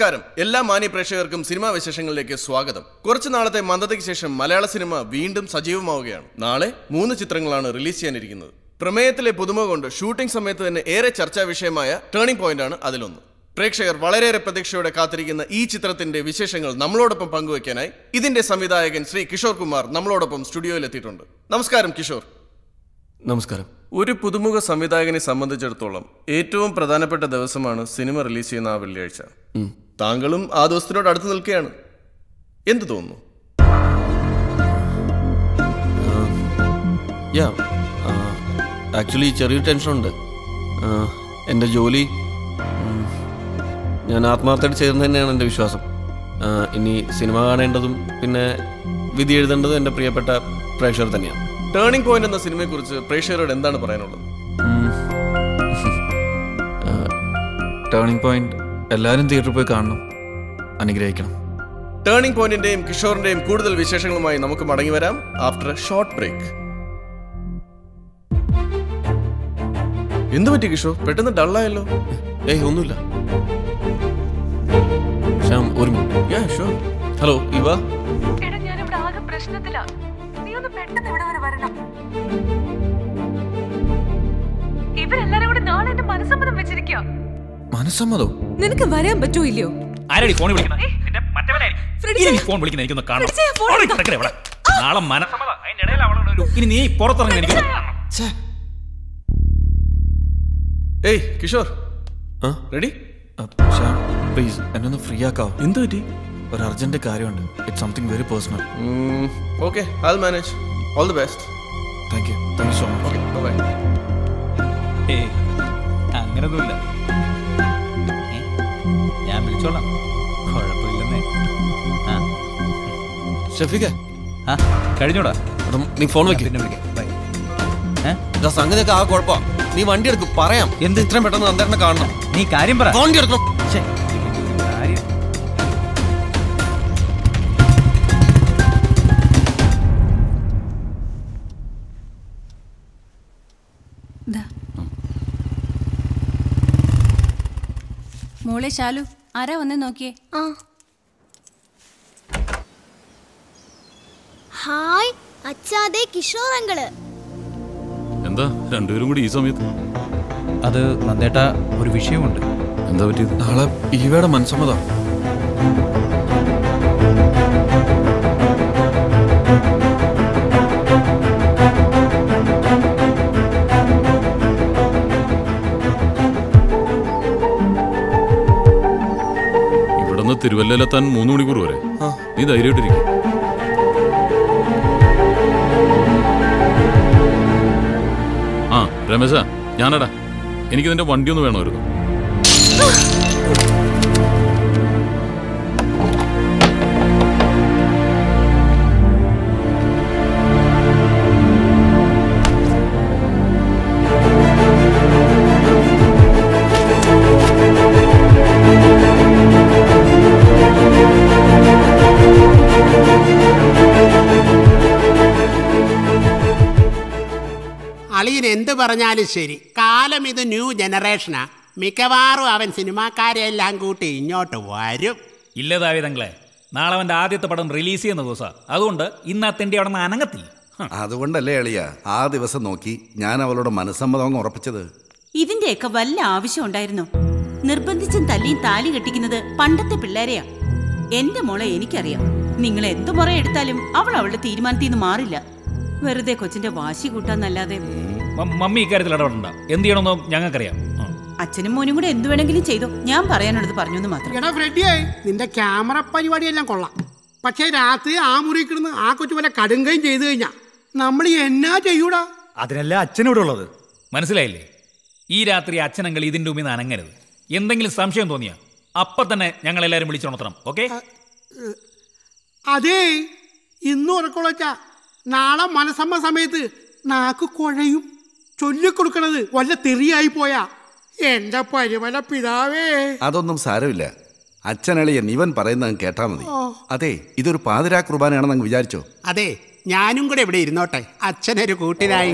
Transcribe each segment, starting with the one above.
നമസ്കാരം എല്ലാ മാന്യ പ്രേക്ഷകർക്കും സിനിമാ വിശേഷങ്ങളിലേക്ക് സ്വാഗതം കുറച്ചു നാളത്തെ മന്ദതയ്ക്ക് ശേഷം മലയാള സിനിമ വീണ്ടും സജീവമാവുകയാണ് നാളെ മൂന്ന് ചിത്രങ്ങളാണ് റിലീസ് ചെയ്യാനിരിക്കുന്നത് പ്രമേയത്തിലെ പുതുമ കൊണ്ട് ഷൂട്ടിംഗ് സമയത്ത് തന്നെ ഏറെ ചർച്ചാ വിഷയമായ ടേണിംഗ് പോയിന്റാണ് അതിലൊന്ന് പ്രേക്ഷകർ വളരെയേറെ പ്രതീക്ഷയോടെ കാത്തിരിക്കുന്ന ഈ ചിത്രത്തിന്റെ വിശേഷങ്ങൾ നമ്മളോടൊപ്പം പങ്കുവയ്ക്കാനായി ഇതിന്റെ സംവിധായകൻ ശ്രീ കിഷോർ കുമാർ നമ്മളോടൊപ്പം സ്റ്റുഡിയോയിൽ എത്തിയിട്ടുണ്ട് നമസ്കാരം കിഷോർ നമസ്കാരം ഒരു പുതുമുഖ സംവിധായകനെ സംബന്ധിച്ചിടത്തോളം ഏറ്റവും പ്രധാനപ്പെട്ട ദിവസമാണ് സിനിമ റിലീസ് ചെയ്യുന്ന ആ വെള്ളിയാഴ്ച താങ്കളും ആ ദിവസത്തിനോട് അടുത്ത് നിൽക്കുകയാണ് എന്ത് തോന്നുന്നു യാ ആക്ച്വലി ചെറിയൊരു ടെൻഷനുണ്ട് ആ, എൻ്റെ ജോലി ഉം, ഞാൻ ആത്മാർത്ഥമായിട്ട് ചേർന്ന് തന്നെയാണ് എൻ്റെ വിശ്വാസം ആ, ഇനി സിനിമ കാണേണ്ടതും പിന്നെ വിധി എഴുതേണ്ടതും എൻ്റെ പ്രിയപ്പെട്ട പ്രേക്ഷകർ തന്നെയാണ് ടേണിംഗ് പോയിന്റ് എന്ന സിനിമയെക്കുറിച്ച് പ്രേക്ഷകരോട് എന്താണ് പറയാനുള്ളത് ടേണിംഗ് പോയിന്റ് എല്ലാവരും തിയേറ്ററിൽ പോയി കാണണം അനുഗ്രഹിക്കണം ടേണിംഗ് പോയിന്റിന്റെയും കിഷോറിന്റെയും കൂടുതൽ വിശേഷങ്ങളുമായി നമുക്ക് മടങ്ങി വരാം ആഫ്റ്റർ എ ഷോർട്ട് ബ്രേക്ക് എന്തു പറ്റി കിഷോർ പെട്ടെന്ന് ഡള്ളായല്ലോ ഏയ് ഒന്നുമില്ല ശ്യാം ഒരു മിനിറ്റ് യാ ഷുവർ ഹലോ ഇവ എടാ ഞാനിവിടെ ആകെ പ്രശ്നത്തിലാ നീ ഒന്ന് പെട്ടെന്ന് ഇവിടെ വരെ വരണം ഇവരെല്ലാരും കൂടെ നാളെ എന്റെ മനസ്സമ്മതം വെച്ചിരിക്കുക മനസ്സമ്മതോ നിനക്ക് വരാൻ പറ്റോ ഇല്ലയോ ആരാടി ഫോൺ വിളിക്കുന്നത് നിന്റെ മറ്റവനെ ഫ്രെഡിച്ചേ. ഇനി ഫോൺ വിളിക്കുന്ന എനിക്കൊന്ന് കാണണം ഫ്രെഡിച്ചേ, ഫോൺ ഓടി എടുക്കാം. കിടക്കടെ ഇവിടെ. നാളെ മനസ്സമ്മതം അതിന്റെ ഇടയിൽ അവളോട് ഒരു- ഇനി നീ പുറത്തിറങ്ങി എനിക്ക് ഏയ് കിഷോർ ആ റെഡി ശ്യാം പ്ലീസ് എന്നെ ഒന്ന് ഫ്രീ ആക്കാവോ എന്തു പറ്റി ഒരു അർജന്റ് കാര്യമുണ്ട് it's something very personal okay I manage all the best thank you thank you so much okay bye ഏയ് അങ്ങനൊന്നുമില്ല ഏ? ഞാൻ വിളിച്ചോളാം കുഴപ്പമില്ലെന്നേ ആ ഷഫീഖ ആ കഴിഞ്ഞോടാ എടാ, നീ ഫോൺ വെക്ക് പിന്നെ വിളിക്കാം ബൈ ഏ? ഇതാ സംഗതിയൊക്കെ ആ കുഴപ്പമാ നീ വണ്ടി എടുക്കും പറയാം എന്ത്? ഇത്രയും പെട്ടെന്ന് നന്ദേട്ടനെ കാണണം നീ കാര്യം പറ വണ്ടി എടുക്കണം ഛെ, കാര്യം മോളെ ശാലു ആരാ വന്നേ നോക്കിയേ ആ ഹായ് അച്ഛാതെ കിഷോർ അങ്കള് എന്താ രണ്ടുപേരും കൂടി ഈ സമയത്ത് അത് നന്ദേട്ട ഒരു വിഷയമുണ്ട് എന്താ പറ്റിയത് നാളെ ഈവയുടെ മനസ്സമ്മതം ഇവിടുന്ന് തിരുവല്ലയിലെത്താൻ മൂന്ന് മണിക്കൂർ വരെ നീ ധൈര്യമായിട്ടിരിക്കും ആ രമേശ ഞാനടാ എനിക്ക് നിന്റെ വണ്ടി ഒന്ന് വേണമായിരുന്നു അളിയൻ എന്ത് പറഞ്ഞാലും ശരി കാലം ഇത് ന്യൂ ജനറേഷനാ മിക്കവാറും അവൻ സിനിമാക്കാരെ എല്ലാം കൂട്ടി ഇങ്ങോട്ട് വരും ഇല്ലതാവി തങ്ങളെ നാളെ അവന്റെ ആദ്യത്തെ പടം റിലീസ് ചെയ്യുന്ന ദിവസം അതുകൊണ്ട് ഇന്ന് ആ തെണ്ടി അവിടെ നിന്ന് അനങ്ങത്തില്ല ഹ. അതുകൊണ്ടല്ലേ എളിയ ആ ദിവസം നോക്കി ഞാൻ അവളുടെ മനസ്സമ്മതം അങ്ങ് ഉറപ്പിച്ചത് ഇതിന്റെയൊക്കെ വല്ല ആവശ്യം ഉണ്ടായിരുന്നോ നിർബന്ധിച്ചും തല്ലിയും താലി കെട്ടിക്കുന്നത് പണ്ടത്തെ പിള്ളേരെയാ എന്റെ മോളെ എനിക്കറിയാം നിങ്ങൾ എന്ത് മുറ എടുത്താലും അവൾ അവളുടെ തീരുമാനത്തിൽ നിന്ന് മാറില്ല വെറുതെ കൊച്ചിന്റെ വാശി കൂട്ടാന്നല്ലാതെ മ- മമ്മി ഇക്കാര്യത്തിൽ ഇടപെടണ്ട എന്ത് ചെയ്യണമെന്നോ ഞങ്ങൾക്കറിയാം ആ. അച്ഛനും മോനും കൂടെ എന്തു വേണമെങ്കിലും ചെയ്തോ ഞാൻ പറയാനുള്ളത് പറഞ്ഞു എന്ന് മാത്രം എടാ ഫ്രെഡിയേ നിന്റെ ക്യാമറ പരിപാടിയെല്ലാം കൊള്ളാം പക്ഷേ രാത്രി ആ മുറി കിടന്ന് ആ കൊച്ചു പോലെ കടുങ്കയും ചെയ്തു കഴിഞ്ഞാ നമ്മൾ എന്നാ ചെയ്യൂടാ അതിനല്ല അച്ഛനോട് ഉള്ളത് മനസ്സിലായില്ലേ ഈ രാത്രി അച്ഛനങ്ങൾ ഇതിന്റെ മുമ്പിൽ നിന്ന് അനങ്ങരുത് എന്തെങ്കിലും സംശയം തോന്നിയാ അപ്പൊ തന്നെ ഞങ്ങൾ എല്ലാവരും വിളിച്ചുണർത്തണം ഓക്കെ അതേ ഇന്ന് ഉറക്കൊള്ളച്ചാ നാളെ മനസ്സമ്മ സമയത്ത് നാക്ക് കുഴയും ചൊല്ലിക്കൊടുക്കണത് വല്ല തെറിയായി പോയാ എന്റെ പരിമല പിതാവേ അതൊന്നും സാരമില്ല അച്ഛനളിയൻ ഇവൻ പറയുന്നത് കേട്ടാ മതി അതെ ഇതൊരു പാതിരാ കുർബാനയാണെന്ന് അങ്ങ് വിചാരിച്ചോ അതെ ഞാനും കൂടെ ഇവിടെ ഇരുന്നോട്ടെ അച്ഛനൊരു കൂട്ടിനായി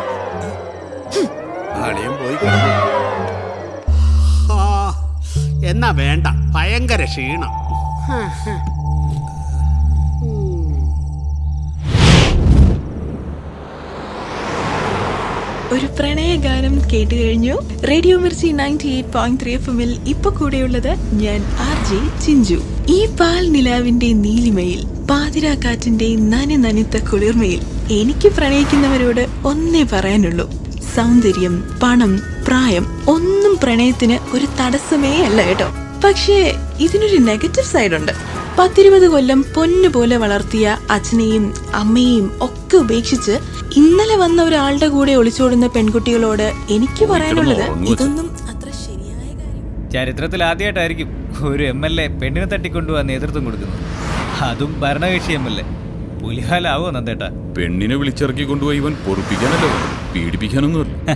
അളിയൻ പോയി കിടന്നു. ആ, എന്നാ വേണ്ട ഭയങ്കര ക്ഷീണം ഒരു പ്രണയഗാനം കേട്ട് കഴിഞ്ഞു radio Mirchi ninety eight point three F എമ്മിൽ ഇപ്പൊ കൂടെയുള്ളത് ഞാൻ ആർ ജെ ചിഞ്ചു ഈ പാൽ നിലാവിന്റെ നീലിമയിൽ പാതിരാക്കാറ്റിന്റെ നന നനുത്ത കുളിർമയിൽ എനിക്ക് പ്രണയിക്കുന്നവരോട് ഒന്നേ പറയാനുള്ളൂ സൗന്ദര്യം പണം പ്രായം ഒന്നും പ്രണയത്തിന് ഒരു തടസ്സമേ അല്ല കേട്ടോ പക്ഷേ ഇതിനൊരു നെഗറ്റീവ് സൈഡ് ഉണ്ട് പത്തിരുപത് കൊല്ലം പൊന്നുപോലെ വളർത്തിയ അച്ഛനെയും അമ്മയെയും ഒക്കെ ഉപേക്ഷിച്ച് ഇന്നലെ വന്ന ഒരാളുടെ കൂടെ ഒളിച്ചോടുന്ന പെൺകുട്ടികളോട് എനിക്ക് പറയാനുള്ളത് ഇതൊന്നും ചരിത്രത്തിൽ ആദ്യമായിട്ടായിരിക്കും ഒരു എം എൽ എ പെണ്ണിനെ തട്ടിക്കൊണ്ടുപോകാൻ നേതൃത്വം കൊടുക്കുന്നത് അതും ഭരണകക്ഷി എം എൽ എ പുലിഹാലാവോ നന്ദേട്ടാ പെണ്ണിനെ വിളിച്ചിറക്കി കൊണ്ടുപോയി ഇവൻ പൊറുപ്പിക്കാനല്ലോ പീഡിപ്പിക്കാനൊന്നുമല്ല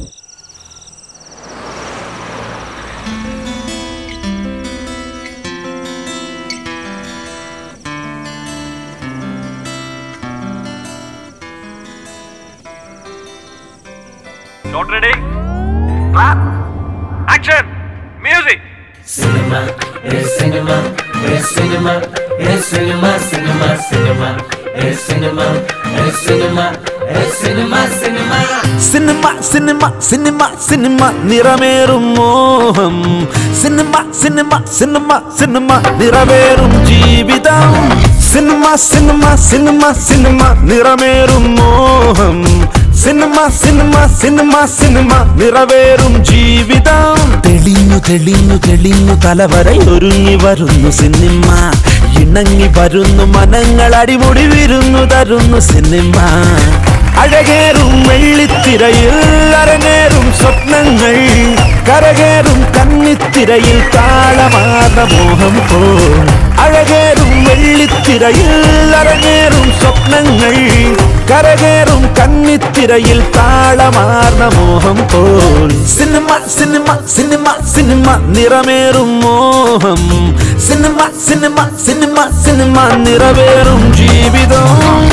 Not ready? Clap. Action. Music. Cinema, es cinema, es cinema, es cinema, cinema, cinema, es cinema, es cinema, es cinema, cinema. Cinema cinema cinema cinema നിറമേറും മോഹം സിനിമ സിനിമ സിനിമ സിനിമ നിറവേറും ജീവിതം സിനിമ സിനിമ സിനിമ സിനിമ നിറമേറും മോഹം cinema cinema cinema cinema നിറവേറും ജീവിതം തെളിഞ്ഞു തെളിഞ്ഞു തെളിഞ്ഞു തലവരെ ഒരുങ്ങി വരുന്നു സിനിമ ഇണങ്ങി വരുന്നു മനങ്ങൾ അടിമുടി വിരുന്നു തരുന്നു സിനിമ അഴകേറും വെള്ളിത്തിരയിൽ അരങ്ങേറും സ്വപ്നങ്ങൾ കരകേറും കന്നിത്തിരയിൽ താളമാർന്ന മോഹം പോ അഴകേറും വെള്ളിത്തിരയിൽ അരങ്ങേറും സ്വപ്നങ്ങൾ കരകേറും കന്നിത്തിരയിൽ താളമാർന്ന മോഹം പോൽ സിനിമ സിനിമ സിനിമ സിനിമ നിറമേറും മോഹം സിനിമ സിനിമ സിനിമ സിനിമ നിറവേറും ജീവിതം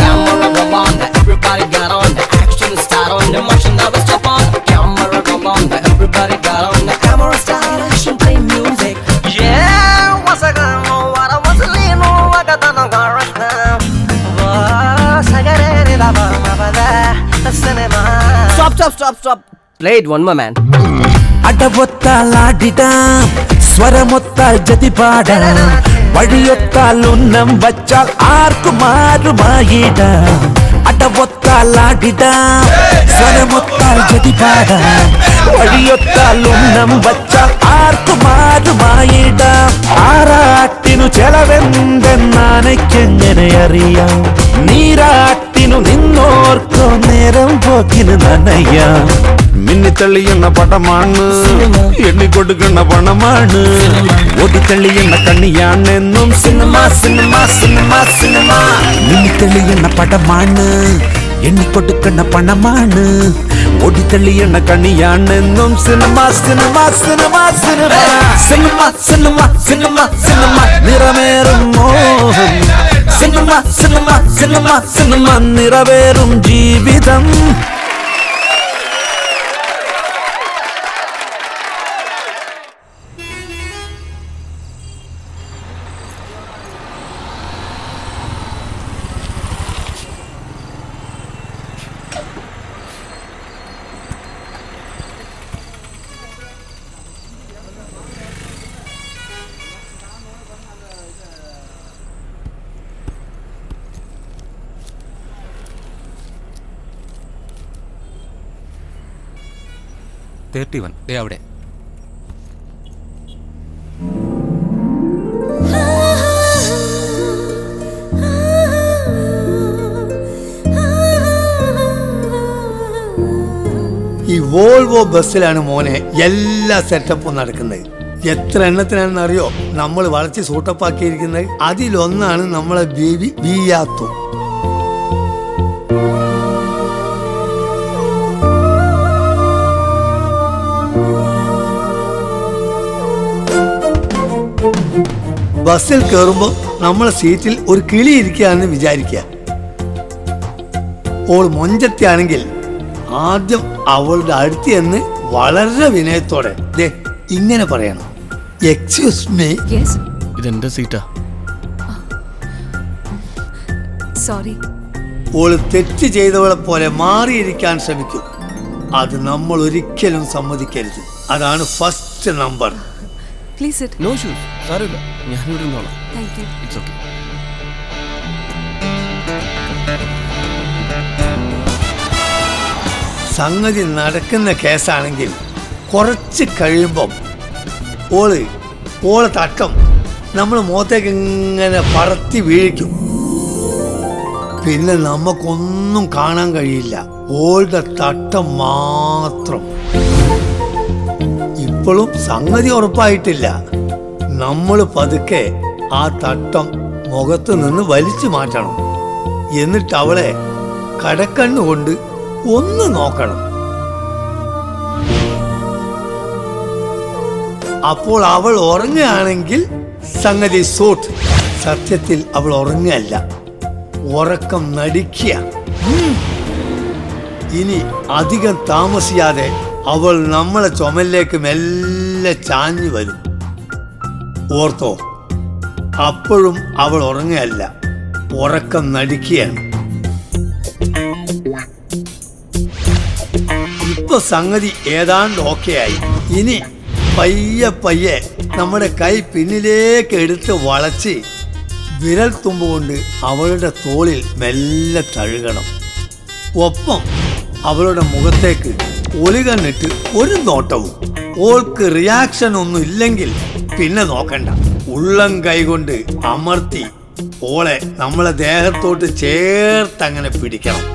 Everybody got on the action start on the motion never stop on camera go on the everybody got on the camera start action play music yeah once again know what I want to lean on what I done on right now was I got any love over there cinema stop stop stop stop play it one more man അടവൊത്താലാടിടാം സ്വരമൊത്താൽ ജതി പാടാം വഴിയൊത്താൽ ഉന്നം വച്ചാൽ ആർക്കും ആരുമായിടാം അടവൊത്താലാടിടാം സ്വരമൊത്താൽ ജതി പാടാം വഴിയൊത്താൽ ഉന്നം വച്ചാൽ ആർക്കും ആരുമായിടാം ആറാട്ടിനു ചെലവെന്തെന്നാനയ്ക്കെങ്ങനെ അറിയാം നീരാട്ടിനു നിന്നോർക്കോ നേരം പോക്കിന് നനയാം മിന്നിത്തള്ളിയെന്ന പടമാണ് എണ്ണിക്കൊടുക്കുന്ന പണമാണ് ഓടിത്തള്ളിയെന്ന കണ്ണിയാണെന്നും സിനിമ സിനിമ സിനിമ സിനിമ മിന്നിത്തള്ളിയെന്ന പടമാണ് എണ്ണിക്കൊടുക്കുന്ന പണമാണ് ഓടിത്തള്ളിയെന്ന കണ്ണിയാണെന്നും cinema cinema cinema cinema cinema cinema cinema cinema നിറമേറും മോഹം സിനിമ സിനിമ സിനിമ സിനിമ നിറവേറും ജീവിതം തേർട്ടി വൺ ദേ അവിടെ ഈ വോൾവോ ബസ്സിലാണ് മോനെ എല്ലാ സെറ്റപ്പും നടക്കുന്നത് എത്ര എണ്ണത്തിനാണെന്ന് അറിയോ നമ്മൾ വളച്ച് സൂട്ടപ്പാക്കിയിരിക്കുന്നത് അതിലൊന്നാണ് നമ്മളെ ബേബി ബിയാത്തു ബസ്സിൽ കയറുമ്പോൾ നമ്മളെ സീറ്റിൽ ഒരു കിളി ഇരിക്കുകയാണെന്ന് വിചാരിക്കുക ഓൾ മൊഞ്ചത്തിയാണെങ്കിൽ ആദ്യം അവളുടെ അടുത്ത് എന്ന് വളരെ വിനയത്തോടെ ദേ ഇങ്ങനെ പറയണം എക്സ്ക്യൂസ് മീ യെസ് ഇതെന്റെ സീറ്റാ സോറി ഓള് തെറ്റ് ചെയ്തവളെ പോലെ മാറിയിരിക്കാൻ ശ്രമിക്കും അത് നമ്മൾ ഒരിക്കലും സമ്മതിക്കരുത് അതാണ് first number please it no shoes സാരമില്ല ഞാനിവിടെ നിന്നോളാം താങ്ക് യു ഇറ്റ്സ് ഓക്കെ സംഗതി നടക്കുന്ന കേസാണെങ്കിൽ കുറച്ച് കഴിയുമ്പം ഓള് ഓളെ തട്ടം നമ്മൾ മുഖത്തേക്ക് ഇങ്ങനെ പറത്തി വീഴിക്കും പിന്നെ നമുക്കൊന്നും കാണാൻ കഴിയില്ല ഓളുടെ തട്ടം മാത്രം ഇപ്പോഴും സംഗതി ഉറപ്പായിട്ടില്ല നമ്മൾ പതുക്കെ ആ തട്ടം മുഖത്ത് നിന്ന് വലിച്ചു മാറ്റണം എന്നിട്ട് അവളെ കടക്കണ്ണുകൊണ്ട് ഒന്ന് നോക്കണം അപ്പോൾ അവൾ ഉറങ്ങുകയാണെങ്കിൽ സംഗതി സൂട്ട് സത്യത്തിൽ അവൾ ഉറങ്ങുകയല്ല ഉറക്കം നടിക്കുക ഉം. ഇനി അധികം താമസിയാതെ അവൾ നമ്മളെ ചുമലിലേക്ക് മെല്ലെ ചാഞ്ഞു വരും ഓർത്തോ അപ്പോഴും അവൾ ഉറങ്ങുകയല്ല ഉറക്കം നടിക്കുകയാണ് ഇപ്പൊ സംഗതി ഏതാണ്ട് ഓക്കെ ആയി ഇനി പയ്യെ പയ്യെ നമ്മുടെ കൈ പിന്നിലേക്ക് എടുത്ത് വളച്ച് വിരൽ തുമ്പ് കൊണ്ട് അവളുടെ തോളിൽ മെല്ലെ തഴുകണം ഒപ്പം അവളുടെ മുഖത്തേക്ക് ഒലികണ്ണിട്ട് ഒരു നോട്ടവും ഓൾക്ക് റിയാക്ഷൻ ഒന്നും ഇല്ലെങ്കിൽ പിന്നെ നോക്കണ്ട ഉള്ളം കൈകൊണ്ട് അമർത്തി ഓളെ നമ്മളെ ദേഹത്തോട്ട് ചേർത്തങ്ങനെ പിടിക്കണം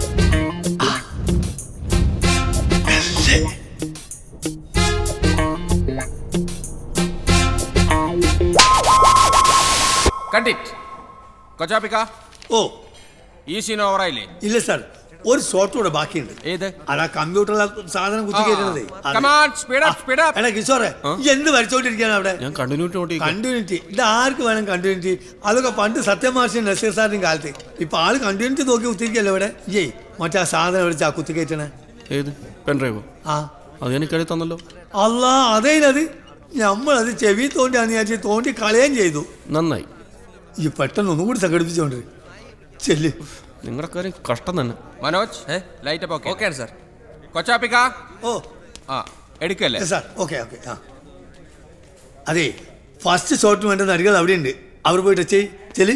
കണ്ടിറ്റ് കൊച്ചാപ്പിക്ക ഓ ഈ സീൻ ഓവറായില്ലേ ഇല്ല സാർ ഒരു ഷോട്ട് കൂടെ ബാക്കിയുണ്ട് ഏത് അതാ കമ്പ്യൂട്ടറിലെ സാധനം കുത്തിക്കയറ്റുന്നതേ ആ, come on, speed up, speed up. എടാ കിഷോറെ ഈ എന്ത് വരച്ചോണ്ടിരിക്കാണ് അവിടെ ഞാൻ കണ്ടിന്യൂറ്റി നോട്ടി കണ്ടിന്യൂറ്റി ഇത് ആർക്ക് വേണം കണ്ടിന്യൂറ്റി അതൊക്കെ പണ്ട് സത്യമാർഷൻ നസീർ സാറിന്റെ കാലത്ത് ഇപ്പൊ ആള് കണ്ടിന്യൂറ്റി നോക്കി കുത്തിരിക്കല്ലോ ഇവിടെ ഏയ് മറ്റേ ആ സാധനം വിളിച്ച് ആ കുത്തിക്കയറ്റണേ ഏത് പെൻഡ്രൈവോ ആ അത് ഞാൻ ഇക്കടി തന്നല്ലോ അല്ല അതേനത് നമ്മളത് ചെവി തോണ്ടിയാന്ന് വിചാരിച്ച് തോണ്ടി കളയുകയും ചെയ്തു നന്നായി ഈ പെട്ടെന്ന് ഒന്നും കൂടി സംഘടിപ്പിച്ചോണ്ട് ചെല്ല് നിങ്ങളുടെ കാര്യം കഷ്ടം തന്നെ Manoj light up okay okay sir കൊച്ചാപ്പിക്ക ഓ ആ എടുക്കല്ലേ സാർ ഓക്കെ ഓക്കെ ആ അതെ ഫസ്റ്റ് ഷോട്ടിന് വേണ്ട നടികൾ അവിടെയുണ്ട് അവർ പോയി ടച്ച് ചെയ്യ് ചെല്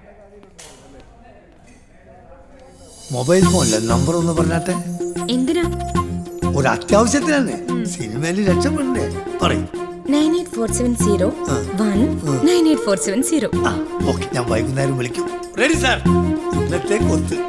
മൊബൈൽ ഫോണിലെ നമ്പർ ഒന്ന് പറഞ്ഞാട്ടെ എന്തിനാ ഒരു അത്യാവശ്യത്തിനാണ് സിനിമയിൽ രക്ഷപ്പെടണ്ടേ പറയും nine eight four seven zero one nine eight four seven zero okay ഞാൻ വൈകുന്നേരം വിളിക്കും റെഡി സാർ ഇന്നത്തെ കൊത്ത്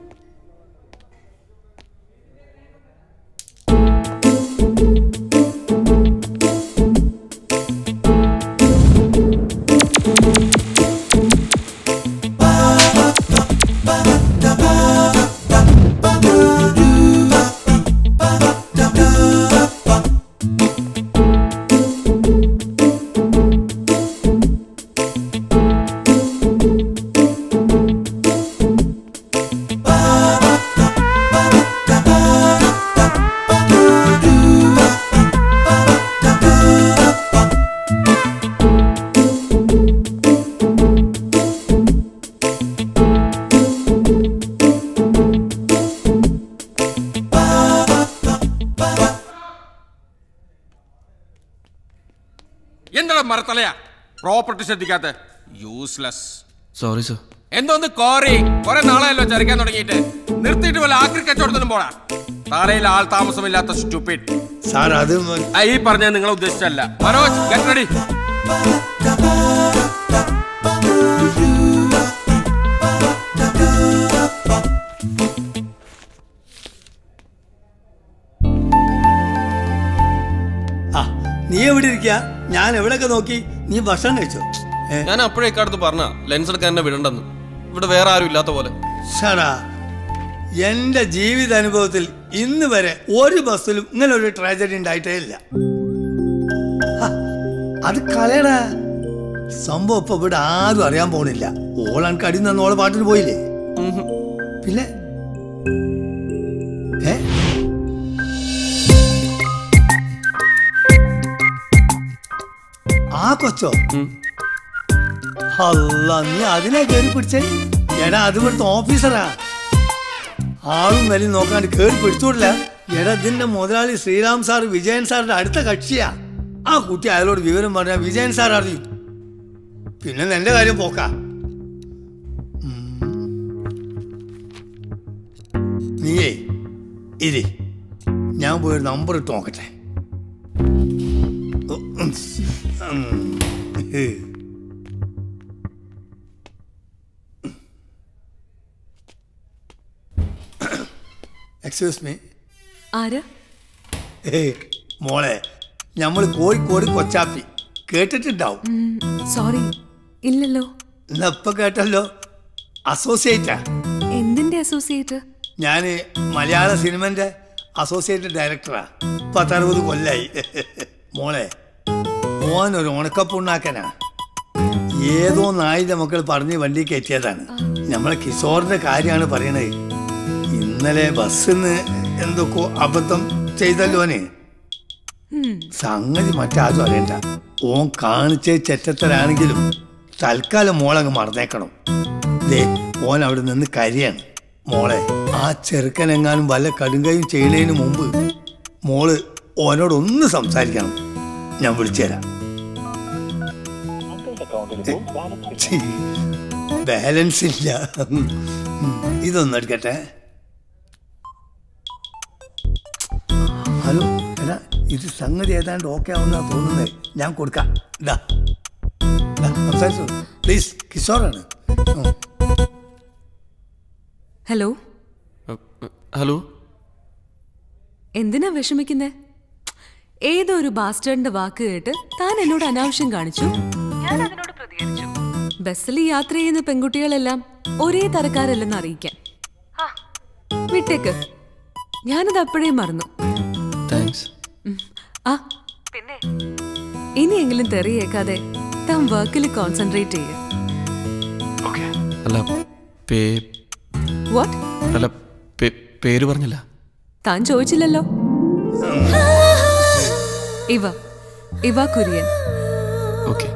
എന്താണ് മരത്തലയാ പ്രോപ്പർട്ടി ശ്രദ്ധിക്കാത്ത യൂസ്ലെസ് സോറി സർ എന്തോന്ന് കോറി കുറെ നാളായല്ലോ ചരക്കാൻ തുടങ്ങിയിട്ട് നിർത്തിയിട്ട് വല്ല ആക്രി കച്ചവടത്തിനും പോടാ തലയിൽ ആൾ താമസമില്ലാത്ത സ്റ്റുപ്പിഡ് സാർ അത് ഈ പറഞ്ഞത് നിങ്ങളെ ഉദ്ദേശിച്ചല്ല മനോജ് ഗെറ്റ് റെഡി ആ നീ എവിടെ ഇരിക്കുക ഞാൻ എവിടെയൊക്കെ നോക്കി നീ ഭക്ഷണം കഴിച്ചോ ഞാൻ അപ്പോഴേ ഇക്കടുത്ത് പറഞ്ഞ ലെൻസ് എടുക്കാൻ എന്നെ വിടണ്ടെന്ന് ഇവിടെ വേറെ ആരും ഇല്ലാത്ത പോലെ ഷടാ എന്റെ ജീവിതാനുഭവത്തിൽ ഇന്ന് വരെ ഒരു ബസ്സിലും ഇങ്ങനെ ഒരു ട്രാജഡി ഉണ്ടായിട്ടേ ഇല്ല ഹ, അത് കളയടാ സംഭവം ഇപ്പൊ ഇവിടെ ആരും അറിയാൻ പോണില്ല ഓളാൻ കടി നിന്ന് ഓളെ പാട്ടിന് പോയില്ലേ പിന്നെ ഏ ആ കൊച്ചോ അല്ല നീ അതിനെ കയറി പിടിച്ചേ എടാ അത് ഇവിടുത്തെ ഓഫീസറാ ആളും വലിയ നോക്കാണ്ട് കയറി പിടിച്ചോടില്ല എടാ ഇതിന്റെ മുതലാളി ശ്രീറാം സാർ വിജയൻ സാറിന്റെ അടുത്ത കക്ഷിയാ ആ കുട്ടി അയാളോട് വിവരം പറഞ്ഞാൽ വിജയൻ സാർ അറിയും പിന്നെ നിന്റെ കാര്യം പോക്കാ ഉം. നീയേ ഇരി ഞാൻ പോയി ഒരു നമ്പർ ഇട്ട് നോക്കട്ടെ ഉം. ഉം. ഹേ. എക്സ്ക്യൂസ് മീ ആരാ ഏയ് മോളെ നമ്മൾ കോഴിക്കോട് കൊച്ചാപ്പി കേട്ടിട്ടുണ്ടാവും സോറി ഇല്ലല്ലോ എന്നാ ഇപ്പൊ കേട്ടല്ലോ അസോസിയേറ്റാ എന്തിന്റെ അസോസിയേറ്റ് ഞാൻ മലയാള സിനിമന്റെ അസോസിയേറ്റ് ഡയറക്ടറാ പത്തറുപത് കൊല്ലായി മോളെ മോൻ ഒരു ഉണക്കപ്പുണ്ണാക്കനാ ഏതോ നായിന്റെ മക്കൾ പറഞ്ഞ് വണ്ടി കയറ്റിയതാണ് നമ്മളെ കിഷോറിന്റെ കാര്യമാണ് പറയണത് ഇന്നലെ ബസ്സിന്ന് എന്തൊക്കെ അബദ്ധം ചെയ്തല്ലോനെ സംഗതി മറ്റാരും അറിയണ്ട ഓൻ കാണിച്ച ചെറ്റത്തരാണെങ്കിലും തൽക്കാലം മോളങ്ങ് മറന്നേക്കണം ദേ ഓൻ അവിടെ നിന്ന് കരിയാണ് മോളെ ആ ചെറുക്കനെങ്ങാനും വല്ല കടുങ്കയും ചെയ്യണതിന് മുമ്പ് മോള് ഓനോട് ഒന്ന് സംസാരിക്കണം ഞാൻ വിളിച്ചുതരാം ഛീ, ബാലൻസ് ഇല്ല ഉം, ഇതൊന്നും എടുക്കട്ടെ ഹലോ എടാ ഇത് സംഗതി ഏതാണ്ട് ഓക്കെ ആവുന്ന തോന്നുന്നത് ഞാൻ കൊടുക്കാം ഇതാ ഇതാ, സംസാരിച്ചോ പ്ലീസ് കിഷോറാണ് ഉം. ഹലോ ഹലോ എന്തിനാ വിഷമിക്കുന്നേ ഏതോ ഒരു ബാസ്റ്റേഡിന്റെ വാക്ക് കേട്ട് താൻ എന്നോട് അനാവശ്യം കാണിച്ചു ഞാൻ അതിനോട് പ്രതികരിച്ചു ബസ്സിൽ യാത്ര ചെയ്യുന്ന പെൺകുട്ടികളെല്ലാം ഒരേ തരക്കാരല്ലെന്ന് അറിയിക്കാൻ ആ, വിട്ടേക്ക് ഞാനത് അപ്പോഴേ മറന്നു താങ്ക്സ് ഉം. ആ പിന്നെ ഇനിയെങ്കിലും തെറിയേക്കാതെ താൻ വർക്കിൽ കോൺസെൻട്രേറ്റ് ചെയ്യ അല്ല പേ വാട്ട് അല്ല പേ- പേര് പറഞ്ഞില്ല താൻ ചോദിച്ചില്ലല്ലോ ഇവ ഇവ കുര്യൻ ഓക്കെ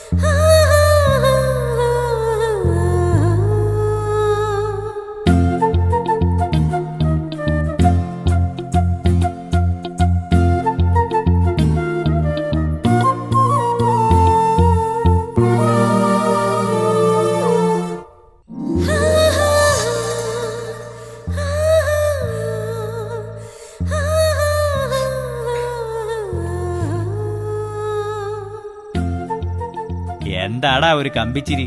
എന്താടാ ഒരു കമ്പിച്ചിരി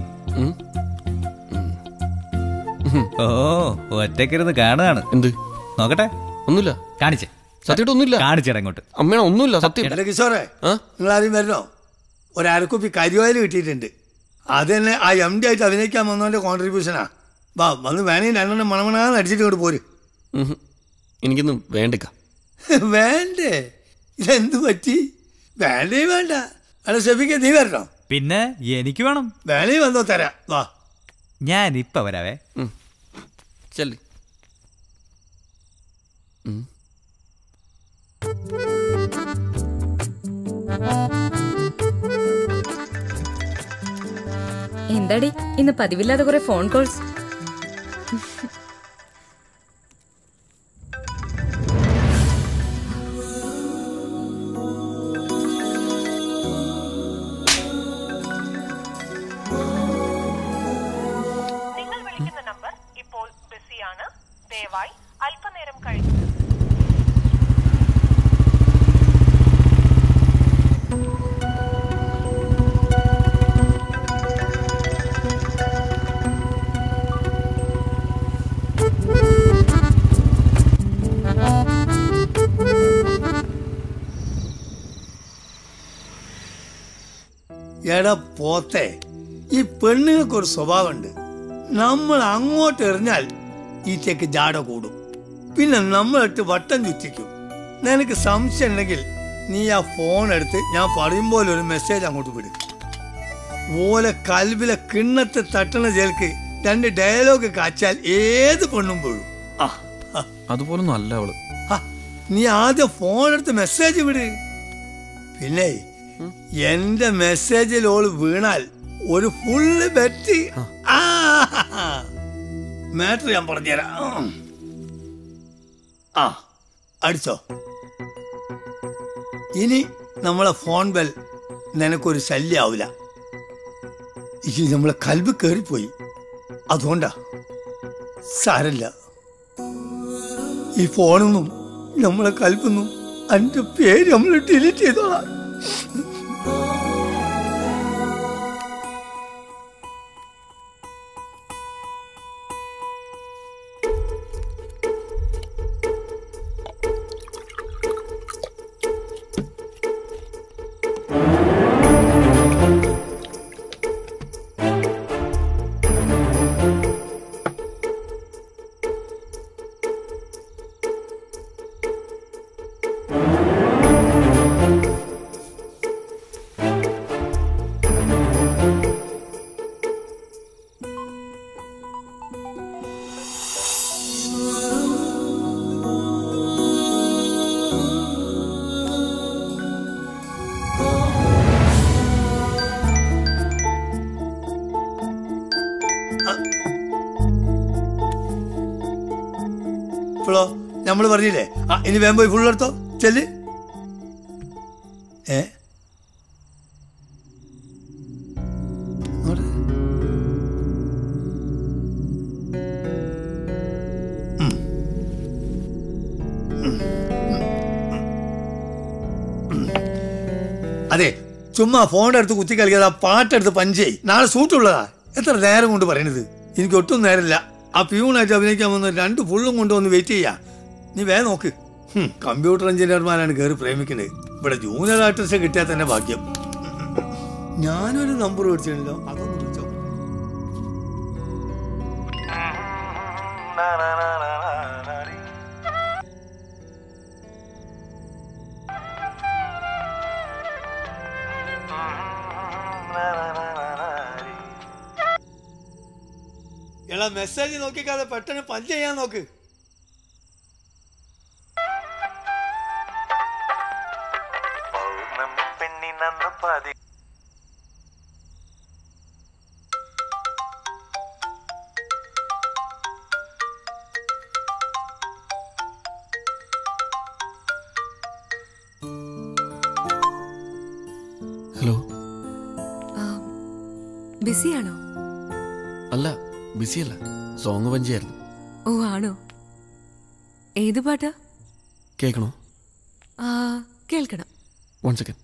ഓ ഒറ്റക്കിരുന്ന് കാണുകയാണ് എന്ത് നോക്കട്ടെ ഒന്നുമില്ല കാണിച്ചേ സത്യമായിട്ട് ഒന്നുമില്ല കാണിച്ചേടാ ഇങ്ങോട്ട് അമ്മേണ ഒന്നുമില്ല സത്യം എടാ കിഷോറെ നിങ്ങൾ ആരും വരണോ ഒരു അരക്കുപ്പി കരിയോയിൽ കിട്ടിയിട്ടുണ്ട് അത് തന്നെ ആ എം ഡി ആയിട്ട് അഭിനയിക്കാൻ വന്നവന്റെ കോൺട്രിബ്യൂഷനാ വാ വന്ന് വേണമെങ്കിൽ രണ്ടെണ്ണം മണമണാന്ന് അടിച്ചിട്ട് ഇങ്ങോട്ട് പോര് ഉം. എനിക്കൊന്നും വേണ്ടിക്ക വേണ്ടേ ഇതെന്ത് പറ്റി വേണ്ടേ വേണ്ട അല്ല ഷെഫിക്ക് നീ വരണോ പിന്നെ എനിക്ക് വേണം വേണേ വന്നോ തരാം വാ ഞാൻ ഇപ്പൊ വരാവേ ചെല്ലി എന്താടി ഇന്ന് പതിവില്ലാതെ കുറെ ഫോൺ കോൾസ് നിങ്ങൾ വിളിക്കുന്ന നമ്പർ ഇപ്പോൾ ബിസിയാണ് ദയവായി അല്പനേരം കഴിഞ്ഞ് എടാ പോത്തെ ഈ പെണ്ണുങ്ങൾക്ക് ഒരു സ്വഭാവമുണ്ട് നമ്മൾ അങ്ങോട്ട് എറിഞ്ഞാൽ ഈറ്റയ്ക്ക് ജാട കൂടും പിന്നെ നമ്മളിട്ട് വട്ടം ചുറ്റിക്കും നിനക്ക് സംശയം ഉണ്ടെങ്കിൽ നീ ആ ഫോൺ എടുത്ത് ഞാൻ പറയുമ്പോൾ ഒരു മെസ്സേജ് അങ്ങോട്ട് വിടും ഓലെ കൽവിലെ കിണ്ണത്ത് തട്ടണ ചേൽക്ക് രണ്ട് ഡയലോഗ് കാച്ചാൽ ഏത് പെണ്ണും വീഴും ആ ആ. അതുപോലൊന്നും അല്ല അവള് ആ, നീ ആദ്യം ഫോൺ എടുത്ത് മെസ്സേജ് വിട് പിന്നെ എന്റെ മെസ്സേജിൽ ഓള് വീണാൽ ഒരു ഫുള്ള് ബെറ്റ് മാറ്റർ ഞാൻ പറഞ്ഞുതരാം ഉം. ആ അടിച്ചോ ഇനി നമ്മളെ ഫോൺ ബെൽ നിനക്കൊരു ശല്യാവൂല ഈ നമ്മളെ കൽബ് കയറിപ്പോയി അതുകൊണ്ടാ സാരല്ല ഈ ഫോണൊന്നും നമ്മളെ കൽപ്പൊന്നും അതിന്റെ പേര് നമ്മൾ ഡിലീറ്റ് ചെയ്തോളാം ഇപ്പോഴോ നമ്മൾ പറഞ്ഞില്ലേ ആ ഇനി വേഗം പോയി ഫുൾ എടുത്തോ ചെല്ല് ഏ ഇങ്ങോട്ട്. ഉം. ഉം. ഉം. അതെ ചുമ്മാ ഫോണിന്റെ അടുത്ത് കുത്തി കളിക്കാതെ ആ പാട്ടെടുത്ത് പഞ്ചേ നാളെ സൂട്ടുള്ളതാ എത്ര നേരം കൊണ്ട് പറയണത് എനിക്ക് ഒട്ടും നേരമില്ല ആ പ്യൂണായിട്ട് അഭിനയിക്കാൻ വന്ന രണ്ട് ഫുള്ളും കൊണ്ടുവന്ന് വെയിറ്റ് ചെയ്യാ നീ വേഗം നോക്ക് ഹും, കമ്പ്യൂട്ടർ എഞ്ചിനീയർമാരാണ് കയറി പ്രേമിക്കുന്നത് ഇവിടെ ജൂനിയർ ആർട്ടിസ്റ്റ് കിട്ടിയാൽ തന്നെ ഭാഗ്യം ഞാനൊരു നമ്പർ മേടിച്ചിട്ടുണ്ടല്ലോ അതൊന്ന് വിളിച്ചോ എടാ മെസ്സേജ് നോക്കിക്കാതെ പെട്ടെന്ന് പഞ്ച് ചെയ്യാൻ നോക്ക് പെണ്ണിനന്ന് പതി ഹലോ ബിസിയാണോ അല്ല ബിസിയല്ല സോങ് പഞ്ചായിരുന്നു ഓ ആണോ ഏത് പാട്ടാ കേൾക്കണോ ആ, കേൾക്കണം വൺ സെക്കൻഡ്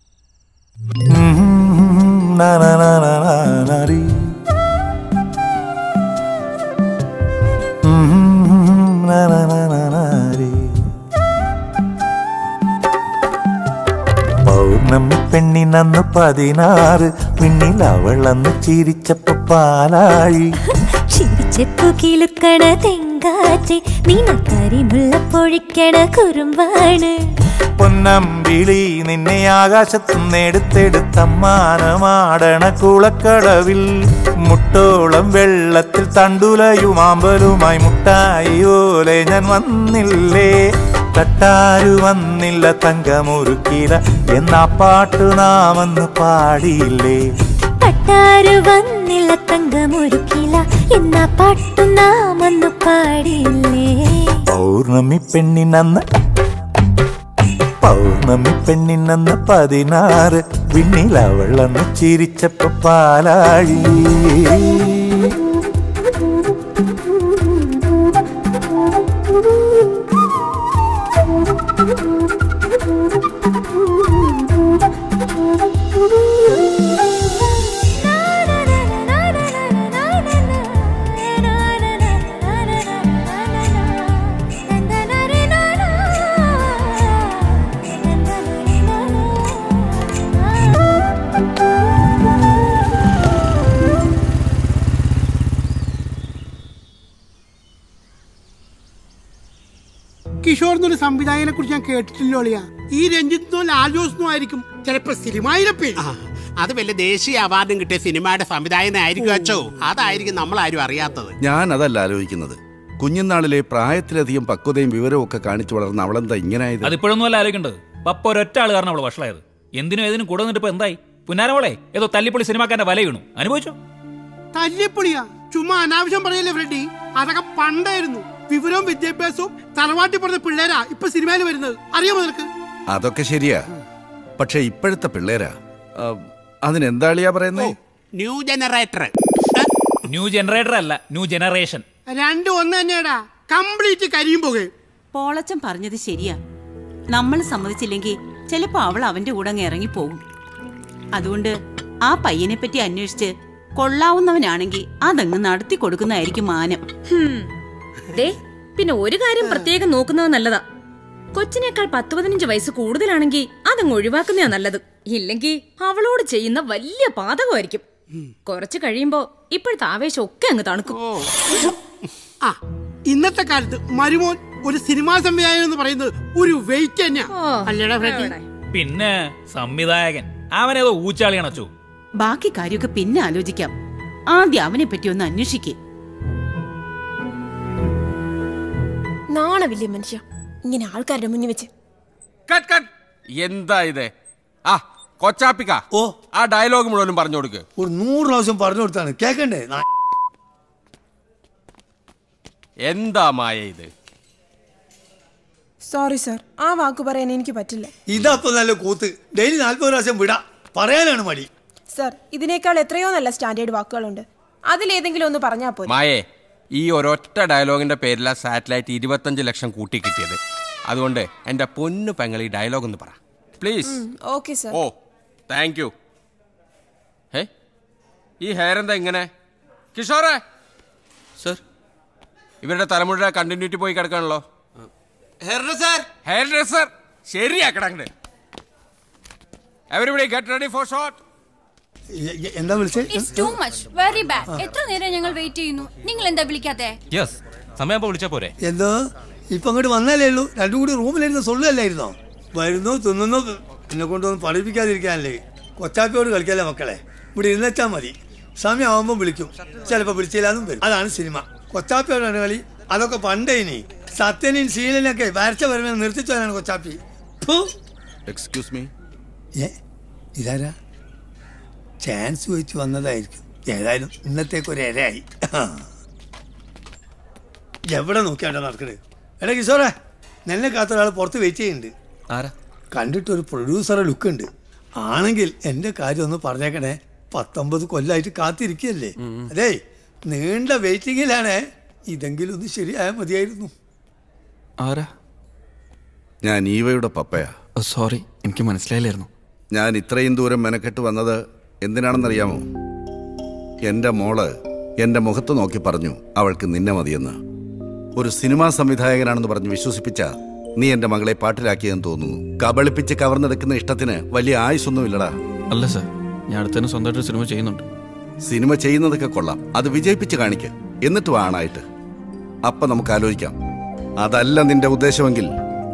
പൗർണമി പെണ്ണിനന്ന് പതിനാറ് പിന്നിൽ അവളന്ന് ചിരിച്ചപ്പോ പാലാഴി ചിരിച്ചപ്പു കിളുക്കണ തെങ്കാറ്റ് നീനക്കരിമുള്ള പൊഴിക്കണ കുറുമ്പാണ് പൊന്നമ്പിളി നിന്നെ ആകാശത്തുനിന്നെടുത്തെടുത്തമ്മാനമാടണ കുളക്കടവിൽ മുട്ടോളം വെള്ളത്തിൽ തണ്ടുലയുമാമ്പലുമായി മുട്ടായി ഓലെ ഞാൻ വന്നില്ലേ തട്ടാരു വന്നില്ല തങ്കമുറുക്കില എന്നാ പാട്ടു നാമെന്ന് പാടിയില്ലേ പട്ടാരു വന്നില്ല തങ്കമൊരുക്കില എന്ന പാട്ടു നാമൊന്നു പാടിയില്ലേ പൗർണമി പെണ്ണിനന്ന് പൗർണമി പെണ്ണിനന്ന് പതിനാറ് വിണ്ണിൽ അവളന്ന് ചിരിച്ചപ്പോ പാലാഴി കിഷോർ എന്നൊരു സംവിധായകനെ കുറിച്ച് ഞാൻ കേട്ടിട്ടില്ലോ അളിയ ഈ രഞ്ജിത്തിനോ ലാൽ ജോസിനോ ആയിരിക്കും ചിലപ്പോ സിനിമയിലെ പേര് അത് വല്ല ദേശീയ അവാർഡും കിട്ടിയ സിനിമയുടെ സംവിധായകനായിരിക്കും അച്ചോ അതായിരിക്കും നമ്മൾ ആരും അറിയാത്തത് ഞാൻ അതല്ല ആലോചിക്കുന്നത് കുഞ്ഞുനാളിലെ പ്രായത്തിലധികം പക്വതയും വിവരവും ഒക്കെ കാണിച്ചു വളർന്ന അവളെന്താ ഇങ്ങനായത് അതിപ്പോഴൊന്നും അല്ല ആലോചിക്കേണ്ടത് പപ്പ ഒരൊറ്റ ആൾ കാരണം അവള് വഷളായത് എന്തിനും ഏതിനും കൂടെ നിന്നിട്ട് ഇപ്പൊ എന്തായി പുന്നാരമോളെ ഏതോ തല്ലിപ്പൊളി സിനിമാക്കാരന്റെ വല വീണു അനുഭവിച്ചോ തല്ലിപ്പൊളിയാ ചുമ്മാ അനാവശ്യം പറയല്ലേ ഫ്രെഡി അതൊക്കെ പണ്ടായിരുന്നു വിവരവും വിദ്യാഭ്യാസവും തറവാട്ടി പറഞ്ഞ പിള്ളേരാ ഇപ്പൊ സിനിമയിൽ വരുന്നത് അറിയാമോ നിനക്ക് അതൊക്കെ ശരിയാ പക്ഷെ ഇപ്പോഴത്തെ പിള്ളേരാ ആ, അതിനെന്താളിയാ പറയുന്നേ ന്യൂ ജനറേറ്റർ ന്യൂ ജനറേറ്റർ അല്ല ന്യൂ ജനറേഷൻ രണ്ടും ഒന്ന് തന്നെയാടാ കംപ്ലീറ്റ് കരിയും പോകും പോളച്ചൻ പറഞ്ഞത് ശരിയാ നമ്മൾ സമ്മതിച്ചില്ലെങ്കിൽ ചിലപ്പോ അവൾ അവന്റെ കൂടെ അങ്ങ് ഇറങ്ങിപ്പോകും അതുകൊണ്ട് ആ പയ്യനെ പറ്റി അന്വേഷിച്ച് കൊള്ളാവുന്നവനാണെങ്കിൽ അതങ്ങ് നടത്തി കൊടുക്കുന്നതായിരിക്കും മാനം ഹും. ദേ പിന്നെ ഒരു കാര്യം പ്രത്യേകം നോക്കുന്നത് നല്ലതാ കൊച്ചിനേക്കാൾ പത്ത് പതിനഞ്ച് വയസ്സ് കൂടുതലാണെങ്കിൽ അതങ്ങ് ഒഴിവാക്കുന്നതാ നല്ലത് ഇല്ലെങ്കിൽ അവളോട് ചെയ്യുന്ന വലിയ പാതകമായിരിക്കും കുറച്ച് കഴിയുമ്പോ ഇപ്പോഴത്തെ ആവേശം ഒക്കെ അങ്ങ് തണുക്കും ആ ഇന്നത്തെ കാലത്ത് മരുമോൻ ഒരു സിനിമാ സംവിധായകൻ എന്ന് പറയുന്നത് ഒരു വെയിറ്റ് തന്നെയാ അല്ലേടാ ഫ്രെഡി പിന്നെ സംവിധായകൻ അവനേതോ ഊച്ചാളിയാണച്ചോ ബാക്കി കാര്യമൊക്കെ പിന്നെ ആലോചിക്കാം ആദ്യം അവനെ പറ്റി ഒന്ന് അന്വേഷിക്കേ നാണമില്ലേ മനുഷ്യ ഇങ്ങനെ ആൾക്കാരുടെ മുന്നിൽ വെച്ച് കട്ട് കട്ട് എന്താ ഇത് ആ കൊച്ചാപ്പിക്ക ഓ ആ ഡയലോഗ് മുഴുവനും പറഞ്ഞു കൊടുക്ക് ഒരു നൂറ് പ്രാവശ്യം പറഞ്ഞു കൊടുത്താണ് കേക്കണ്ടേ നാ- എന്താ മായ ഇത് സോറി സർ ആ വാക്ക് പറയാൻ എനിക്ക് പറ്റില്ല ഇതപ്പൊ നല്ല കൂത്ത് ഡെയിലി നാല്പത് പ്രാവശ്യം വിടാ പറയാനാണ് മടി സർ ഇതിനേക്കാൾ എത്രയോ നല്ല സ്റ്റാൻഡേർഡ് വാക്കുകളുണ്ട് അതിലേതെങ്കിലും ഒന്ന് പറഞ്ഞാൽ പോരെ മായേ ഈ ഒരൊറ്റ ഡയലോഗിന്റെ പേരിലാ സാറ്റലൈറ്റ് ഇരുപത്തഞ്ച് ലക്ഷം കൂട്ടി കിട്ടിയത് അതുകൊണ്ട് എന്റെ പൊന്നു പെങ്ങൾ ഈ ഡയലോഗ് ഒന്ന് പറ പ്ലീസ് ഓക്കെ സർ ഓ താങ്ക് യു ഹേ ഈ ഹെയർ എന്താ ഇങ്ങനെ കിഷോറെ സർ ഇവരുടെ തലമുറ കണ്ടിന്യൂറ്റി പോയി കിടക്കാണല്ലോ ഹെയർ ഡ്രസ്സർ ഹെയർ ഡ്രസ്സർ ശരിയാ കിടക്കണേ everybody get ready for shot എന്താ വിളിച്ചേ it's too much very bad എത്ര നേരം ഞങ്ങൾ വെയിറ്റ് ചെയ്യുന്നു നിങ്ങൾ എന്താ വിളിക്കാത്തെ യെസ് സമയം വിളിച്ചാ പോരെ എന്തോ ഇപ്പൊ അങ്ങോട്ട് വന്നാലേ ഉള്ളൂ രണ്ടും കൂടി റൂമിലിരുന്ന് സൊല്ലല്ലായിരുന്നോ വരുന്നു തിന്നുന്നു എന്നെ കൊണ്ടൊന്നും പഠിപ്പിക്കാതിരിക്കാനല്ലേ കൊച്ചാപ്പിയോട് കളിക്കല്ലേ മക്കളെ ഇവിടെ ഇരുന്നെച്ചാൽ മതി സമയമാകുമ്പോൾ വിളിക്കും ചിലപ്പോൾ വിളിച്ചില്ലാന്നും വരും അതാണ് സിനിമ കൊച്ചാപ്പിയോടാണ് കളി അതൊക്കെ പണ്ടേ ഇനി സത്യനെയും ശീലനൊക്കെ വരച്ച വരുമ്പോൾ നിർത്തിച്ചവനാണ് കൊച്ചാപ്പി ഫു. എക്സ്ക്യൂസ് മീ ഏ ഇതാരാ ചാൻസ് വെച്ച് വന്നതായിരിക്കും ഏതായാലും ഇന്നത്തേക്ക് ഒരു ഇരയായി എവിടെ നോക്കിയാണ്ടോ നടക്കണേ എടാ കിഷോറെ നെല്ലെ കാത്ത ഒരാൾ പുറത്ത് വെയിറ്റ് ചെയ്യുന്നുണ്ട് ആരാ കണ്ടിട്ട് ഒരു പ്രൊഡ്യൂസറെ ലുക്ക് ഉണ്ട് ആണെങ്കിൽ എൻ്റെ കാര്യം ഒന്ന് പറഞ്ഞേക്കണേ പത്തൊമ്പത് കൊല്ലമായിട്ട് കാത്തിരിക്കുകയല്ലേ അതേ നീണ്ട വെയിറ്റിങ്ങിലാണ് ഇതെങ്കിലും ഒന്ന് ശരിയായാൽ മതിയായിരുന്നു ആരാ ഞാൻ ഈവയുടെ പപ്പയാ സോറി എനിക്ക് മനസ്സിലായില്ലായിരുന്നു ഞാൻ ഇത്രയും ദൂരം മെനക്കെട്ട് വന്നത് എന്തിനാണെന്നറിയാമോ എൻ്റെ മോള് എൻ്റെ മുഖത്ത് നോക്കി പറഞ്ഞു അവൾക്ക് നിന്നെ മതിയെന്ന് ഒരു സിനിമാ സംവിധായകനാണെന്ന് പറഞ്ഞ് വിശ്വസിപ്പിച്ച നീ എൻ്റെ മകളെ പാട്ടിലാക്കിയെന്ന് തോന്നുന്നു കബളിപ്പിച്ച് കവർന്നെടുക്കുന്ന ഇഷ്ടത്തിന് വലിയ ആയുസൊന്നുമില്ലടാ അല്ല സർ ഞാൻ അടുത്തന്നെ സ്വന്തമായിട്ട് സിനിമ ചെയ്യുന്നുണ്ട് സിനിമ ചെയ്യുന്നതൊക്കെ കൊള്ളാം അത് വിജയിപ്പിച്ച് കാണിക്ക് എന്നിട്ട് വാ ആണായിട്ട് അപ്പൊ നമുക്ക് ആലോചിക്കാം അതല്ല നിന്റെ ഉദ്ദേശമെങ്കിൽ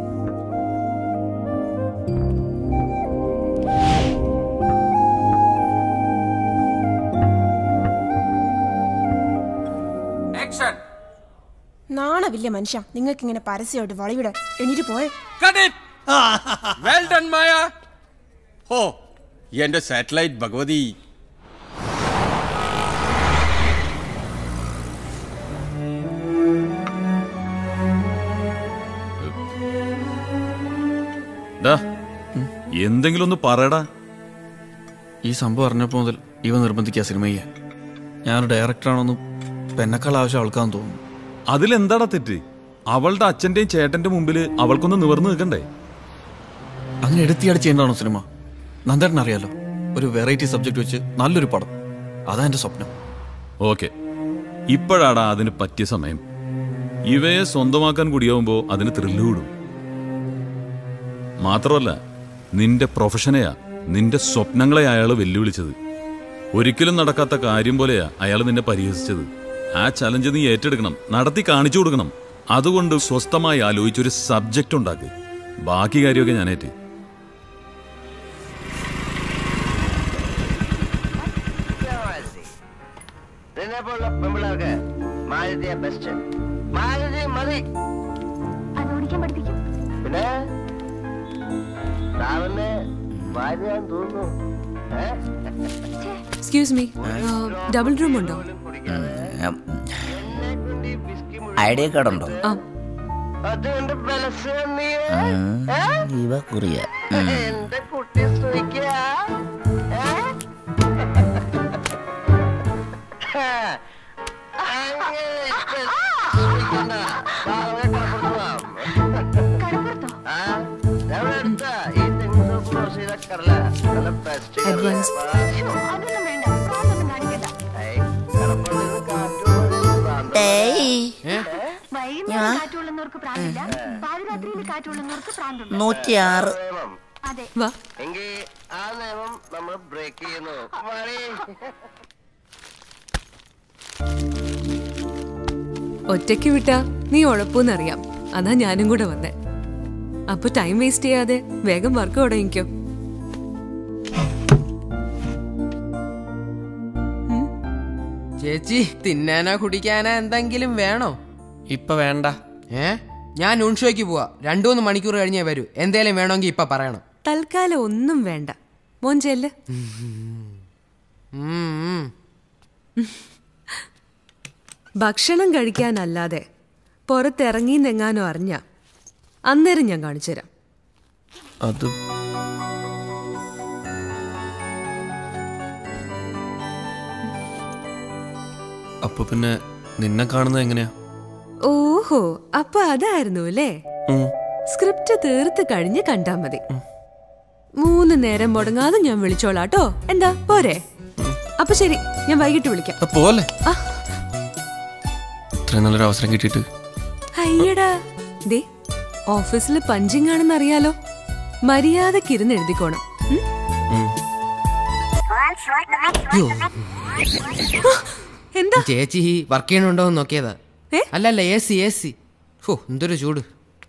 ആക്ഷൻ നാണമില്ല മനുഷ്യ നിങ്ങൾക്ക് ഇങ്ങനെ പരസ്യമായിട്ട് വളവിടാൻ എണീറ്റ് പോയെ cut it well done Maya ഹോ എന്റെ സാറ്റലൈറ്റ് ഭഗവതി ഡാ എന്തെങ്കിലും ഒന്ന് പറയടാ ഈ സംഭവം അറിഞ്ഞപ്പോൾ മുതൽ ഇവ നിർബന്ധിക്കുക സിനിമ ചെയ്യാൻ ഞാനൊരു ഡയറക്ടറാണെന്നും പെന്നക്കാൾ ആവശ്യം അവൾക്കാന്ന് തോന്നുന്നു അതിലെന്താടാ തെറ്റ് അവളുടെ അച്ഛന്റെയും ചേട്ടന്റെ മുമ്പിൽ അവൾക്കൊന്ന് നിവർന്നു നിൽക്കണ്ടേ അങ്ങനെ എടുത്തിയാടി ചെയ്യേണ്ടതാണോ സിനിമ നന്ദേട്ടൻ അറിയാലോ ഒരു വെറൈറ്റി സബ്ജക്ട് വെച്ച് നല്ലൊരു പടം അതാ എൻ്റെ സ്വപ്നം ഓക്കെ ഇപ്പോഴാടാ അതിന് പറ്റിയ സമയം ഇവയെ സ്വന്തമാക്കാൻ കൂടിയാവുമ്പോ അതിന് ത്രില്ല് കൂടും മാത്രമല്ല നിന്റെ പ്രൊഫഷനെയാ നിന്റെ സ്വപ്നങ്ങളെ അയാൾ വെല്ലുവിളിച്ചത് ഒരിക്കലും നടക്കാത്ത കാര്യം പോലെയാ അയാൾ നിന്നെ പരിഹസിച്ചത് ആ ചലഞ്ച് നീ ഏറ്റെടുക്കണം നടത്തി കാണിച്ചു കൊടുക്കണം അതുകൊണ്ട് സ്വസ്ഥമായി ആലോചിച്ചൊരു സബ്ജക്റ്റ് ഉണ്ടാക്ക് ബാക്കി കാര്യമൊക്കെ ഞാനേറ്റ് നിന്നെ പോലുള്ള പെമ്പിള്ളേർക്ക് മാരുതിയ ബെസ്റ്റ് മാരുതി മതി അത് ഓടിക്കാൻ പഠിപ്പിക്കും പിന്നെ രാവിലെ ഭാര്യയാന്ന് തോന്നുന്നു ഏ? എക്സ്ക്യൂസ് മീ ഡബിൾ റൂം ഉണ്ടോ ഐഡിയ കാർഡ് ഉണ്ടോ ആ അതുകൊണ്ട് ബലസ് നീ ഇവ കുറിയ എന്റെ കുട്ടി സുഖിക്കാ അഡ്വാൻസ് നൂറ്റിയാറ് വാ എങ്കിൽ ആ നിയമം നമ്മൾ ബ്രേക്ക് ചെയ്യുന്നു മണി ഒറ്റയ്ക്ക് വിട്ടാ നീ ഉഴപ്പൂന്നറിയാം അതാ ഞാനും കൂടെ വന്നേ അപ്പൊ ടൈം വേസ്റ്റ് ചെയ്യാതെ വേഗം വർക്ക് തുടങ്ങിക്കോ ചേച്ചി തിന്നാനോ കുടിക്കാനോ എന്തെങ്കിലും വേണോ ഇപ്പൊ വേണ്ട ഏ ഞാൻ ഉൺഷോയ്ക്ക് പോവാ രണ്ടു മൂന്ന് മണിക്കൂർ കഴിഞ്ഞേ വരൂ എന്തേലും വേണമെങ്കിൽ ഇപ്പൊ പറയണം തൽക്കാലം ഒന്നും വേണ്ട മോൻ ചെല്ല് ഉം, ഉം. ഭക്ഷണം കഴിക്കാനല്ലാതെ പുറത്തിറങ്ങിന്നെങ്ങാനോ അറിഞ്ഞ അന്നേരം ഞാൻ കാണിച്ചു തരാം അത് അപ്പൊ പിന്നെ നിന്നെ കാണുന്നത് എങ്ങനെയാ ഓഹോ അപ്പൊ അതായിരുന്നു അല്ലേ ഉം. സ്ക്രിപ്റ്റ് തീർത്ത് കഴിഞ്ഞ് കണ്ടാ മതി മൂന്ന് നേരം മുടങ്ങാതെ ഞാൻ വിളിച്ചോളാട്ടോ എന്താ പോരെ അപ്പൊ ശരി ഞാൻ വൈകിട്ട് വിളിക്കാം ആ, പോലെ ആ. ഇത്രയും നല്ലൊരു അവസരം കിട്ടിയിട്ട് അയ്യടാ ദേ ഓഫീസിൽ പഞ്ചിങ് ആണെന്ന് അറിയാലോ മര്യാദക്ക് ഇരുന്ന് എഴുതിക്കോണം ഉം? യ്യോ, എന്താ ചേച്ചി വർക്ക് ചെയ്യണുണ്ടോ എന്ന് നോക്കിയതാ അല്ലല്ല എ സി എ സി ഓ എന്തൊരു ചൂട്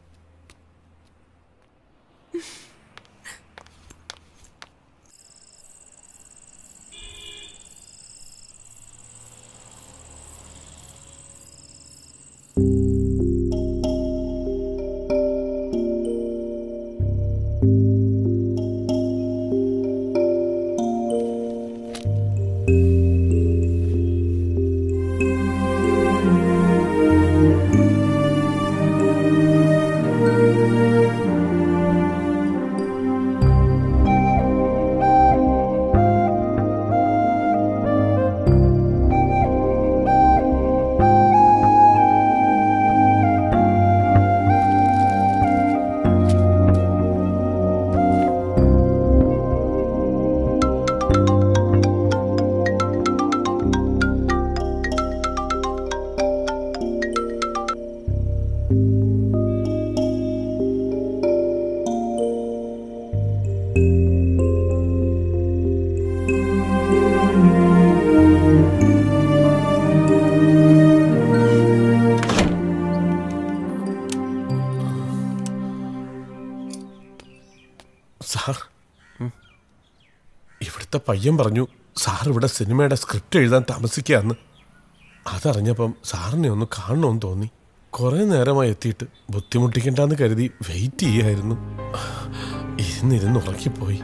സാർ ഇവിടുത്തെ പയ്യൻ പറഞ്ഞു സാർ ഇവിടെ സിനിമയുടെ സ്ക്രിപ്റ്റ് എഴുതാൻ താമസിക്കുകയെന്ന് അതറിഞ്ഞപ്പം സാറിനെ ഒന്ന് കാണണമെന്ന് തോന്നി കുറേ നേരമായി എത്തിയിട്ട് ബുദ്ധിമുട്ടിക്കണ്ടെന്ന് കരുതി വെയിറ്റ് ചെയ്യായിരുന്നു ഇരുന്നിരുന്ന് ഉറക്കിപ്പോയി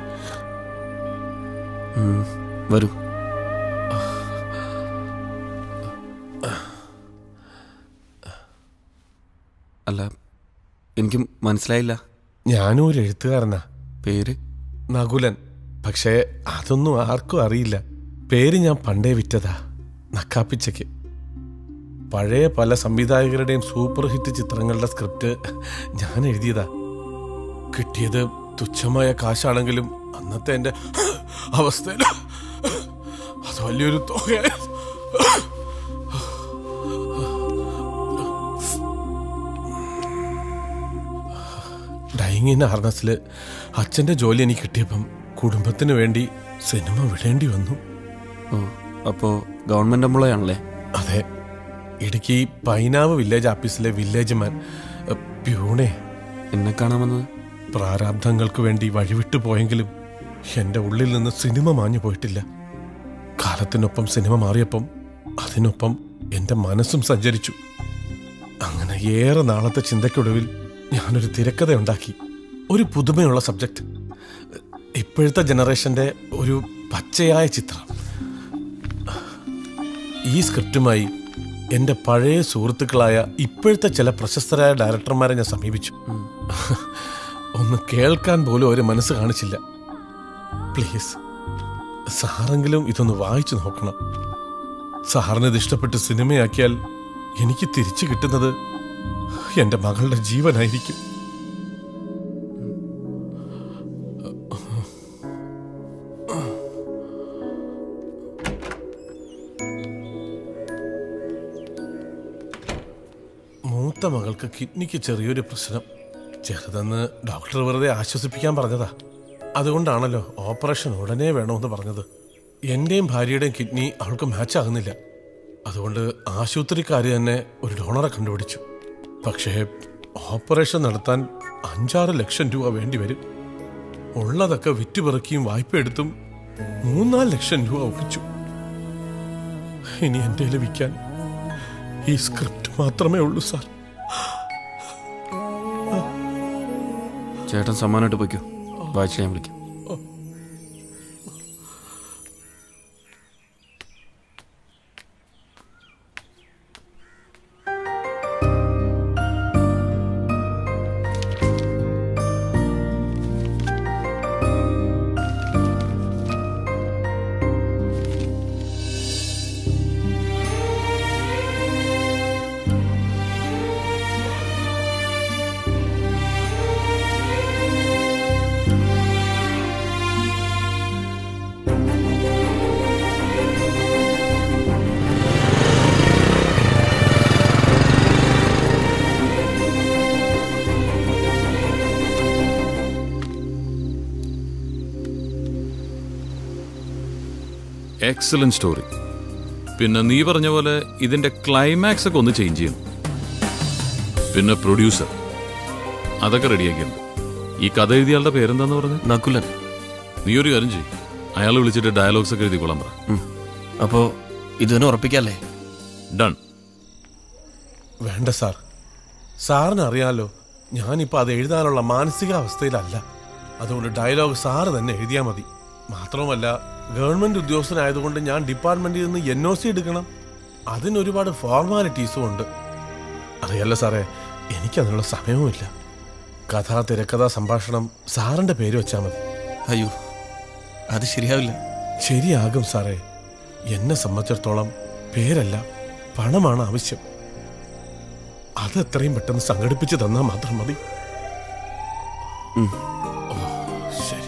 ഉം, വരൂ അല്ല എനിക്ക് മനസ്സിലായില്ല ഞാനും ഒരു എഴുത്തുകാരനാ പേര് നകുലൻ പക്ഷേ അതൊന്നും ആർക്കും അറിയില്ല പേര് ഞാൻ പണ്ടേ വിറ്റതാ നക്കാപ്പിച്ചയ്ക്ക് പഴയ പല സംവിധായകരുടെയും സൂപ്പർ ഹിറ്റ് ചിത്രങ്ങളുടെ സ്ക്രിപ്റ്റ് ഞാൻ എഴുതിയതാ കിട്ടിയത് തുച്ഛമായ കാശാണെങ്കിലും അന്നത്തെ എൻ്റെ അവസ്ഥയിൽ അത് വലിയൊരു തുകയായിരുന്നു ഡൈങ് ഇൻ ഹാർനസിൽ അച്ഛൻ്റെ ജോലി എനിക്ക് കിട്ടിയപ്പം കുടുംബത്തിന് വേണ്ടി സിനിമ വിടേണ്ടി വന്നു ഓ അപ്പോൾ ഗവൺമെൻറ് എംപ്ലോയി ആണല്ലേ അതെ ഇടുക്കി പൈനാവ് വില്ലേജ് ഓഫീസിലെ വില്ലേജ് മാൻ എ, പ്യൂണെ എന്നെ കാണാൻ വന്നത് പ്രാരാബ്ധങ്ങൾക്ക് വേണ്ടി വഴിവിട്ടു പോയെങ്കിലും എൻ്റെ ഉള്ളിൽ നിന്ന് സിനിമ മാഞ്ഞു പോയിട്ടില്ല കാലത്തിനൊപ്പം സിനിമ മാറിയപ്പം അതിനൊപ്പം എൻ്റെ മനസ്സും സഞ്ചരിച്ചു അങ്ങനെ ഏറെ നാളത്തെ ചിന്തയ്ക്കൊടുവിൽ ഞാനൊരു തിരക്കഥ ഉണ്ടാക്കി ഒരു പുതുമയുള്ള സബ്ജക്റ്റ് ഇപ്പൊ ഇപ്പോഴത്തെ ജനറേഷന്റെ ഒരു പച്ചയായ ചിത്രം ഈ സ്ക്രിപ്റ്റുമായി എൻ്റെ പഴയ സുഹൃത്തുക്കളായ ഇപ്പോഴത്തെ ചില പ്രശസ്തരായ ഡയറക്ടർമാരെ ഞാൻ സമീപിച്ചു ഒന്ന് കേൾക്കാൻ പോലും ഒരു മനസ്സ് കാണിച്ചില്ല പ്ലീസ് സാറെങ്കിലും ഇതൊന്ന് വായിച്ചു നോക്കണം സാറിന് ഇത് ഇഷ്ടപ്പെട്ട് സിനിമയാക്കിയാൽ എനിക്ക് തിരിച്ചു കിട്ടുന്നത് എൻ്റെ മകളുടെ ജീവനായിരിക്കും മൂത്ത മകൾക്ക് കിഡ്നിക്ക് ചെറിയൊരു പ്രശ്നം ചെറുതെന്ന് ഡോക്ടർ വെറുതെ ആശ്വസിപ്പിക്കാൻ പറഞ്ഞതാ അതുകൊണ്ടാണല്ലോ ഓപ്പറേഷൻ ഉടനെ വേണമെന്ന് പറഞ്ഞത് എന്റെയും ഭാര്യയുടെയും കിഡ്നി അവൾക്ക് മാച്ച് ആകുന്നില്ല അതുകൊണ്ട് ആശുപത്രിക്കാർ തന്നെ ഒരു ഡോണറെ കണ്ടുപിടിച്ചു പക്ഷേ ഓപ്പറേഷൻ നടത്താൻ അഞ്ചാറ് ലക്ഷം രൂപ വേണ്ടി വരും ഉള്ളതൊക്കെ വിറ്റുപിറക്കിയും വായ്പ എടുത്തും മൂന്നാല് ലക്ഷം രൂപ ഒപ്പിച്ചു ഇനി എൻ്റെ ലഭിക്കാൻ ഈ സ്ക്രിപ്റ്റ് മാത്രമേ ഉള്ളൂ സാർ ചേട്ടൻ സമ്മാനമായിട്ട് പോയിക്കോ വായിച്ച് ഞാൻ വിളിക്കാം എക്സലന്റ് സ്റ്റോറി പിന്നെ നീ പറഞ്ഞ പോലെ ഇതിന്റെ ക്ലൈമാക്സ് ഒക്കെ ഒന്ന് ചേഞ്ച് ചെയ്യണം പിന്നെ പ്രൊഡ്യൂസർ അതൊക്കെ റെഡിയാക്കിയിട്ടുണ്ട് ഈ കഥ എഴുതിയാളുടെ പേരെന്താന്ന് പറഞ്ഞു നക്കുലൻ നീ ഒരു കാര്യം ചെയ്യും അയാൾ വിളിച്ചിട്ട് ഡയലോഗ്സ് ഒക്കെ എഴുതിക്കൊള്ളാൻ പറ അപ്പോ ഇതിനെ ഉറപ്പിക്കല്ലേ ഡൺ വേണ്ട സാർ സാറിന് അറിയാലോ ഞാനിപ്പോൾ അത് എഴുതാനുള്ള മാനസികാവസ്ഥയിലല്ല അതുകൊണ്ട് ഡയലോഗ് സാറ് തന്നെ എഴുതിയാൽ മതി മാത്രവുമല്ല ഗവൺമെന്റ് ഉദ്യോഗസ്ഥനായതുകൊണ്ട് ഞാൻ ഡിപ്പാർട്ട്മെന്റിൽ നിന്ന് എൻ ഒ സി എടുക്കണം അതിന് ഒരുപാട് ഫോർമാലിറ്റീസും ഉണ്ട് അറിയാലോ സാറേ എനിക്കതിനുള്ള സമയവുമില്ല കഥ തിരക്കഥ സംഭാഷണം സാറിന്റെ പേര് വെച്ചാൽ മതി അയ്യോ അത് ശരിയാവില്ല ശരിയാകും സാറേ എന്നെ സംബന്ധിച്ചിടത്തോളം പേരല്ല പണമാണ് ആവശ്യം അത് എത്രയും പെട്ടെന്ന് സംഘടിപ്പിച്ച് തന്നാൽ മാത്രം മതി ഓ, ശരി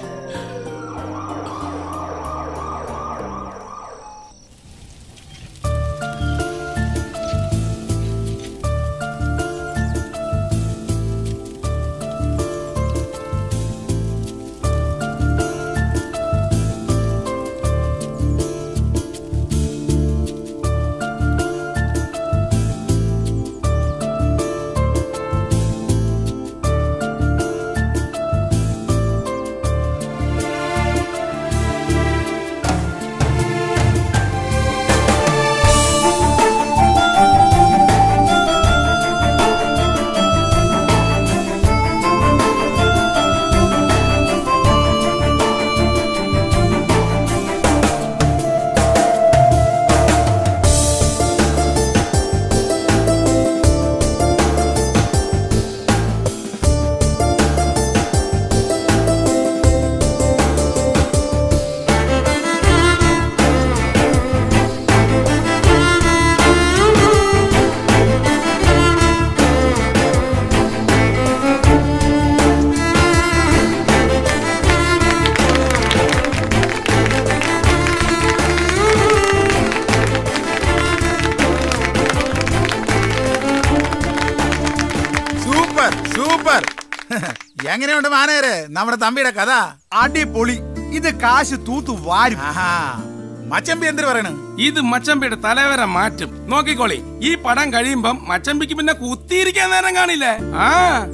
സൂപ്പർ സൂപ്പർ എങ്ങനെയുണ്ട് മാനേരെ നമ്മുടെ തമ്പിയുടെ കഥ അടിപൊളി ഇത് കാശ് തൂത്തു വാരും മച്ചമ്പി എന്തിനു പറയണ ഇത് മച്ചമ്പിയുടെ തലവര മാറ്റും നോക്കിക്കോളി ഈ പടം കഴിയുമ്പം മച്ചമ്പിക്ക് പിന്നെ കുത്തിയിരിക്കാൻ നേരം കാണില്ലേ ആ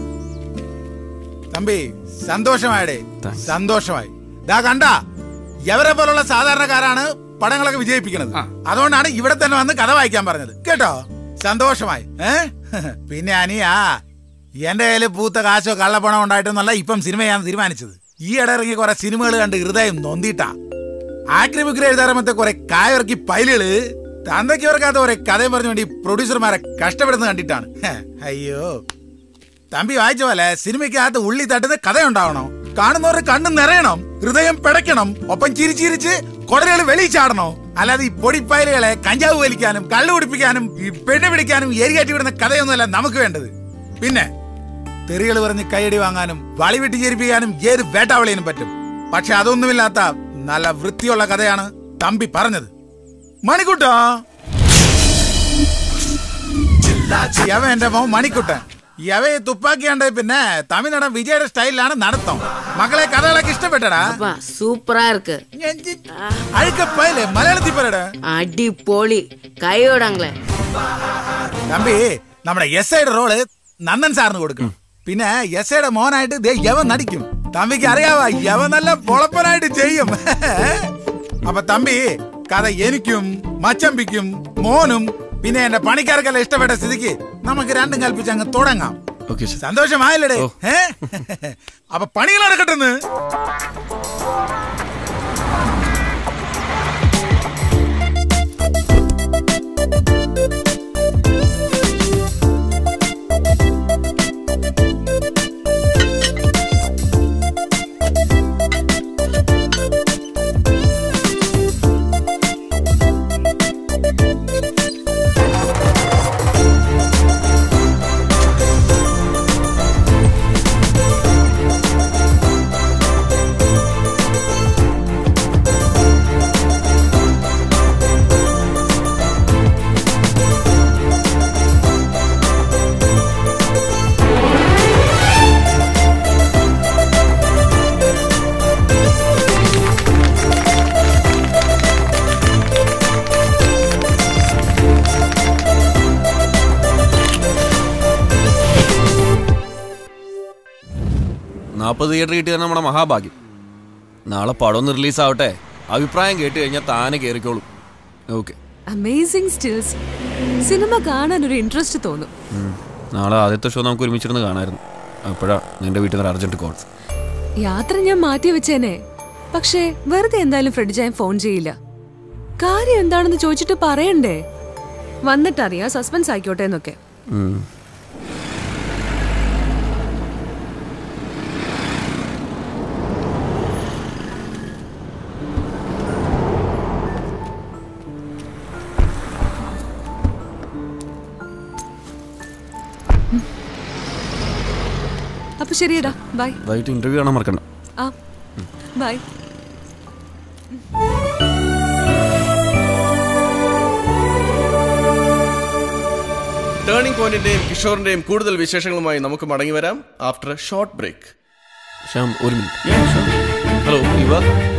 തമ്പി സന്തോഷമായടേ സന്തോഷമായി ദാ കണ്ട എവരെ പോലുള്ള സാധാരണക്കാരാണ് പടങ്ങളൊക്കെ വിജയിപ്പിക്കുന്നത് അതുകൊണ്ടാണ് ഇവിടെ തന്നെ വന്ന് കഥ വായിക്കാൻ പറഞ്ഞത് കേട്ടോ സന്തോഷമായി ഏ പിന്നെ അനിയാ എന്റെ കയ്യിൽ പൂത്ത കാശോ കള്ളപ്പണോ ഉണ്ടായിട്ടൊന്നല്ല ഇപ്പം സിനിമ ചെയ്യാൻ തീരുമാനിച്ചത് ഈ ഇട ഇറങ്ങി കുറെ സിനിമകൾ കണ്ട് ഹൃദയം നൊന്തിട്ടാ ആക്രിമിക്രി എഴുതാറമത്തെ കുറെ കായറക്കി പൈലുകള് തന്തയ്ക്ക് ഓർക്കാത്ത കുറെ കഥയും പറഞ്ഞു വേണ്ടി പ്രൊഡ്യൂസർമാരെ കഷ്ടപ്പെടുന്നത് കണ്ടിട്ടാണ് ഹെ, അയ്യോ തമ്പി വായിച്ച പോലെ സിനിമയ്ക്കകത്ത് ഉള്ളി തട്ടുന്ന കഥയുണ്ടാവണം കാണുന്നവരുടെ കണ്ണ് നിറയണം ഹൃദയം പിടയ്ക്കണം ഒപ്പം ചിരിച്ചിരിച്ച് കുടലുകൾ വെളി ചാടണോ അല്ലാതെ ഈ പൊടിപ്പയലുകളെ കഞ്ചാവ് വലിക്കാനും കള്ളു കുടിപ്പിക്കാനും ഈ പെണ്ണ് പിടിക്കാനും ഏരിയാറ്റി വിടുന്ന കഥയൊന്നുമല്ല നമുക്ക് വേണ്ടത് പിന്നെ തെറികൾ പറഞ്ഞ് കൈയടി വാങ്ങാനും വളി വെട്ടി ചേരിപ്പിക്കാനും ഏത് വേട്ടാവളിയനും പറ്റും പക്ഷെ അതൊന്നുമില്ലാത്ത നല്ല വൃത്തിയുള്ള കഥയാണ് തമ്പി പറഞ്ഞത് മണിക്കുട്ടോ യവ എന്റെ മോൻ മണിക്കുട്ടൻ യവയെ തുപ്പാക്കിയാണ്ട് പിന്നെ തമിഴ്നാടൻ വിജയുടെ സ്റ്റൈലിലാണ് നടത്തം മക്കളെ കഥകളൊക്കെ ഇഷ്ടപ്പെട്ടടാ சூப்பரா இருக்கு അഴുക്കപ്പയല്ലേ മലയാളത്തിൽ പറയടാ அடிப்பொலி கையோடாங்களே തമ്പി നമ്മുടെ എസ് ഐയുടെ റോള് നന്ദൻ സാറിന് കൊടുക്കും പിന്നെ എസ് ഐയുടെ മോനായിട്ട് ദേ യവൻ നടിക്കും തമ്പിക്ക് അറിയാവാ യവൻ നല്ല പൊളപ്പനായിട്ട് ചെയ്യും അപ്പൊ തമ്പി കഥ എനിക്കും മച്ചമ്പിക്കും മോനും പിന്നെ എന്റെ പണിക്കാർക്കെല്ലാം ഇഷ്ടപ്പെട്ട സ്ഥിതിക്ക് നമുക്ക് രണ്ടും കൽപ്പിച്ച് അങ്ങ് തുടങ്ങാം ഓക്കെ സന്തോഷമായില്ലേ ഏ അപ്പൊ പണികൾ നടക്കട്ടെന്ന് നാൽപ്പത് തിയേറ്റർ കിട്ടിയത് നമ്മുടെ മഹാഭാഗ്യം നാളെ പടം ഒന്ന് റിലീസ് ആവട്ടെ അഭിപ്രായം കേട്ട് കഴിഞ്ഞാൽ താനെ കയറിക്കോളും ഓക്കെ അമേസിംഗ് സ്റ്റിൽസ് സിനിമ കാണാൻ ഒരു ഇൻട്രസ്റ്റ് തോന്നും നാളെ ആദ്യത്തെ ഷോ നമുക്ക് ഒരുമിച്ചിരുന്ന് കാണാമായിരുന്നു അപ്പോഴാ നിന്റെ വീട്ടിൽ നിന്ന് അർജന്റ് കോൾ യാത്ര ഞാൻ മാറ്റി വെച്ചേനെ പക്ഷേ വെറുതെ എന്തായാലും ഫ്രെഡിജാൻ ഫോൺ ചെയ്യില്ല കാര്യം എന്താണെന്ന് ചോദിച്ചിട്ട് പറയണ്ടേ വന്നിട്ടറിയാം സസ്പെൻസ് ആയിക്കോട്ടെ എന്നൊക്കെ അപ്പൊ ശരിയടാ ബൈ വൈകിട്ട് ഇന്റർവ്യൂ കാണാൻ മറക്കണ്ട ആ ബൈ ടേണിംഗ് പോയിന്റിന്റെയും കിഷോറിന്റെയും കൂടുതൽ വിശേഷങ്ങളുമായി നമുക്ക് മടങ്ങി വരാം after a short break Shyam ഒരു മിനിറ്റ് ഹലോ ഇവ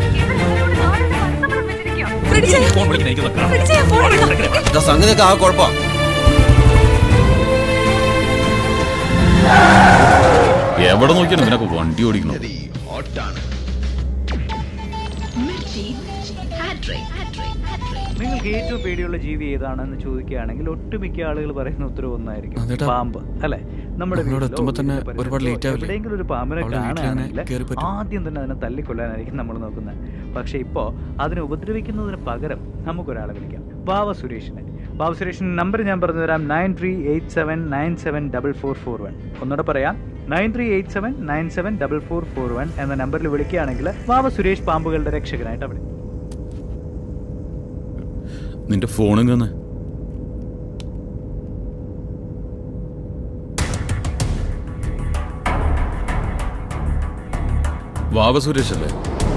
ഇതാ സംഗതിയൊക്കെ ആ കുഴപ്പമാ എവിടെ നോക്കിയാണ് നിനക്ക് വണ്ടി ഓടിക്കണം നിങ്ങൾക്ക് ഏറ്റവും പേടിയുള്ള ജീവി ഏതാണെന്ന് ചോദിക്കുകയാണെങ്കിൽ ഒട്ടുമിക്ക ആളുകൾ പറയുന്ന ഉത്തരവ് ഒന്നായിരിക്കും അതേട്ടാ, പാമ്പ് അല്ലെ നമ്മുടെ നമ്മളവിടെ വീട്ടിലോ, എത്തുമ്പോ തന്നെ വീടിന്റെ ഒരുപാട് പരിസരത്തോ late ആവില്ലേ? എവിടെയെങ്കിലും ഒരു പാമ്പിനെ അവളുടെ വീട്ടിൽ തന്നെ കാണുകയാണെങ്കിൽ കയറി പറ്റും. ആദ്യം തന്നെ അതിനെ തല്ലിക്കൊല്ലാനായിരിക്കും നമ്മൾ നോക്കുന്നത് പക്ഷെ ഇപ്പോ അതിനെ ഉപദ്രവിക്കുന്നതിന് പകരം നമുക്കൊരാളെ വിളിക്കാം ബാവ സുരേഷിനെ ബാബു സുരേഷിന്റെ നമ്പർ ഞാൻ പറഞ്ഞു തരാം nine three eight seven nine seven double four four one ഒന്നുകൂടെ പറയാം nine three eight seven nine seven double four four one എന്ന നമ്പറിൽ വിളിക്കുകയാണെങ്കിൽ ബാബ സുരേഷ് പാമ്പുകളുടെ രക്ഷകനായിട്ട് അവിടെ നിന്റെ ഫോണും കന്ന് വാവ സുരേഷ് അല്ലേ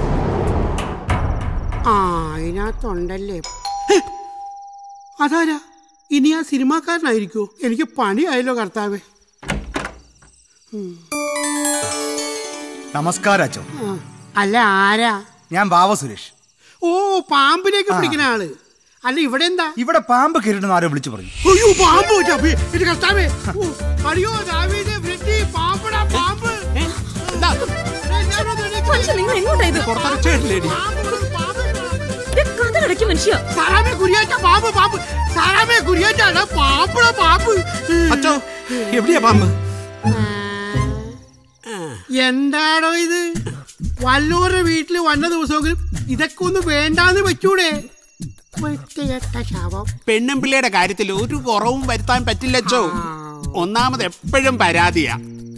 ആ അതിനകത്തുണ്ടല്ലേ ഹേ, അതാരാ ഇനി ആ സിനിമാക്കാരനായിരിക്കോ എനിക്ക് പണിയായല്ലോ കർത്താവേ ഉം. നമസ്കാരം അച്ഛോ ആ, അല്ല ആരാ ഞാൻ ബാവ സുരേഷ് ഓ പാമ്പിലേക്ക് പിടിക്കുന്ന ആള് അല്ല ഇവിടെ എന്താ ഇവിടെ പാമ്പ് കയറിട്ടെന്ന് ആരോ വിളിച്ചു പറഞ്ഞു അയ്യോ പാമ്പ് പറ്റാ. അയ്യോ, എന്റെ കർത്താവേ ഓ, അയ്യോ ദാവീദേ, ഫ്രെഡി, പാമ്പടാ പാമ്പ് നിങ്ങൾ എങ്ങോട്ടാ ഇത് കഥകടയ്ക്ക് മനുഷ്യ സാറാമേ കുരിയാറ്റ പാമ്പ് പാമ്പ് സാറാമേ കുരിയാറ്റ അതാ പാമ്പടാ പാമ്പ് അച്ഛോ എവിടെയാ പാമ്പ് എന്താണോ ഇത് വല്ലവരുടെ വീട്ടിൽ വന്ന ദിവസമെങ്കിലും ഇതൊക്കെ ഒന്ന് വേണ്ടാന്ന് വെച്ചൂടെ വൃത്തികെട്ട ശവം പെണ്ണും പിള്ളയുടെ കാര്യത്തിൽ ഒരു കുറവും വരുത്താൻ പറ്റില്ലച്ചോ ഒന്നാമത് എപ്പോഴും പരാതിയാ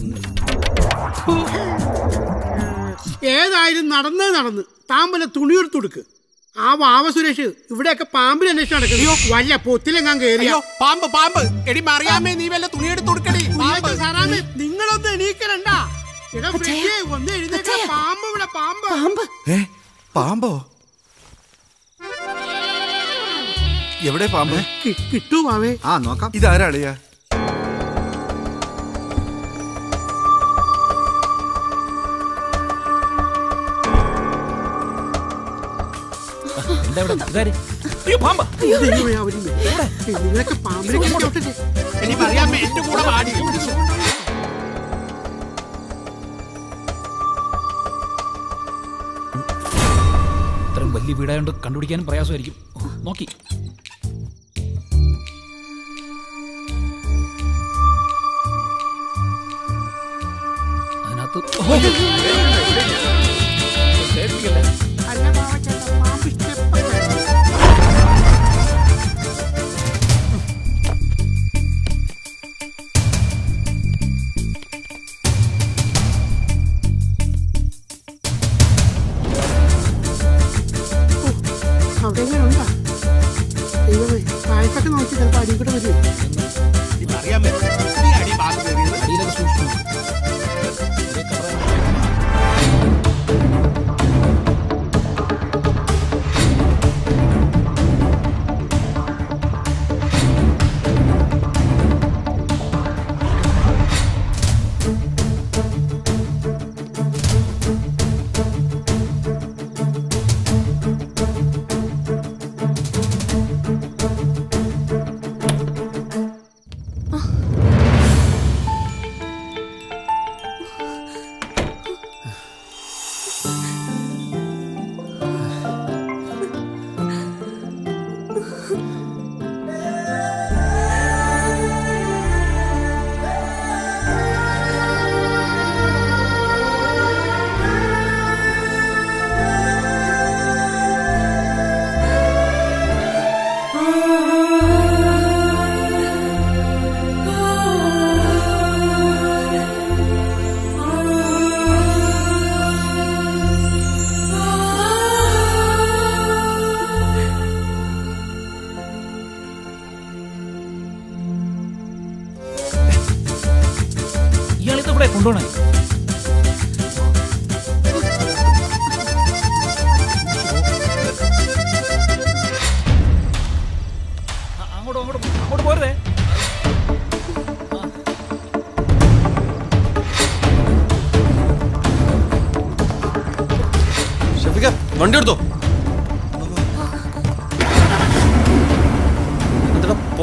ഏതായാലും നടന്നത് നടന്ന് താൻ വല്ല തുണിയെടുത്ത് കൊടുക്ക് ആ വാവ സുരേഷ് ഇവിടെയൊക്കെ പാമ്പിന് അന്വേഷണം നടക്കുന്നു വല്ല പൊത്തിലെങ്ങാൻ കേറിയോ അയ്യോ പാമ്പ് പാമ്പ് എടി മറിയാമേ നീ വല്ല തുണിയെടുത്ത് കൊടുക്കടി പാമ്പ് സാറാമേ നിങ്ങളൊന്ന് എണീക്കലണ്ടാ എടാ ഫ്രെഡ്ഡിയെ, ഒന്ന് എഴുന്നേക്ക പാമ്പ് ഇവിടെ പാമ്പ് പാമ്പ് ഏ പാമ്പോ എവിടെ പാമ്പ് കിട്ടൂ പാവേ ആ നോക്കാം ഇതാരാളിയാ ദൈവമേ, അവരിന്ന്. നിങ്ങളൊക്കെ പാമ്പിനെ കിട്ടിയോട്ടെ എടി മറിയാമേ എന്റെ കൂടെ പാടി ഇത്രയും വലിയ വീടായോണ്ട് കണ്ടുപിടിക്കാനും പ്രയാസമായിരിക്കും ഓ, നോക്കി അതിനകത്ത് ഓ! പേടിപ്പിക്കല്ലേ? അല്ല പാവച്ചേട്ടാ, പാമ്പ് ഇഷ്ടപ്പെട്ട അവിടെ എങ്ങനെ ഉണ്ടാ ദൈവമേ താഴത്തൊക്കെ നോക്കി ചിലപ്പോൾ അടി കൂടെ വരും മറിയാമേ ഈ അടി പാമ്പ് കയറിയത് അടിയിലൊക്കെ സൂക്ഷിച്ചു ഇയാളിത് ഇവിടെ കൊണ്ടുപോണേ ആ, അങ്ങോട്ട് അങ്ങോട്ട് അങ്ങോട്ട് പോരുതേ ഷഫിക വണ്ടി എടുത്തോ എന്നിട്ട് പോ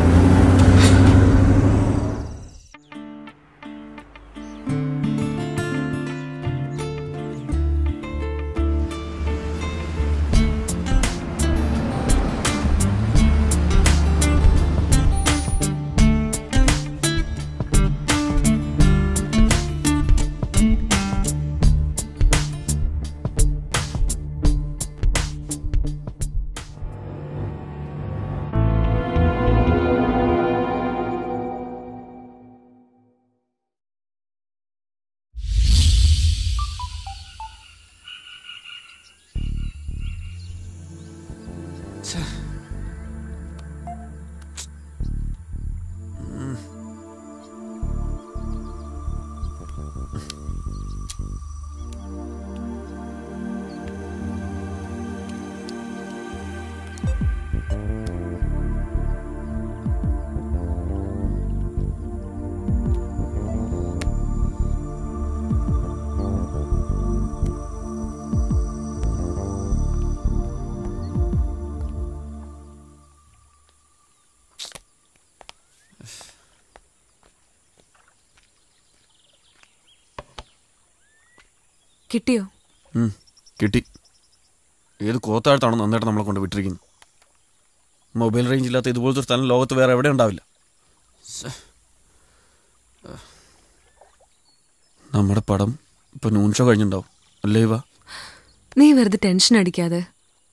കിട്ടിയോ ഉം, കിട്ടി ഏത് കോത്താഴത്താണ് നന്നായിട്ട് നമ്മളെ കൊണ്ട് വിട്ടിരിക്കുന്നത് മൊബൈൽ റേഞ്ച് ഇല്ലാത്ത ഇതുപോലത്തെ ഒരു സ്ഥലം ലോകത്ത് വേറെ എവിടെ ഉണ്ടാവില്ല ശ്ശെ. നമ്മുടെ പടം ഇപ്പൊ നൂൺ ഷോ കഴിഞ്ഞിട്ടുണ്ടാവും അല്ലേ ഇവ നീ വെറുതെ ടെൻഷൻ അടിക്കാതെ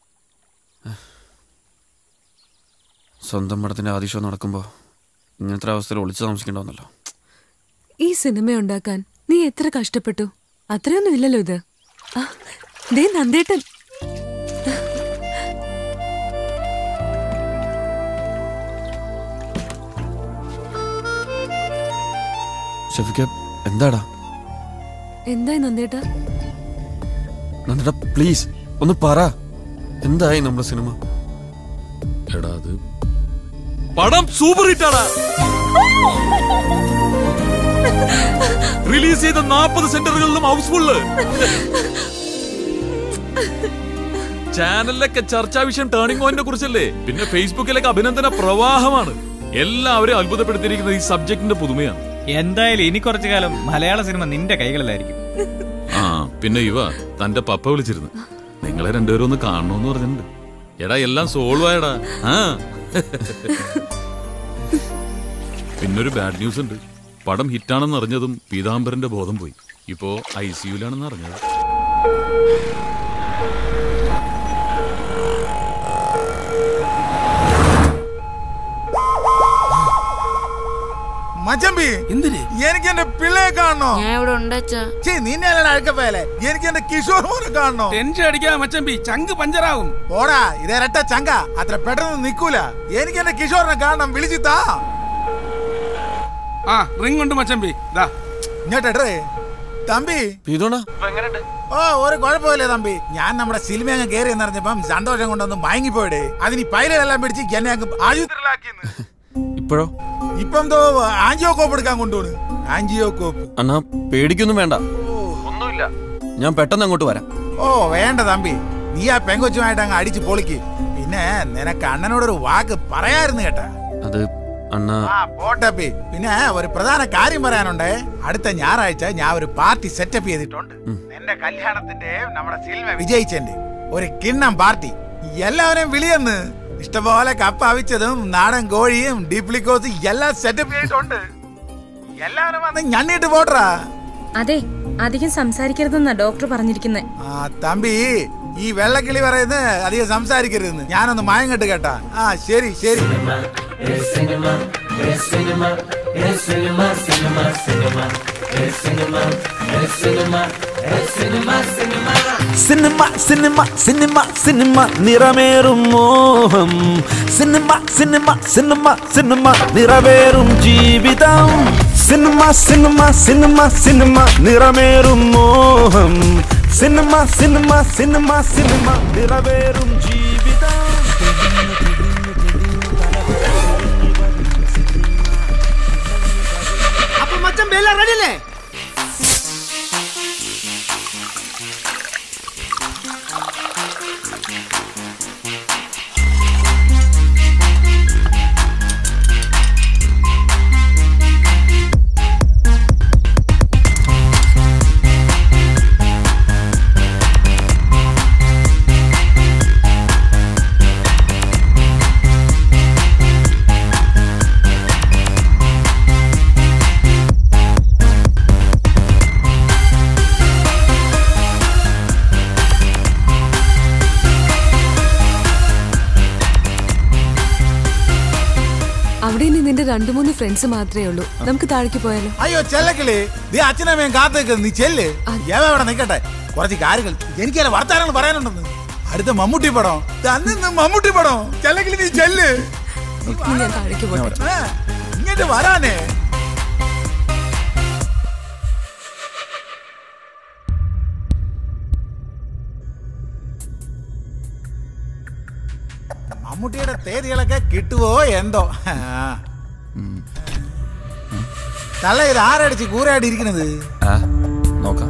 സ്വന്തം പടത്തിന്റെ ആദ്യ ഷോ നടക്കുമ്പോൾ ഇങ്ങനത്തെ അവസ്ഥയിൽ ഒളിച്ചു താമസിക്കേണ്ടവന്നല്ലോ ഈ സിനിമ ഉണ്ടാക്കാൻ നീ എത്ര കഷ്ടപ്പെട്ടു അത്രയൊന്നും ഇല്ലല്ലോ ഇത് ആ, ദേ നന്ദേട്ടൻ ഷെഫിക്ക എന്താടാ എന്തായി നന്ദേട്ടാ നന്ദേട്ടാ പ്ലീസ് ഒന്ന് പറ എന്തായി നമ്മുടെ സിനിമ എടാ അത് പടം സൂപ്പർ ഹിറ്റാടാ റിലീസ് ചെയ്ത നാൽപ്പത് സെന്ററുകളിലും ഹൗസ്ഫുള്ള് ചാനലിലൊക്കെ ചർച്ചാ വിഷയം ടേണിംഗ് പോയിന്റിനെ കുറിച്ചല്ലേ പിന്നെ ഫേസ്ബുക്കിലൊക്കെ അഭിനന്ദന പ്രവാഹമാണ് എല്ലാവരെയും അത്ഭുതപ്പെടുത്തിയിരിക്കുന്നത് ഈ സബ്ജക്റ്റിന്റെ പുതുമയാണ് എന്തായാലും ഇനി കുറച്ചു കാലം മലയാള സിനിമ നിന്റെ കൈകളിലായിരിക്കും ആ പിന്നെ ഇവ തന്റെ പപ്പ വിളിച്ചിരുന്നു നിങ്ങളെ രണ്ടുപേരും ഒന്ന് കാണണമെന്ന് പറഞ്ഞിട്ടുണ്ട് എടാ എല്ലാം സോൾവ് ആയടാ ആ പിന്നൊരു ബാഡ് ന്യൂസ് ഉണ്ട് പടം ഹിറ്റാണെന്ന് അറിഞ്ഞതും പീതാംബരന്റെ ബോധം പോയി ഇപ്പോ ഐ സിയുലാണെന്ന് അറിഞ്ഞത് മച്ചമ്പി എന്തിന് എനിക്ക് എന്റെ പിള്ളയെ കാണണോ ഞാൻ ഇവിടെ ഉണ്ടച്ചാ ചേ നിന്നെ അഴക്കപ്പേലെ എനിക്ക് എന്റെ കിഷോർ മോനെ കാണണോ ടെൻഷൻ അടിക്കാതെ മച്ചമ്പി ചങ്ക് പഞ്ചറാവും പോടാ ഇത് ഇരട്ട ചങ്ക അത്ര പെട്ടെന്ന് നിക്കൂല എനിക്ക് എന്റെ കിഷോറിനെ കാണണം വിളിച്ചു താ ആ റിംഗ് ഉണ്ട് മച്ചമ്പി ദാ ഇങ്ങോട്ടെ തമ്പി ഓ ഒരു കുഴപ്പമില്ല തമ്പി ഞാൻ നമ്മുടെ സിനിമ അങ്ങ് കയറി എന്നറിഞ്ഞപ്പം സന്തോഷം കൊണ്ടൊന്ന് മയങ്ങിപ്പോയിടേ അതിന് ഈ പൈലെല്ലാം പിടിച്ച് എന്നെ അങ്ങ് ആശുപത്രിയിലാക്കിയെന്ന് ഇപ്പോഴോ ഇപ്പം എന്തോ ആൻജിയോ കോപ്പ് എടുക്കാൻ കൊണ്ടുപോണ് ആൻജിയോ കോപ്പ് അണ്ണാ പേടിക്കൊന്നും വേണ്ട ഞാൻ പെട്ടെന്ന് അങ്ങോട്ട് വരാം ഓ വേണ്ട തമ്പി നീ ആ പെങ്കൊച്ചുമായിട്ട് അങ്ങ് അടിച്ച് പൊളിക്ക് പിന്നെ നിനക്ക് അണ്ണനോടൊരു വാക്ക് പറയായിരുന്നു കേട്ടാ അത് അണ്ണ ആ പോട്ടപ്പി പിന്നെ ഒരു പ്രധാന കാര്യം പറയാനുണ്ടേ അടുത്ത ഞായറാഴ്ച ഞാൻ ഒരു പാർട്ടി സെറ്റപ്പ് ചെയ്തിട്ടുണ്ട് എന്റെ കല്യാണത്തിന്റെ നമ്മുടെ സിൽവ വിജയിച്ചെന്റെ ഒരു കിണ്ണം പാർട്ടി എല്ലാവരെയും വിളിയെന്ന് ഇഷ്ടംപോലെ കപ്പ അവിച്ചതും നാടൻ കോഴിയും ഡീപ്ലിക്കോസും എല്ലാം സെറ്റപ്പ് ചെയ്തിട്ടുണ്ട് എല്ലാവരും വന്ന് ഞണ്ണിട്ട് പോട്ടറാ അതെ അധികം സംസാരിക്കരുതെന്നാ ഡോക്ടർ പറഞ്ഞിരിക്കുന്നത് ആ തമ്പി ഈ വെള്ളക്കിളി പറയുന്നത് അധികം സംസാരിക്കരുതെന്ന് ഞാനൊന്ന് മയങ്ങട്ട് കേട്ടാ ആ ശരി ശരി സിനിമ സിനിമ സിനിമ സിനിമ നിറമേറും മോഹം സിനിമ സിനിമ സിനിമ സിനിമ നിറവേറും ജീവിതം സിനിമ സിനിമ സിനിമ സിനിമ നിറമേറും മോഹം സിനിമ സിനിമ സിനിമ സിനിമ നിറവേറും ജീവിതം അപ്പൊ മച്ചൻ ബെല്ല റെഡിയല്ലേ അവിടെ ഇനി നിന്റെ രണ്ടു മൂന്ന് ഫ്രണ്ട്സ് മാത്രമേ ഉള്ളൂ നമുക്ക് താഴേക്ക് പോയാലോ അയ്യോ ചെല്ലക്കിളി നീ അച്ഛനമ്മയും കാത്തേക്ക് നീ ചെല്ല് യവ അവിടെ നിൽക്കട്ടെ കുറച്ച് കാര്യങ്ങൾ എനിക്ക് ചില വർത്താനങ്ങൾ പറയാനുണ്ടെന്ന് അടുത്ത മമ്മൂട്ടി പടം തന്നെ മമ്മൂട്ടി പടം ചെല്ലക്കിളി നീ ചെല്ല് ഇനി ഞാൻ താഴേക്ക് പോട്ടെ ആ, ഇങ്ങോട്ട് വരാനേ മമ്മൂട്ടിയുടെ തേതികളൊക്കെ കിട്ടുവോ എന്തോ ആ. തള്ള ഇത് ആരടിച്ച് കൂറയായിട്ട് ഇരിക്കുന്നത് ആ നോക്കാം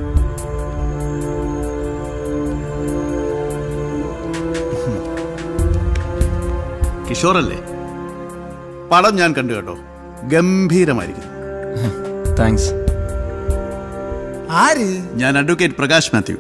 കിഷോറല്ലേ പടം ഞാൻ കണ്ടു കേട്ടോ ഗംഭീരമായിരിക്കും താങ്ക്സ് ആര് ഞാൻ അഡ്വക്കേറ്റ് പ്രകാശ് മാത്യു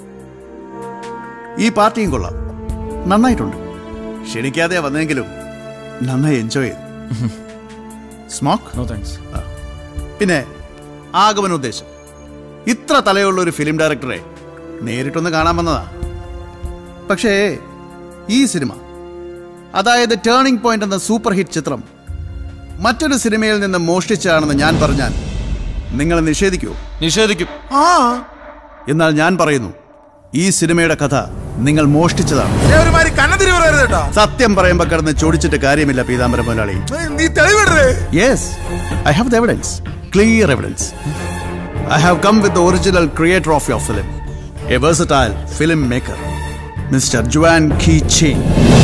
ഈ പാർട്ടിയും കൊള്ളാം നന്നായിട്ടുണ്ട് ക്ഷണിക്കാതെ വന്നെങ്കിലും നന്നായി എൻജോയ് ചെയ്തു സ്മോക്ക് നോ താങ്ക്സ് പിന്നെ ആഗമന ഉദ്ദേശം ഇത്ര തലയുള്ള ഒരു ഫിലിം ഡയറക്ടറെ നേരിട്ടൊന്ന് കാണാൻ വന്നതാ പക്ഷേ ഈ സിനിമ അതായത് ടേണിംഗ് പോയിന്റ് എന്ന സൂപ്പർ ഹിറ്റ് ചിത്രം മറ്റൊരു സിനിമയിൽ നിന്ന് മോഷ്ടിച്ചാണെന്ന് ഞാൻ പറഞ്ഞാൽ നിങ്ങൾ നിഷേധിക്കുമോ നിഷേധിക്കും ആ എന്നാൽ ഞാൻ പറയുന്നു ഈ സിനിമയുടെ കഥ നിങ്ങൾ മോഷ്ടിച്ചതാണ് ഏ, ഒരുമാതിരി കണ്ണതിരി പറയരുത് കേട്ടോ സത്യം പറയുമ്പോ കിടന്ന് ചോദിച്ചിട്ട് കാര്യമില്ല പീതാംബരം മുതലാളി ഏ, നീ തെളിവിടരുത് yes I have the evidence clear evidence I have come with the original creator of your film a versatile film maker mister Juan ഖി ചേ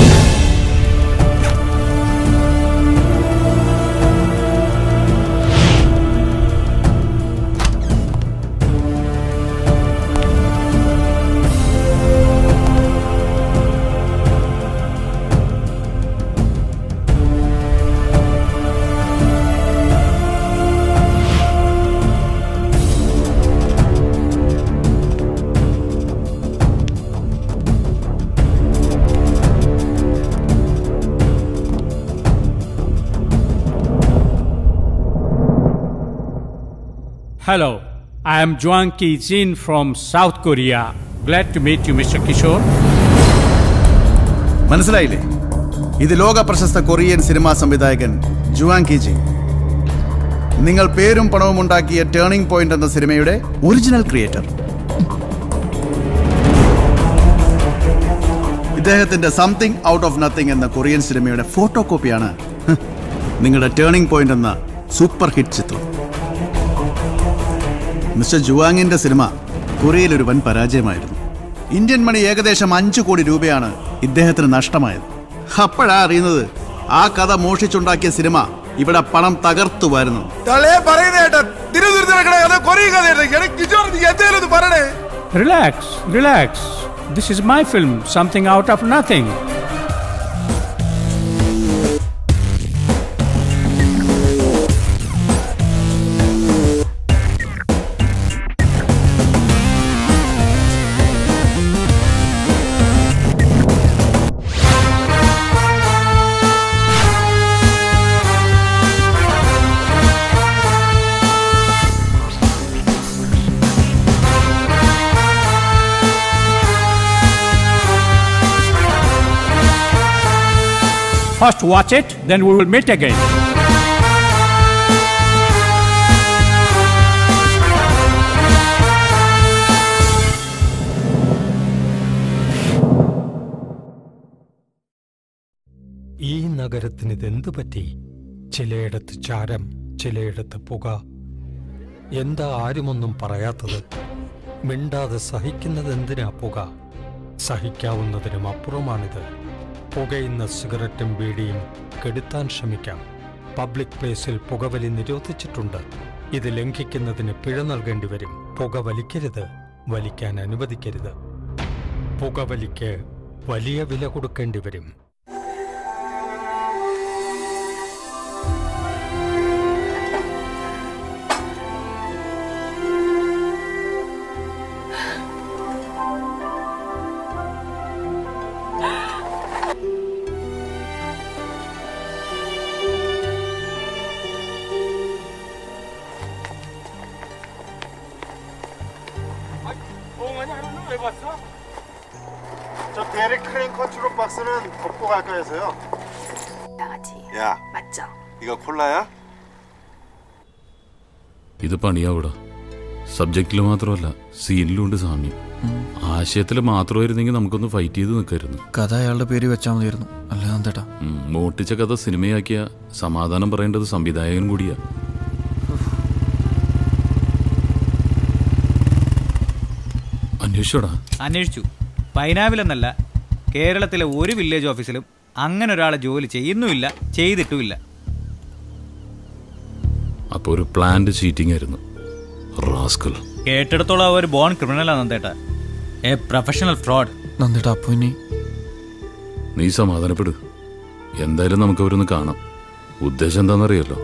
Hello, I am Juan Ki Jin from South Korea. Glad to meet you, Mr. Kishore. മനസ്സിലായില്ലേ ഇത് ലോക പ്രശസ്ത Korean cinema സംവിധായകൻ Juan Kiji നിങ്ങൾ പേരും പണവും ഉണ്ടാക്കിയ ടേണിംഗ് പോയിന്റ് എന്ന സിനിമയുടെ ഒറിജിനൽ ക്രിയേറ്റർ ഇദ്ദേഹത്തിന്റെ സംതിങ് ഔട്ട് ഓഫ് നത്തിങ് എന്ന കൊറിയൻ സിനിമയുടെ ഫോട്ടോ കോപ്പിയാണ് ഹ്, നിങ്ങളുടെ ടേണിംഗ് പോയിന്റ് എന്ന സൂപ്പർ ഹിറ്റ് ചിത്രം മിസ്റ്റർ ജുവാങ്ങിന്റെ സിനിമ കൊറിയയിൽ ഒരു വൻ പരാജയമായിരുന്നു ഇന്ത്യൻ മണി ഏകദേശം അഞ്ചു കോടി രൂപയാണ് ഇദ്ദേഹത്തിന് നഷ്ടമായത് അപ്പോഴാ അറിയുന്നത് ആ കഥ മോഷിച്ചുണ്ടാക്കിയ സിനിമ ഇവിടെ പണം തകർത്തു വരുന്നു തളേ പറയുന്ന കേട്ടാ തിരുവനന്തപുരത്ത് നടക്കണ കഥ കൊറേ കഥയുണ്ട് എനിക്ക് കിജോർ നീ എന്തേലും ഒന്ന് പറയണേ Relax, relax. This is my film, something out of nothing. First watch it, then we will meet again. ഈ നഗരത്തിന് ഇതെന്തു പറ്റി ചിലയിടത്ത് ചാരം ചിലയിടത്ത് പുക എന്താ ആരുമൊന്നും പറയാത്തത് മിണ്ടാതെ സഹിക്കുന്നത് എന്തിനാ പുക സഹിക്കാവുന്നതിനും അപ്പുറമാണിത് പുകയുന്ന സിഗരറ്റും ബീഡിയും കെടുത്താൻ ശ്രമിക്കാം പബ്ലിക് പ്ലേസിൽ പുകവലി നിരോധിച്ചിട്ടുണ്ട് ഇത് ലംഘിക്കുന്നതിന് പിഴ നൽകേണ്ടി വരും പുക വലിക്കരുത് വലിക്കാൻ അനുവദിക്കരുത് പുകവലിക്ക് വലിയ വില കൊടുക്കേണ്ടി വരും 왜 봤어? 저 데릭 크랭 컨트롤 박스는 덮고 갈까 해서요. 나가지. 야, 맞죠? 이거 콜라야? ഇത് പണിയാവിടാ സബ്ജക്റ്റിൽ മാത്രമല്ല സീനിലും ഉണ്ട് സാമ്യം ആശയത്തിൽ മാത്രമായിരുന്നെങ്കിൽ നമുക്കൊന്ന് ഫൈറ്റ് ചെയ്ത് നിൽക്കായിരുന്നു കഥ അയാളുടെ പേര് വെച്ചാൽ മതിയായിരുന്നു അല്ല നന്ദേട്ടാ ഉം, മോട്ടിച്ച കഥ സിനിമയാക്കിയ സമാധാനം പറയേണ്ടത് സംവിധായകൻ കൂടിയാ അന്വേഷിച്ചോടാ അന്വേഷിച്ചു പൈനാവിലെന്നല്ല കേരളത്തിലെ ഒരു വില്ലേജ് ഓഫീസിലും അങ്ങനെ ഒരാളെ ജോലി ചെയ്യുന്നുമില്ല ചെയ്തിട്ടുമില്ല അപ്പോൾ ഒരു പ്ലാന്റ് ചീറ്റിംഗ് ആയിരുന്നു റാസ്കൽ കേട്ടിടത്തോളം അവർ ബോൺ ക്രിമിനലാണ് നന്ദേട്ട എ പ്രൊഫഷണൽ ഫ്രോഡ് നന്ദേട്ടാ അപ്പൊ ഇനി നീ സമാധാനപ്പെട് എന്തായാലും നമുക്ക് അവരൊന്ന് കാണാം ഉദ്ദേശം എന്താണെന്നറിയാലോ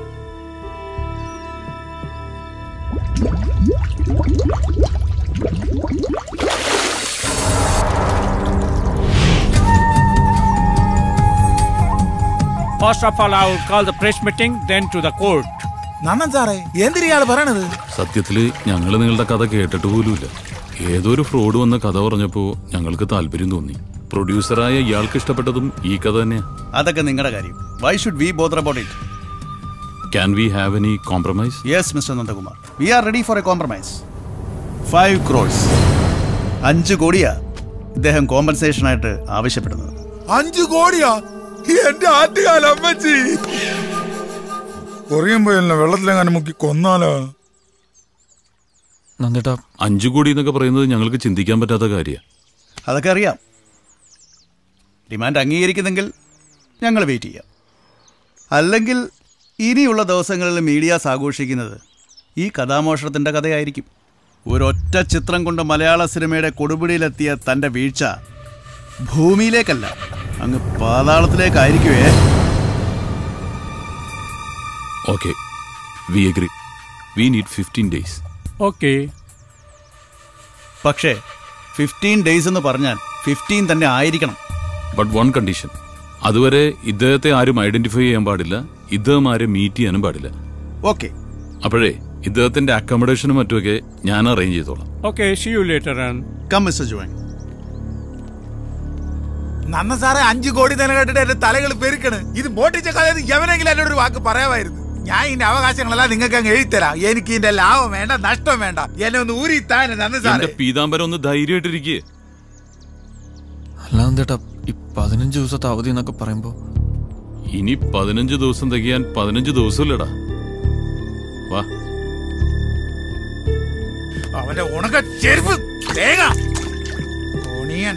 First of all, I will call the press meeting, then to the court. നന്നൻ സാറേ എന്തിനാ ഇയാള് പറയണത് സത്യത്തിൽ ഞങ്ങൾ നിങ്ങളുടെ കഥ കേട്ടിട്ട് പോലുമില്ല ഏതൊരു ഫ്രോഡ് വന്ന കഥ പറഞ്ഞപ്പോൾ ഞങ്ങൾക്ക് താല്പര്യം തോന്നി പ്രൊഡ്യൂസറായ ഇയാൾക്ക് ഇഷ്ടപ്പെട്ടതും ഈ കഥ തന്നെയാ അതൊക്കെ നിങ്ങളുടെ കാര്യം why should we bother about it can we have any compromise yes mister Nandakumar we are ready for a compromise five crores അഞ്ച് കോടിയാ ഇദ്ദേഹം കോമ്പൻസേഷൻ ആയിട്ട് ആവശ്യപ്പെടുന്നത് അഞ്ചു കോടിയാ എന്റെ ആറ്റുകാല അമ്മച്ചി കുറയുമ്പോ എന്നെ വെള്ളത്തിലെങ്ങാനും മുക്കി കൊന്നാലോ നന്ദേട്ടാ അഞ്ചു കോടി എന്നൊക്കെ പറയുന്നത് ഞങ്ങൾക്ക് ചിന്തിക്കാൻ പറ്റാത്ത കാര്യമാണ് അതൊക്കെ അറിയാം ഡിമാൻഡ് അംഗീകരിക്കുന്നെങ്കിൽ ഞങ്ങൾ വെയിറ്റ് ചെയ്യാം അല്ലെങ്കിൽ ഇനിയുള്ള ദിവസങ്ങളിൽ മീഡിയാസ് ആഘോഷിക്കുന്നത് ഈ കഥാമോഷണത്തിൻ്റെ കഥയായിരിക്കും ഒരൊറ്റ ചിത്രം കൊണ്ട് മലയാള സിനിമയുടെ കൊടുപിടിയിലെത്തിയ തൻ്റെ വീഴ്ച ഭൂമിയിലേക്കല്ല അങ്ങ് പാതാളത്തിലേക്കായിരിക്കുവേ okay we agree we need fifteen days okay പക്ഷേ ഫിഫ്റ്റീൻ ഡേയ്സ് എന്ന് പറഞ്ഞാൽ ഫിഫ്റ്റീൻ തന്നെ ആയിരിക്കണം ബട്ട് വൺ കണ്ടീഷൻ അതുവരെ ഇദ്ദേഹത്തെ ആരും ഐഡന്റിഫൈ ചെയ്യാൻ പാടില്ല ഇദ്ദേഹം ആരും മീറ്റ് ചെയ്യാനും പാടില്ല ഓക്കെ അപ്പോഴേ ഇദ്ദേഹത്തിന്റെ അക്കോമഡേഷനും മറ്റുമൊക്കെ ഞാൻ അറേഞ്ച് ചെയ്തോളാം okay see you later and come mister ജോയിൻ നന്ന സാറേ അഞ്ചു കോടി തന്നെ കേട്ടിട്ട് എന്റെ തലകൾ പെരുക്കണ് ഇത് മോട്ടിച്ച കഥ എവനെങ്കിലും എന്നോട് ഒരു വാക്ക് പറയാമായിരുന്നു ഞാൻ ഇതിന്റെ അവകാശങ്ങളെല്ലാം നിങ്ങൾക്ക് അങ്ങ് എഴുതിത്തരാം എനിക്ക് ഇതിന്റെ ലാഭം വേണ്ട നഷ്ടം വേണ്ട എന്നെ ഒന്ന് ഊരി താൻ നന്ന സാറേ എന്റെ പീതാംബരം ഒന്ന് ധൈര്യമായിട്ടിരിക്കേ അല്ല നന്ദേട്ടാ ഈ പതിനഞ്ച് ദിവസത്തെ അവധി എന്നൊക്കെ പറയുമ്പോ ഇനി പതിനഞ്ച് ദിവസം തികയാൻ പതിനഞ്ച് ദിവസമില്ലടാ വാ അവന്റെ ഉണക്ക ചെരുപ്പ് തേങ്ങ ഓണിയൻ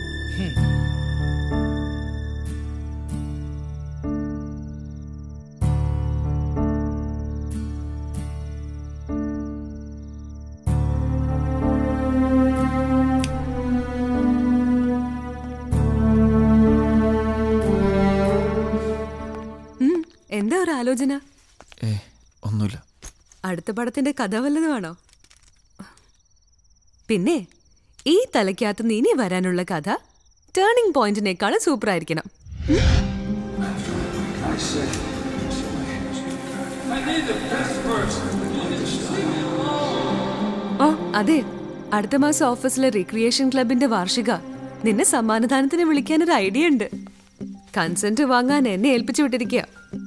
ഉം, എന്താ ഒരു ആലോചന ഏ ഒന്നുമില്ല അടുത്ത പടത്തിന്റെ കഥ വല്ലതുമാണോ പിന്നെ ഈ തലയ്ക്കകത്ത് നിന്ന് ഇനി വരാനുള്ള കഥ ടേണിംഗ് പോയിന്റിനേക്കാളും സൂപ്പർ ആയിരിക്കണം ഓ അതെ അടുത്ത മാസം ഓഫീസിലെ റിക്രിയേഷൻ ക്ലബിന്റെ വാർഷിക നിന്നെ സമ്മാനദാനത്തിന് വിളിക്കാൻ ഒരു ഐഡിയ ഉണ്ട് കൺസെന്റ് വാങ്ങാൻ എന്നെ ഏൽപ്പിച്ചു വിട്ടിരിക്കുക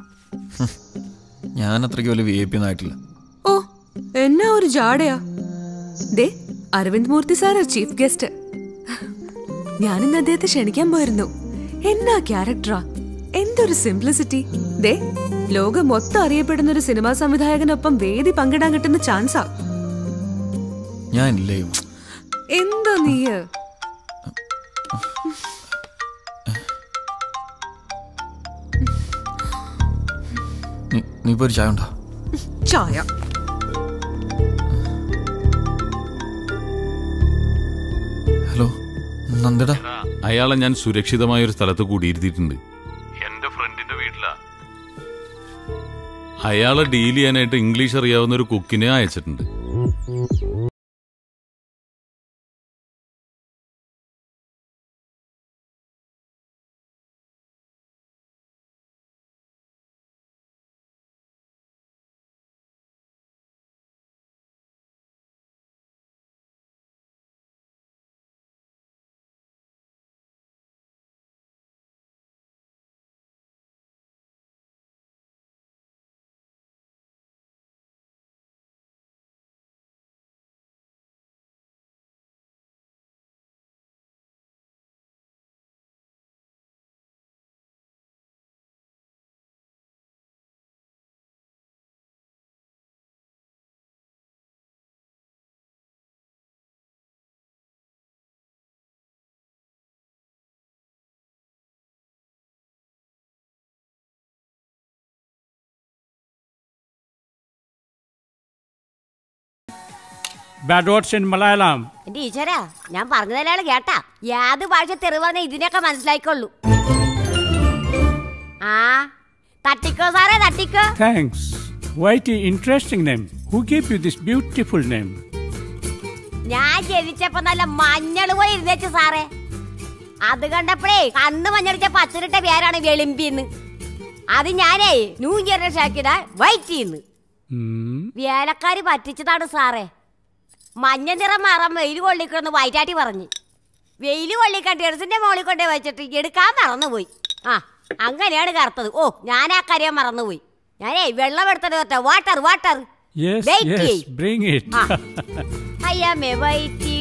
ഞാൻ അത്രയ്ക്ക് വലിയ വി ഐ പി ഒന്നും ആയിട്ടില്ല ഓ എന്നാ ഒരു ജാടയാ ദേ അരവിന്ദ് മൂർത്തി സാറാ ചീഫ് ഗസ്റ്റ് ഞാനിന്ന് അദ്ദേഹത്തെ ക്ഷണിക്കാൻ പോയിരുന്നു എന്നാ ക്യാരക്ടറാ എന്തൊരു സിംപ്ലിസിറ്റി ദേ ലോകം മൊത്തം അറിയപ്പെടുന്ന ഒരു സിനിമാ സംവിധായകനൊപ്പം വേദി പങ്കിടാൻ കിട്ടുന്ന ചാൻസാ ഞാൻ ഇല്ലേ എന്താ നീയ് നീ നീ ഇപ്പൊ ഒരു ചായ ഉണ്ടോ ചായ ഹലോ നന്ദേടാ അയാളെ ഞാൻ സുരക്ഷിതമായ ഒരു സ്ഥലത്ത് കൂടിയിരുത്തിയിട്ടുണ്ട് എന്റെ ഫ്രണ്ടിന്റെ വീട്ടിലാ അയാളെ ഡീൽ ചെയ്യാനായിട്ട് ഇംഗ്ലീഷ് അറിയാവുന്ന ഒരു കുക്കിനെ അയച്ചിട്ടുണ്ട് Bad words in Malayalam. എന്റെ ഈശ്വരാ ഞാൻ പറഞ്ഞതല്ലേ കേട്ടാ യാത് ഭാഷ തെറിവാന്നെ ഇതിനൊക്കെ മനസ്സിലായിക്കൊള്ളൂ ആ തട്ടിക്കോ സാറേ തട്ടിക്കോ Thanks. Quite an interesting name. Who gave you this beautiful name? ഞാൻ ജനിച്ചപ്പോ നല്ല മഞ്ഞൾ പോയി ഇരുന്നേച്ചു സാറേ അത് കണ്ടപ്പോഴേ കണ്ണ് മഞ്ഞളിച്ച പച്ചരിട്ട പേരാണ് വെളിമ്പിന്ന് അത് ഞാനേ ന്യൂ ജനറേഷൻ ആക്കിയതാ വൈറ്റ് ചെയ്യുന്നു Hmm. വേലക്കാരി പറ്റിച്ചതാണ് സാറേ മഞ്ഞ നിറം മാറാൻ വെയിൽ കൊള്ളിക്കണമെന്ന് വൈറ്റാട്ടി പറഞ്ഞു വെയിൽ കൊള്ളിക്കാൻ ടെറസിന്റെ മുകളിൽ കൊണ്ടേ വെച്ചിട്ട് എടുക്കാൻ മറന്നുപോയി ആ അങ്ങനെയാണ് കറുത്തത് ഓ ഞാൻ ആ കാര്യം മറന്നുപോയി ഞാനേ വെള്ളം എടുത്തത് കേട്ടോ water water Yes, Wait, yes, wait. bring it. Ah. I am a whitey.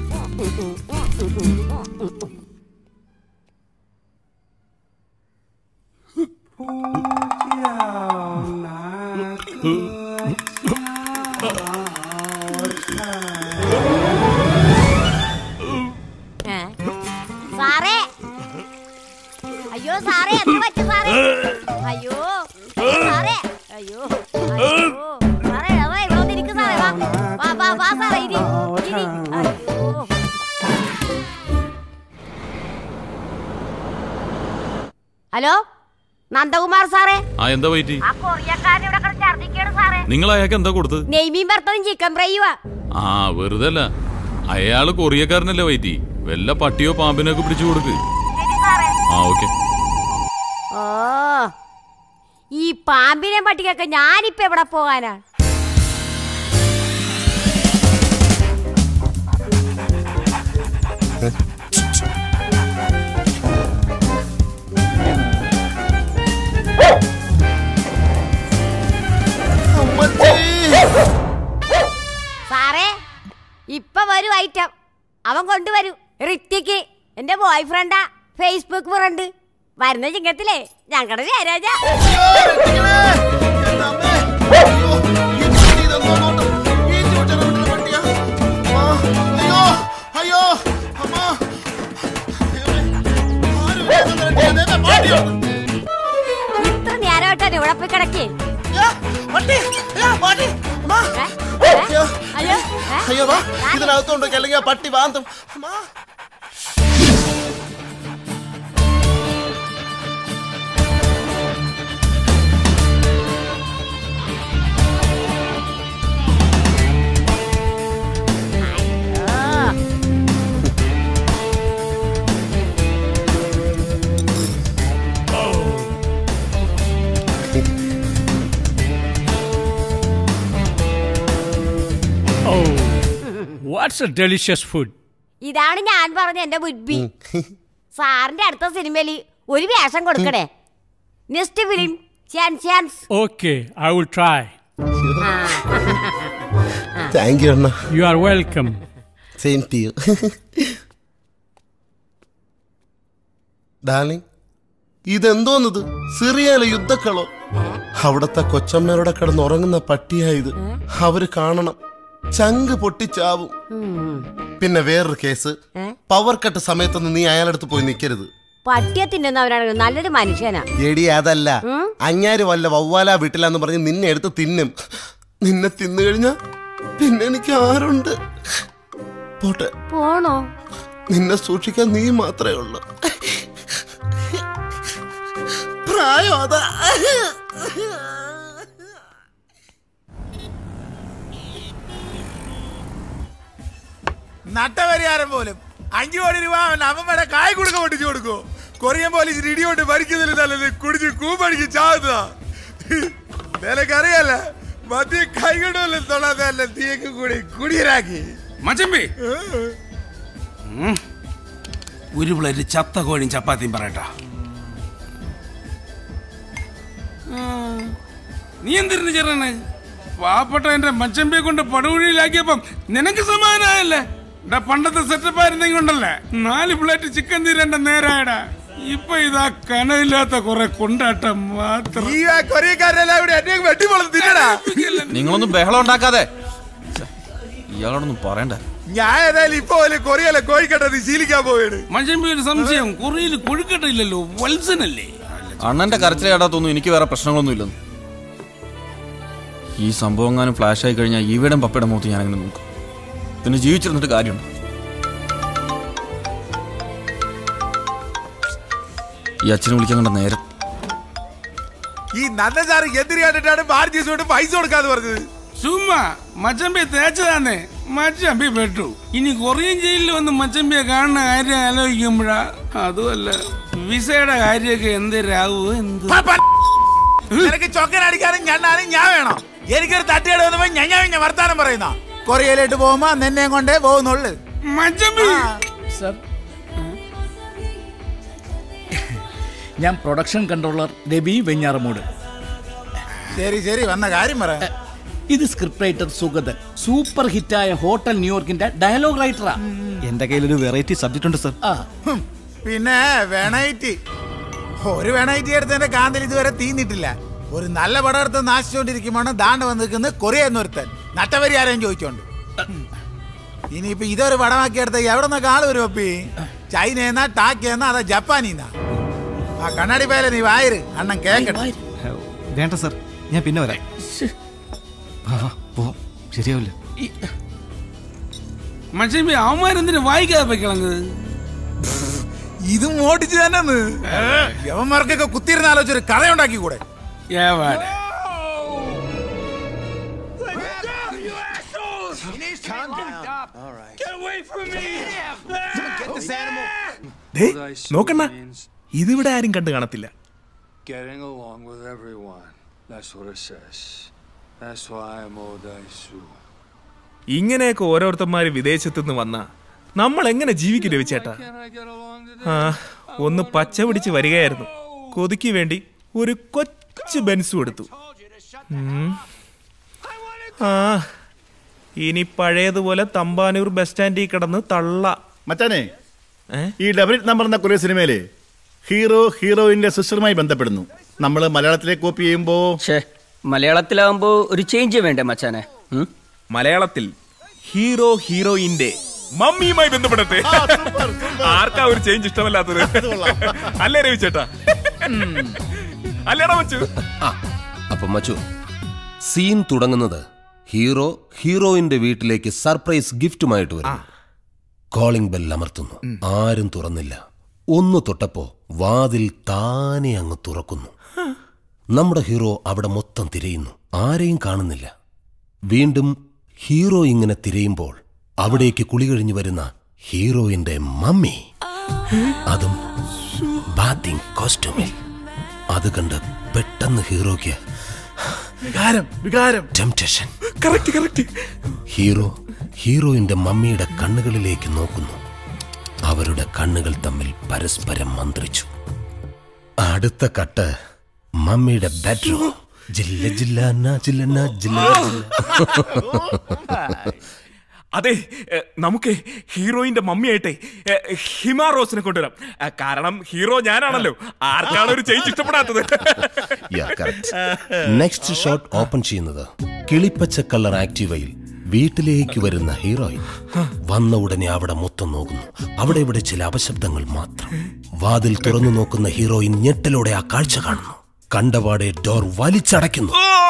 ഏ? സാറേ അയ്യോ സാറേ എന്ത് പറ്റി സാറേ അയ്യോ അയ്യോ, സാറേ അയ്യോ അയ്യോ സാറേ അതാ ഇവിടെ വന്ന് ഇരിക്ക് സാറേ വാ വാ വാ വാ സാറേ ഇരി ഇരി അയ്യോ ഹലോ നന്ദകുമാർ സാറേ ആ എന്താ വൈറ്റി ആ കൊറിയക്കാരൻ ഇവിടെ കിടന്ന് ഛർദ്ദിക്കാണ് സാറേ നിങ്ങൾ അയാൾക്ക് എന്താ കൊടുത്തത് നെയ്മീൻ വറുത്തതും ചിക്കൻ ഫ്രൈയുവാ ആ വെറുതെ അല്ല അയാള് കൊറിയക്കാരനല്ലേ വൈറ്റി വല്ല പട്ടിയോ പാമ്പിനോ ഒക്കെ പിടിച്ചു കൊടുക്ക് ആ ഓക്കെ ഓ ഈ പാമ്പിനെ പട്ടിക്കൊക്കെ ഞാനിപ്പോ എവിടെ പോകാനാ സാറേ ഇപ്പൊ വരും ഐറ്റം അവൻ കൊണ്ടുവരൂ ഋത്തിക്ക് എന്റെ ബോയ് ഫ്രണ്ടാ ഫേസ്ബുക്ക് ഫ്രണ്ട് വരുന്ന ചിങ്ങത്തിലേ ഞങ്ങളുടെ ജയരാജ അയ്യോ അയ്യോ അമ്മ ഇത്ര നേരമായിട്ടാണ് ഇവിടെ പോയി കിടക്കേ അയ്യോ ഏ? അയ്യോ വാ ഇതിനകത്തോണ്ട് അല്ലെങ്കിൽ ആ പട്ടി വാന്തും Oh, what's a delicious food? ഇതാണ് ഞാൻ പറഞ്ഞ എന്റെ ബുദ്ധി സാറിന്റെ അടുത്ത സിനിമയിൽ ഒരു വേഷം കൊടുക്കണേ next film chance chance Okay, I will try. Thank you അണ്ണ You are welcome. Same to you darling ഇതെന്തോന്നത് സിറിയയിലെ യുദ്ധക്കളോ അവിടത്തെ കൊച്ചമ്മയുടെ കിടന്ന് ഉറങ്ങുന്ന പട്ടിയായത് അവര് കാണണം ചങ്ക് പൊട്ടിച്ചാവും പിന്നെ വേറൊരു കേസ് പവർ കട്ട് സമയത്തൊന്നും നീ അയാളടുത്ത് പോയി നിൽക്കരുത് പട്ടിയെ തിന്നുന്നവരാണ് നല്ലൊരു മനുഷ്യനാ എടി അതല്ല ഉം? അങ്ങാര് വല്ല വവ്വാല വീട്ടിലാന്ന് പറഞ്ഞ് നിന്നെ എടുത്ത് തിന്നും നിന്നെ തിന്നു കഴിഞ്ഞാ പിന്നെ എനിക്ക് ആരുണ്ട് പോട്ടെ പോണോ നിന്നെ സൂക്ഷിക്കാൻ നീ മാത്രമേ ഉള്ളൂ പ്രായം അതാ നട്ടപരിഹാരം പോലും അഞ്ചു കോടി രൂപ അവൻ അമ്മമ്മയുടെ കായ് കൊടുക്ക പൊട്ടിച്ചു കൊടുക്കോ കൊറിയൻ പോലീസ് ഇടിയോട്ട് ഭരിക്കുന്നതിൽ നല്ലത് കുടിച്ച് കൂപ്പടിക്ക് ചാവുന്നതാ നിനക്കറിയാല മദ്യ കൈകൊണ്ടല്ല തൊടാതല്ല തീയൊക്കെ കൂടി കുടിയരാക്കി മച്ചമ്പി ഒരു പ്ലേറ്റ് ചത്ത കോഴിയും ചപ്പാത്തിയും പറയട്ടാ നീ എന്തിരുന്ന് ചേർന്നെ പാവപ്പെട്ട എന്റെ മച്ചമ്പിയെ കൊണ്ട് പടുകുഴിയിലാക്കിയപ്പം നിനക്ക് സമാധാനമായല്ലേ എടാ പണ്ടത്തെ സെറ്റപ്പ് ആയിരുന്നെങ്കിൽ ഉണ്ടല്ലേ നാല് പ്ലേറ്റ് ചിക്കൻ തീരേണ്ട നേരായടാ ഇപ്പൊ ഇതാ കനവില്ലാത്ത കുറെ കൊണ്ടാട്ടം മാത്രം ഈ ആ കൊറിയക്കാരെല്ലാം ഇവിടെ എന്നെ വെട്ടിപ്പൊളന്ന് തിന്നടാ നിങ്ങളൊന്നും ബഹളം ഉണ്ടാക്കാതെ ഛെ, ഇയാളോടൊന്നും പറയണ്ട ഞാൻ ഏതായാലും ഇപ്പൊ പോലെ കൊറിയല്ല കോഴിക്കട്ടത് ശീലിക്കാൻ പോവാണ് മച്ചമ്പി ഒരു സംശയം കൊറിയയിൽ കൊഴുക്കട്ട ഇല്ലല്ലോ വത്സനല്ലേ അണ്ണന്റെ കരച്ചിൽ കേടാത്തൊന്നും എനിക്ക് വേറെ പ്രശ്നങ്ങളൊന്നും ഇല്ലെന്ന് ഈ സംഭവം എങ്ങാനും ഫ്ലാഷ് ആയി കഴിഞ്ഞാൽ ഈവിടം പപ്പയുടെ മുഖത്ത് ഞാൻ അങ്ങനെ നോക്കും പിന്നെ ജീവിച്ചിരുന്നിട്ട് കാര്യമുണ്ട് ഈ അച്ഛനെ വിളിക്കാൻ കണ്ട നേരം ഈ നന്ന സാറ് എന്തിനു കണ്ടിട്ടാണ് ഭാരതീയ കൊണ്ട് പൈസ കൊടുക്കാന്ന് പറഞ്ഞത് ചുമ്മാ മച്ചമ്പി തേച്ചതാന്നേ മച്ചമ്പി പെട്ടു ഇനി കൊറിയൻ ജയിലിൽ വന്ന് മച്ചമ്പിയെ കാണുന്ന കാര്യം ആലോചിക്കുമ്പോഴാ അതുമല്ല വിസയുടെ കാര്യമൊക്കെ എന്തരാവോ എന്ത് നിനക്ക് ചൊക്കൻ അടിക്കാനും ഞണ്ണാനും ഞാൻ വേണം എനിക്കൊരു തട്ടിയുടെ വന്നപ്പോ ഞാൻ ഞാൻ വർത്താനം പറയുന്ന കൊറിയയിലോട്ട് പോകുമ്പോ നിന്നെയും കൊണ്ടേ പോകുന്നുള്ളു സർ ഞാൻ പ്രൊഡക്ഷൻ കൺട്രോളർ രവി വെഞ്ഞാറമൂട് ശരി ശരി വന്ന കാര്യം പറ ഇത് സ്ക്രിപ്റ്റ് റൈറ്റർ സുഗതൻ സൂപ്പർ ഹിറ്റായ ഹോട്ടൽ ന്യൂയോർക്കിന്റെ ഡയലോഗ് റൈറ്ററാ എന്റെ കയ്യിലൊരു വെറൈറ്റി സബ്ജക്റ്റ് ഉണ്ട് സർ ഹും, പിന്നെ വെണൈറ്റി ഒരു വെണൈറ്റി എടുത്തതിന്റെ കാന്തൽ ഇതുവരെ തീന്നിട്ടില്ല ഒരു നല്ല പടം എടുത്ത് നാശിച്ചുകൊണ്ടിരിക്കുമ്പോൾ ദാണ്ട് വന്ന് നിൽക്കുന്നത് കൊറിയ എന്നൊരുത്തൻ നട്ടപരിഹാരം ചോദിച്ചോണ്ട് ഇനിയിപ്പോ ഇതൊരു പടമാക്കി എടുത്ത എവിടെ നിന്നൊക്കെ ആള് വരും അപ്പി ചൈനയെന്നാ ടാക്കിയെന്നാ അതാ ജപ്പാനീന്നാ ആ കണ്ണാടി പേല നീ വായര് അണ്ണൻ കേക്കട്ടെ വേണ്ട സർ ഞാൻ പിന്നെ വരാം വാ, വാ, പോവാം ശരിയാവില്ല മച്ചമ്പി അവന്മാരെന്തിനു വായിക്കാതെ വെക്കളങ്ങത് ഇതും ഓടിച്ചു തന്നെ യവന്മാർക്കൊക്കെ കുത്തിയിരുന്ന ആലോചിച്ചൊരു കഥയുണ്ടാക്കി കൂടെ ഏവാടെ ദേ, നോക്കണ്ണ ഇതിവിടെ ആരും കണ്ടു കാണത്തില്ല Getting along with everyone. That's what it says. That's why I'm Odaisu. ഇങ്ങനെയൊക്കെ ഓരോരുത്തന്മാര് വിദേശത്തു നിന്ന് വന്ന നമ്മൾ എങ്ങനെ ജീവിക്കും രവിച്ചേട്ടാ ആ ഒന്ന് പച്ച പിടിച്ച് വരികയായിരുന്നു കൊതിക്ക് വേണ്ടി ഒരു കൊച്ചു ബെൻസും എടുത്തു ഉം. ആ ഇനി പഴയതുപോലെ തമ്പാനൂർ ബസ് സ്റ്റാൻഡിൽ കിടന്ന് തള്ള മച്ചാനെ ഈ ഡബിൾ നമ്പർ എന്ന കൊറിയ സിനിമയിലെ ഹീറോ ഹീറോയിന്റെ സിസ്റ്ററുമായി ബന്ധപ്പെടുന്നു നമ്മൾ മലയാളത്തിലേക്ക് കോപ്പി ചെയ്യുമ്പോ മലയാളത്തിലാവുമ്പോ ഒരു ചേഞ്ച് വേണ്ടേ മച്ചാനെ ഉം? മലയാളത്തിൽ ഹീറോ ഹീറോയിന്റെ മമ്മിയുമായി ബന്ധപ്പെടട്ടെ ആർക്കാ ഒരു ചേഞ്ച് ഇഷ്ടമല്ലാത്തത് അല്ലേ രവിച്ചേട്ടാ അല്ലേടാ മച്ചു ആ അപ്പൊ മച്ചു സീൻ തുടങ്ങുന്നത് ഹീറോ ഹീറോയിന്റെ വീട്ടിലേക്ക് സർപ്രൈസ് ഗിഫ്റ്റുമായിട്ട് വരുന്നു കോളിംഗ് ബെൽ അമർത്തുന്നു ആരും തുറന്നില്ല ഒന്ന് തൊട്ടപ്പോ വാതിൽ താനെ അങ്ങ് തുറക്കുന്നു നമ്മുടെ ഹീറോ അവിടെ മൊത്തം തിരയുന്നു ആരെയും കാണുന്നില്ല വീണ്ടും ഹീറോ ഇങ്ങനെ തിരയുമ്പോൾ അവിടേക്ക് കുളി കഴിഞ്ഞു വരുന്ന ഹീറോയിന്റെ മമ്മി അതും ബാത്തിങ് കോസ്റ്റ്യൂമിൽ അത് കണ്ട് പെട്ടെന്ന് ഹീറോയ്ക്ക് വികാരം വികാരം ടെംപ്റ്റേഷൻ കറക്റ്റ് കറക്റ്റ് ഹീറോ ഹീറോയിന്റെ മമ്മിയുടെ കണ്ണുകളിലേക്ക് നോക്കുന്നു അവരുടെ കണ്ണുകൾ തമ്മിൽ പരസ്പരം മന്ത്രിച്ചു അടുത്ത കട്ട് മമ്മിയുടെ ബെഡ്റൂം ജില്ല ജില്ല ജില്ല ജില്ല അതെ എ, നമുക്ക് ഹീറോയിന്റെ മമ്മിയായിട്ടെ എ, ഹിമ റോസിനെ കൊണ്ടുവരാം എ, കാരണം ഹീറോ ഞാനാണല്ലോ ആർക്കാണ് ഒരു ചേഞ്ച് ഇഷ്ടപ്പെടാത്തത് നെക്സ്റ്റ് ഷോട്ട് ഓപ്പൺ ചെയ്യുന്നത് കിളിപ്പച്ച കളർ ആക്റ്റീവയിൽ വീട്ടിലേക്ക് വരുന്ന ഹീറോയിൻ വന്ന ഉടനെ അവിടെ മൊത്തം നോക്കുന്നു അവിടെ ഇവിടെ ചില അപശബ്ദങ്ങൾ മാത്രം വാതിൽ തുറന്നു നോക്കുന്ന ഹീറോയിൻ ഞെട്ടലോടെ ആ കാഴ്ച കാണുന്നു കണ്ടപാടെ ഡോർ വലിച്ചടയ്ക്കുന്നു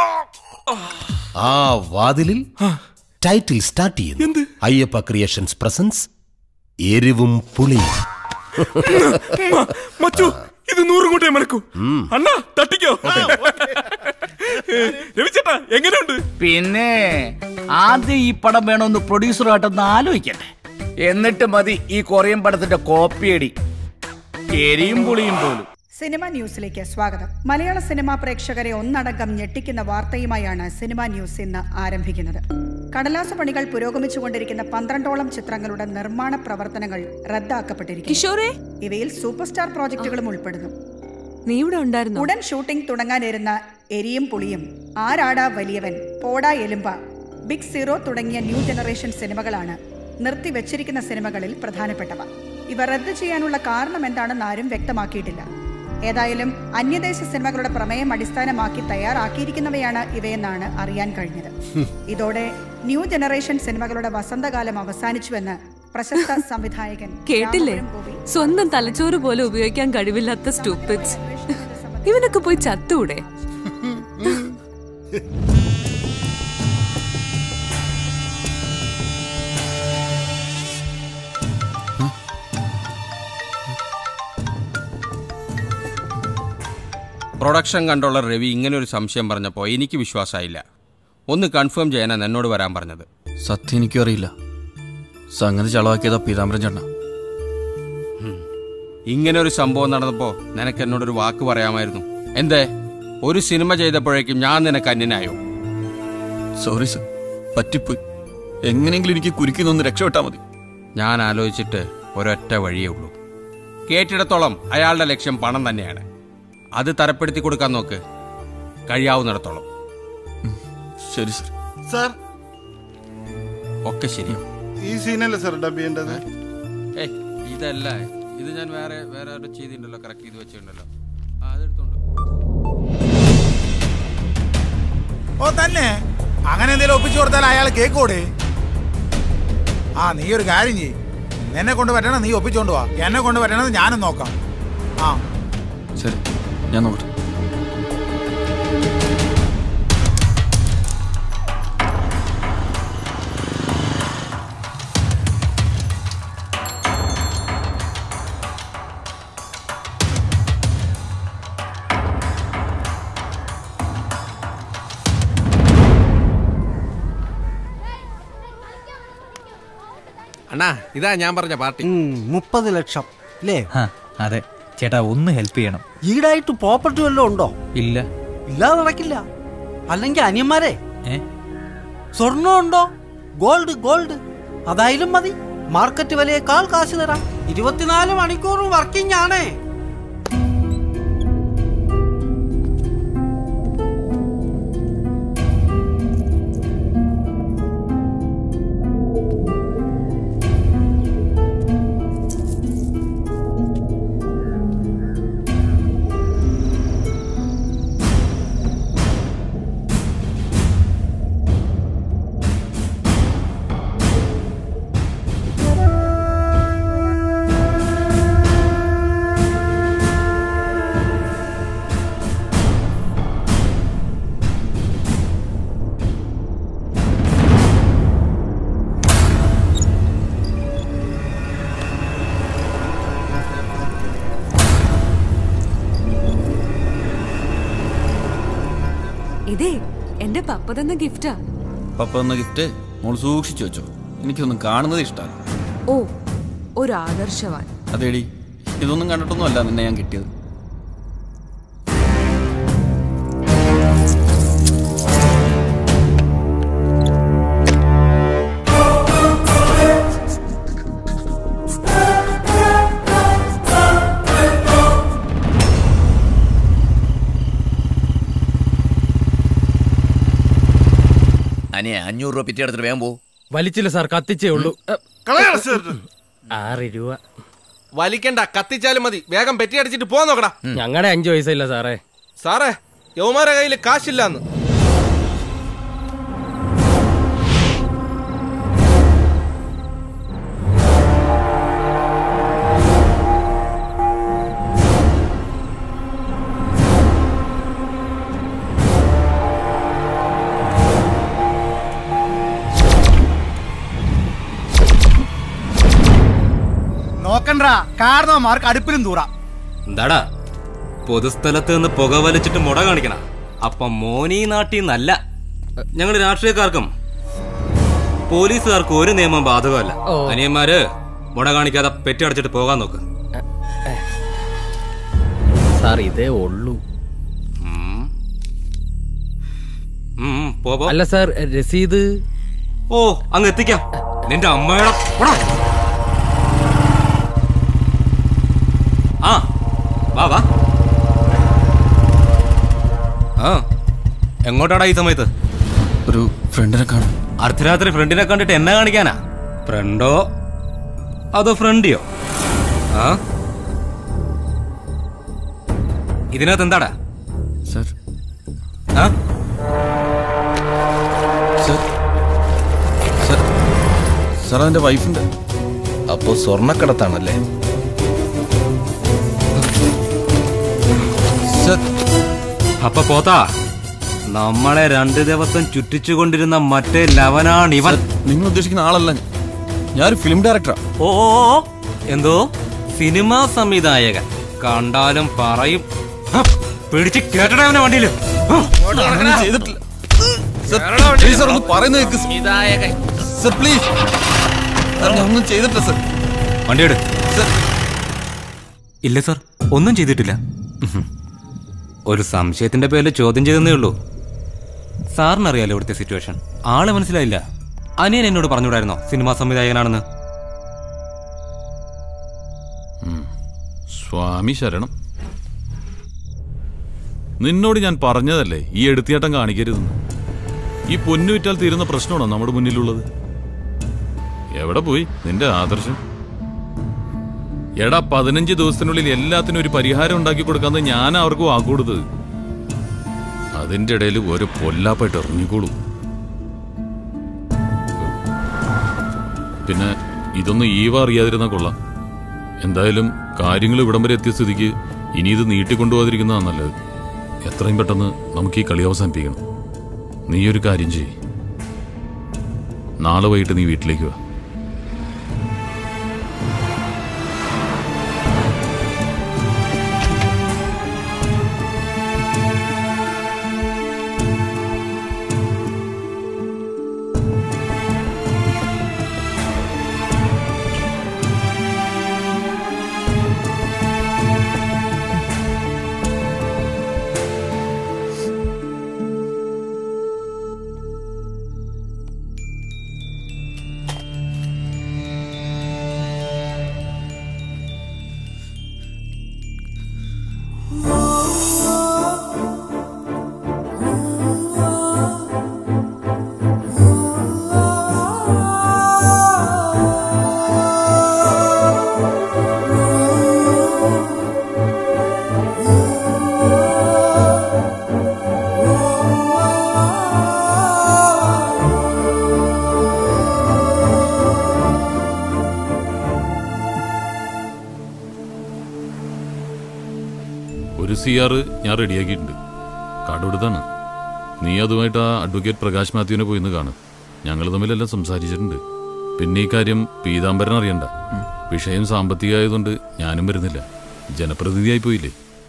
ആ വാതിലിൽ ടൈറ്റിൽ സ്റ്റാർട്ട് ചെയ്യുന്നു അയ്യപ്പ ക്രിയേഷൻസ് പ്രസൻസ് എരിവും പുളിയും മ- മച്ചു ഇത് നൂറും കൂട്ടേ മലക്കൂ അണ്ണാ തട്ടിക്കോ രവിച്ചേട്ടാ എങ്ങനെയുണ്ട് പിന്നെ ആദ്യം ഈ പടം വേണമെന്ന് പ്രൊഡ്യൂസറുമായിട്ടൊന്ന് ആലോചിക്കട്ടെ എന്നിട്ട് മതി ഈ കൊറിയൻ പടത്തിന്റെ കോപ്പിയടി എരിയും പുളിയും പോലും സിനിമ ന്യൂസിലേക്ക് സ്വാഗതം മലയാള സിനിമാ പ്രേക്ഷകരെ ഒന്നടങ്കം ഞെട്ടിക്കുന്ന വാർത്തയുമായാണ് സിനിമ ന്യൂസ് ഇന്ന് ആരംഭിക്കുന്നത് കടലാസ പണികൾ പുരോഗമിച്ചുകൊണ്ടിരിക്കുന്ന പന്ത്രണ്ടോളം ചിത്രങ്ങളുടെ നിർമ്മാണ പ്രവർത്തനങ്ങൾ റദ്ദാക്കപ്പെട്ടിരിക്കുന്നു ഇവയിൽ സൂപ്പർ സ്റ്റാർ പ്രോജക്റ്റുകളും ഉൾപ്പെടുന്നു നീ ഇവിടെ ഉണ്ടായിരുന്നു ഉടൻ ഷൂട്ടിംഗ് തുടങ്ങാനിരുന്ന എരിയും പുളിയും ആരാടാ വലിയവൻ പോടാ എലുമ്പ ബിഗ് സീറോ തുടങ്ങിയ ന്യൂ ജനറേഷൻ സിനിമകളാണ് നിർത്തിവെച്ചിരിക്കുന്ന സിനിമകളിൽ പ്രധാനപ്പെട്ടവ ഇവ റദ്ദ് ചെയ്യാനുള്ള കാരണം എന്താണെന്ന് ആരും വ്യക്തമാക്കിയിട്ടില്ല ഏതായാലും അന്യദേശ സിനിമകളുടെ പ്രമേയം അടിസ്ഥാനമാക്കി തയ്യാറാക്കിയിരിക്കുന്നവയാണ് ഇവയെന്നാണ് അറിയാൻ കഴിഞ്ഞത് ഇതോടെ ന്യൂ ജനറേഷൻ സിനിമകളുടെ വസന്തകാലം അവസാനിച്ചുവെന്ന് പ്രശസ്ത സംവിധായകൻ കേട്ടില്ലേ സ്വന്തം തലച്ചോറ് പോലെ ഉപയോഗിക്കാൻ കഴിവില്ലാത്ത സ്റ്റൂപ്പിഡ്സ് ഇവനൊക്കെ പോയി ചത്തൂടെ പ്രൊഡക്ഷൻ കൺട്രോളർ രവി ഇങ്ങനെ ഒരു സംശയം പറഞ്ഞപ്പോൾ എനിക്ക് വിശ്വാസമായില്ല ഒന്ന് കൺഫേം ചെയ്യാനാണ് എന്നോട് വരാൻ പറഞ്ഞത് സത്യം എനിക്കും അറിയില്ല സംഗതി ചളവാക്കിയതാ പീതാംബരൻ ചേട്ടന ഇങ്ങനെ ഒരു സംഭവം നടന്നപ്പോൾ നിനക്ക് എന്നോടൊരു വാക്ക് പറയാമായിരുന്നു എന്തേ ഒരു സിനിമ ചെയ്തപ്പോഴേക്കും ഞാൻ നിനക്ക് അന്യനായോ സോറി സർ പറ്റിപ്പോയി എങ്ങനെയെങ്കിലും എനിക്ക് കുരുക്കി നിന്ന് രക്ഷപ്പെട്ടാൽ മതി ഞാൻ ആലോചിച്ചിട്ട് ഒരൊറ്റ വഴിയേ ഉള്ളൂ കേട്ടിടത്തോളം അയാളുടെ ലക്ഷ്യം പണം തന്നെയാണ് അത് തരപ്പെടുത്തി കൊടുക്കാൻ നോക്ക് കഴിയാവുന്നിടത്തോളം ശരി സർ സാർ ഒക്കെ ശരിയാവും ഈ സീനല്ലേ സാർ ഡബ് ചെയ്യേണ്ടത് ഏയ് ഇതല്ല ഇത് ഞാൻ വേറെ വേറെ ഒരു ചെയ്തിട്ടുണ്ടല്ലോ കറക്റ്റ് ചെയ്ത് വെച്ചിട്ടുണ്ടല്ലോ ആ, അതെടുത്തോണ്ട് ഓ തന്നെ അങ്ങനെ എന്തെങ്കിലും ഒപ്പിച്ചു കൊടുത്താൽ അയാൾ കേക്കോടെ ആ നീ ഒരു കാര്യം ചെയ്യ് എന്നെ കൊണ്ട് പറ്റണം നീ ഒപ്പിച്ചോണ്ട് വാ എന്നെ കൊണ്ട് പറ്റണത് ഞാനും നോക്കാം ആ ശരി ഞാൻ നോക്കട്ടെ അണ്ണാ ഇതാ ഞാൻ പറഞ്ഞ പാർട്ടി മുപ്പത് ലക്ഷം അല്ലേ ആ, അതെ ചേട്ടാ ഒന്ന് ഹെൽപ്പ് ചെയ്യണം ഈടായിട്ട് പ്രോപ്പർട്ടി വല്ലതും ഉണ്ടോ ഇല്ല ഇല്ലാതെ നടക്കില്ല അല്ലെങ്കിൽ അനിയന്മാരെ ഏ? സ്വർണ്ണം ഉണ്ടോ ഗോൾഡ് ഗോൾഡ് അതായാലും മതി മാർക്കറ്റ് വിലയേക്കാൾ കാശ് തരാം ഇരുപത്തിനാല് മണിക്കൂറും വർക്കിംഗ് ആണേ ഇതേ എന്റെ പപ്പ തന്ന ഗിഫ്റ്റാ പപ്പ എന്ന ഗിഫ്റ്റ് മോൾ സൂക്ഷിച്ചു വെച്ചോ എനിക്കൊന്നും കാണുന്നത് ഇഷ്ടമല്ല ഓ ഒരു ആദർശവാൻ അതേടി ഇതൊന്നും കണ്ടിട്ടൊന്നും അല്ല നിന്നെ ഞാൻ കിട്ടിയത് അനിയ അഞ്ഞൂറ് രൂപ പിറ്റേ എടുത്തിട്ട് വേഗം പോ വലിച്ചില്ല സാർ കത്തിച്ചേ ഉള്ളൂ ആറ് രൂപ വലിക്കണ്ട കത്തിച്ചാലും മതി വേഗം പെറ്റി അടിച്ചിട്ട് പോകാൻ നോക്കടാ ഞങ്ങളുടെ അഞ്ചു പൈസ സാറേ സാറേ യവമാരെ കയ്യിൽ കാശില്ലാന്ന് നോക്കണ്ട കാരണവന്മാർക്ക് അടുപ്പിലും തൂറാം എന്താടാ പൊതുസ്ഥലത്ത് നിന്ന് പുക വലിച്ചിട്ട് മുട കാണിക്കണ അപ്പൊ മോനീ നാട്ടിൽ നിന്നല്ല ഞങ്ങൾ രാഷ്ട്രീയക്കാർക്കും പോലീസുകാർക്കും ഒരു നിയമം ബാധകമല്ല അനിയന്മാര് മുട കാണിക്കാതെ പെറ്റി അടച്ചിട്ട് പോകാൻ നോക്ക് സാർ ഇതേ ഉള്ളൂ ഉം, പോ, പോ. അല്ല സാർ രസീത് ഓ അങ്ങ് എത്തിക്കാം നിന്റെ അമ്മയുടെ പോടാ. ആ വാ വാ ആ എങ്ങോട്ടാടാ ഈ സമയത്ത് ഒരു ഫ്രണ്ടിനെ കാണും അർദ്ധരാത്രി ഫ്രണ്ടിനെ കണ്ടിട്ട് എന്നെ കാണിക്കാനാ ഫ്രണ്ടോ അതോ ഫ്രണ്ടിയോ ആ ഇതിനകത്ത് എന്താടാ സർ ആ സർ സർ സാർ അതിന്റെ വൈഫുണ്ട് അപ്പോ സ്വർണ്ണക്കടത്താണല്ലേ അപ്പൊ പോത്താ നമ്മളെ രണ്ട് ദിവസം ചുറ്റിച്ചുകൊണ്ടിരുന്ന മറ്റേ ലവനാണിവൻ നിങ്ങൾ ഉദ്ദേശിക്കുന്ന ആളല്ല ഞാനൊരു ഫിലിം ഡയറക്ടറാ ഓ ഓ, ഓ. എന്തോ സിനിമാ സംവിധായകൻ കണ്ടാലും പറയും ഹ, പിടിച്ച് കേട്ടട അവനെ വണ്ടിയില് ഹ. അങ്ങനെ ചെയ്തിട്ടില്ല സർ, please സർ, ഒന്ന് പറയുന്നത് കേൾക്ക് സർ. സർ പ്ലീസ് സർ ഞാൻ ഒന്നും ചെയ്തിട്ടില്ല സർ വണ്ടി എടു ഇല്ല സർ ഒന്നും ചെയ്തിട്ടില്ല ഉഹും. ഒരു സംശയത്തിന്റെ പേരിൽ ചോദ്യം ചെയ്തെന്നേ ഉള്ളൂ സാറിനറിയാലോ ഇവിടുത്തെ സിറ്റുവേഷൻ ആളെ മനസ്സിലായില്ല അനിയൻ എന്നോട് പറഞ്ഞുകൂടായിരുന്നോ സിനിമാ സംവിധായകനാണെന്ന് സ്വാമി ശരണം നിന്നോട് ഞാൻ പറഞ്ഞതല്ലേ ഈ എടുത്തിയാട്ടം കാണിക്കരുതെന്ന് ഈ പൊന്നു വിറ്റാൽ തീരുന്ന പ്രശ്നമാണോ നമ്മുടെ മുന്നിലുള്ളത് എവിടെ പോയി നിന്റെ ആദർശം എടാ പതിനഞ്ച് ദിവസത്തിനുള്ളിൽ എല്ലാത്തിനും ഒരു പരിഹാരം ഉണ്ടാക്കി കൊടുക്കാന്ന് ഞാൻ അവർക്ക് വാക്കുകൊടുത്തത് അതിന്റെ ഇടയിൽ ഒരു പൊല്ലാപ്പായിട്ട് ഇറങ്ങിക്കോളൂ പിന്നെ ഇതൊന്നും ഈവ അറിയാതിരുന്ന കൊള്ളാം എന്തായാലും കാര്യങ്ങൾ ഇവിടം വരെ എത്തിയ സ്ഥിതിക്ക് ഇനി ഇത് നീട്ടിക്കൊണ്ടുപോകാതിരിക്കുന്നതാണ് നല്ലത് എത്രയും പെട്ടെന്ന് നമുക്ക് ഈ കളി അവസാനിപ്പിക്കണം നീ ഒരു കാര്യം ചെയ്യ് നാളെ വൈകിട്ട് നീ വീട്ടിലേക്ക് വാ ഒരു സി ആർ ഞാൻ റെഡിയാക്കിയിട്ടുണ്ട് കടുടുത്താണ് നീ അതുമായിട്ട് ആ അഡ്വക്കേറ്റ് പ്രകാശ് മാത്യുവിനെ പോയി ഒന്ന് കാണും ഞങ്ങൾ തമ്മിലെല്ലാം സംസാരിച്ചിട്ടുണ്ട് പിന്നെ ഈ കാര്യം പീതാംബരൻ അറിയണ്ട വിഷയം സാമ്പത്തികമായതുകൊണ്ട് ഞാനും വരുന്നില്ല ജനപ്രതിനിധിയായി പോയില്ലേ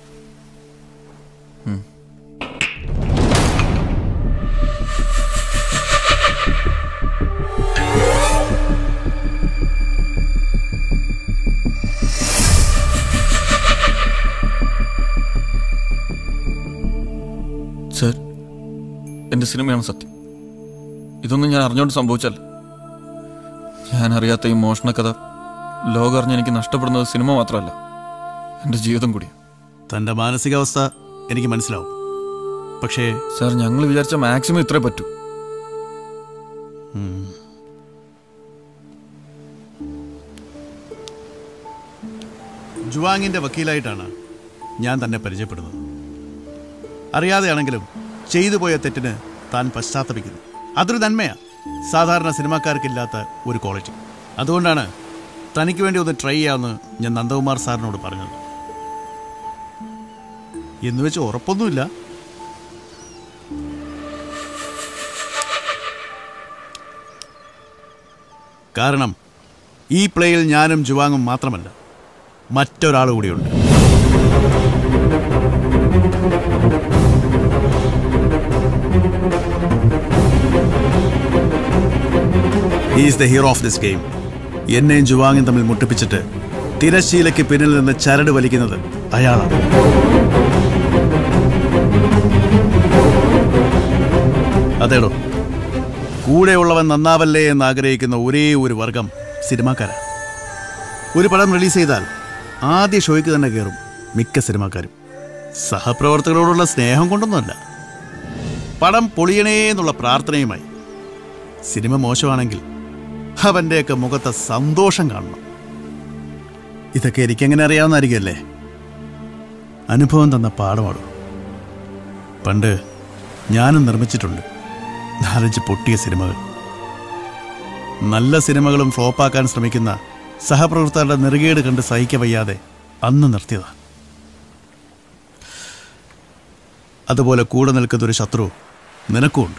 സർ എൻ്റെ സിനിമയാണ് സത്യം ഇതൊന്നും ഞാൻ അറിഞ്ഞുകൊണ്ട് സംഭവിച്ചല്ല ഞാൻ അറിയാത്ത ഈ മോഷണ കഥ ലോകം അറിഞ്ഞ് എനിക്ക് നഷ്ടപ്പെടുന്നത് സിനിമ മാത്രമല്ല എൻ്റെ ജീവിതം കൂടി തന്റെ മാനസികാവസ്ഥ എനിക്ക് മനസ്സിലാവും പക്ഷേ സാർ ഞങ്ങൾ വിചാരിച്ച മാക്സിമം ഇത്രേ പറ്റൂ ഉം. ജുവാങ്ങിന്റെ വക്കീലായിട്ടാണ് ഞാൻ തന്നെ പരിചയപ്പെടുന്നത് അറിയാതെയാണെങ്കിലും ചെയ്തു പോയ തെറ്റിന് താൻ പശ്ചാത്തപിക്കുന്നു അതൊരു നന്മയാ സാധാരണ സിനിമാക്കാർക്കില്ലാത്ത ഒരു ക്വാളിറ്റി അതുകൊണ്ടാണ് തനിക്ക് വേണ്ടി ഒന്ന് ട്രൈ ചെയ്യാമെന്ന് ഞാൻ നന്ദകുമാർ സാറിനോട് പറഞ്ഞത് എന്ന് വെച്ച് ഉറപ്പൊന്നുമില്ല കാരണം ഈ പ്ലേയിൽ ഞാനും ജുവാങ്ങും മാത്രമല്ല മറ്റൊരാൾ കൂടിയുണ്ട് is the hero of this game എന്നെയും ജുവാങ്ങും തമ്മിൽ മുട്ടിപ്പിച്ചിട്ട് തിരശീലയ്ക്ക് പിന്നിൽ നിന്ന് ചരട് വലിക്കുന്നത് അയാളാണ് അതേടോ കൂടെയുള്ളവൻ നന്നാവല്ലേ എന്ന് ആഗ്രഹിക്കുന്ന ഒരേ ഒരു വർഗം സിനിമാക്കാരാണ് ഒരു പടം റിലീസ് ചെയ്താൽ ആദ്യ ഷോയ്ക്ക് തന്നെ കയറും മിക്ക സിനിമാക്കാരും സഹപ്രവർത്തകരോടുള്ള സ്നേഹം കൊണ്ടൊന്നുമല്ല പടം പൊളിയണേ എന്നുള്ള പ്രാർത്ഥനയുമായി സിനിമ മോശമാണെങ്കിൽ അവൻ്റെയൊക്കെ മുഖത്തെ സന്തോഷം കാണണം ഇതൊക്കെ എനിക്കെങ്ങനെ അറിയാവുന്നതായിരിക്കുമല്ലേ അനുഭവം തന്ന പാഠമാണ് പണ്ട് ഞാനും നിർമ്മിച്ചിട്ടുണ്ട് നാലഞ്ച് പൊട്ടിയ സിനിമകൾ നല്ല സിനിമകളും ഫ്ലോപ്പാക്കാൻ ശ്രമിക്കുന്ന സഹപ്രവർത്തകരുടെ നെറുകേട് കണ്ട് സഹിക്ക വയ്യാതെ അന്ന് നിർത്തിയതാണ് അതുപോലെ കൂടെ നിൽക്കുന്ന ഒരു ശത്രു നിനക്കുമുണ്ട്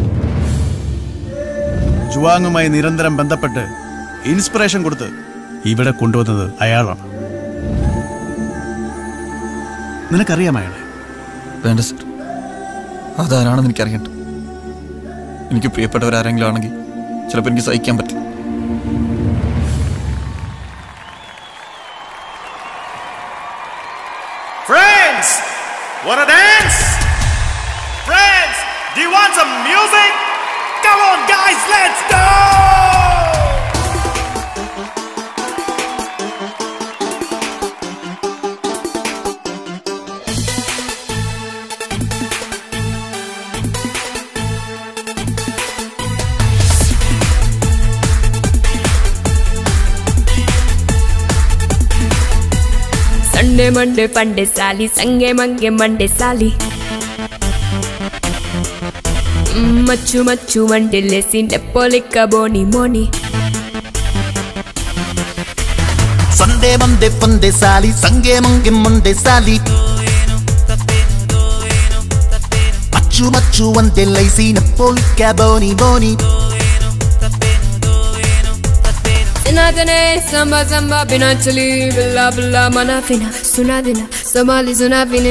ജുവാങ്ങുമായി നിരന്തരം ബന്ധപ്പെട്ട് ഇൻസ്പിറേഷൻ കൊടുത്ത് ഇവിടെ കൊണ്ടുവന്നത് അയാളാണ് നിനക്കറിയാം അയാളെ വേണ്ട സർ അതാരാണെന്ന് എനിക്കറിയണ്ട എനിക്ക് പ്രിയപ്പെട്ടവരാരെങ്കിലും ആണെങ്കിൽ ചിലപ്പോൾ എനിക്ക് സഹിക്കാൻ പറ്റില്ല Friends, wanna dance? Friends, do you want some music? Come on, guys, let's go! Sunday, Monday, Monday, Sally, Sunday, Monday, Monday, Sally. മച്ചു മച്ചു വണ്ടിലെ പൊലിക്ക ബോണി മോണി Sunday, Monday, Monday, Sally, Sunday, Monday, Monday, Sally. Machu, machu, ante lazy, napolka, boni, boni. Sinadane, samba samba, binachali, billa billa, manafina, sunadina, somali sunafine.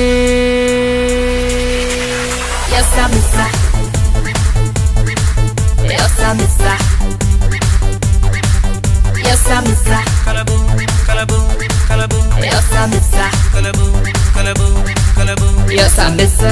Yes, I'm Missa. Yes, I'm Missa. Yes, I'm Missa. Kalaboom, kalaboom, kalaboom. Yes, I'm Missa. Kalaboom, kalaboom, kalaboom. Yes, I'm Missa.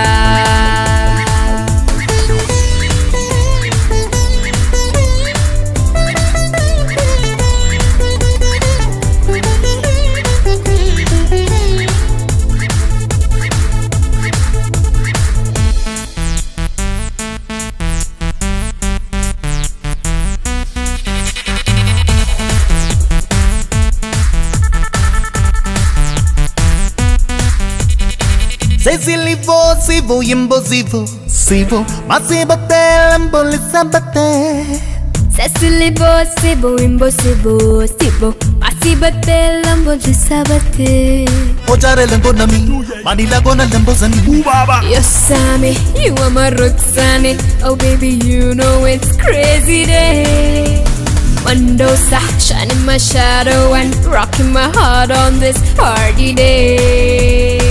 Cecily vo, sivo, yimbo, sivo, sivo. Masibate, lambo, lisabate. Cecily bo, sibo, imbo, sibo, sibo. Masibate, lambo, disabate. Ochare lambo nami, manila gona lambo zani. Yes, Sammy, you are my Roxanne. Oh, baby, you know it's crazy day. Mendoza, shining my shadow and rocking my heart on this party day.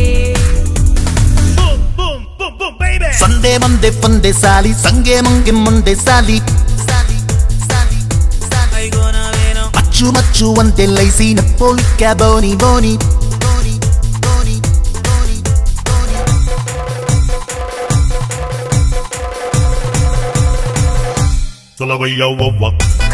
Sunday, Monday, Monday, Sally, Sunday, Monday, Monday, Sally. Machu, machu, ante lazy, napolka, boni, boni. Solo yo, wo, wo.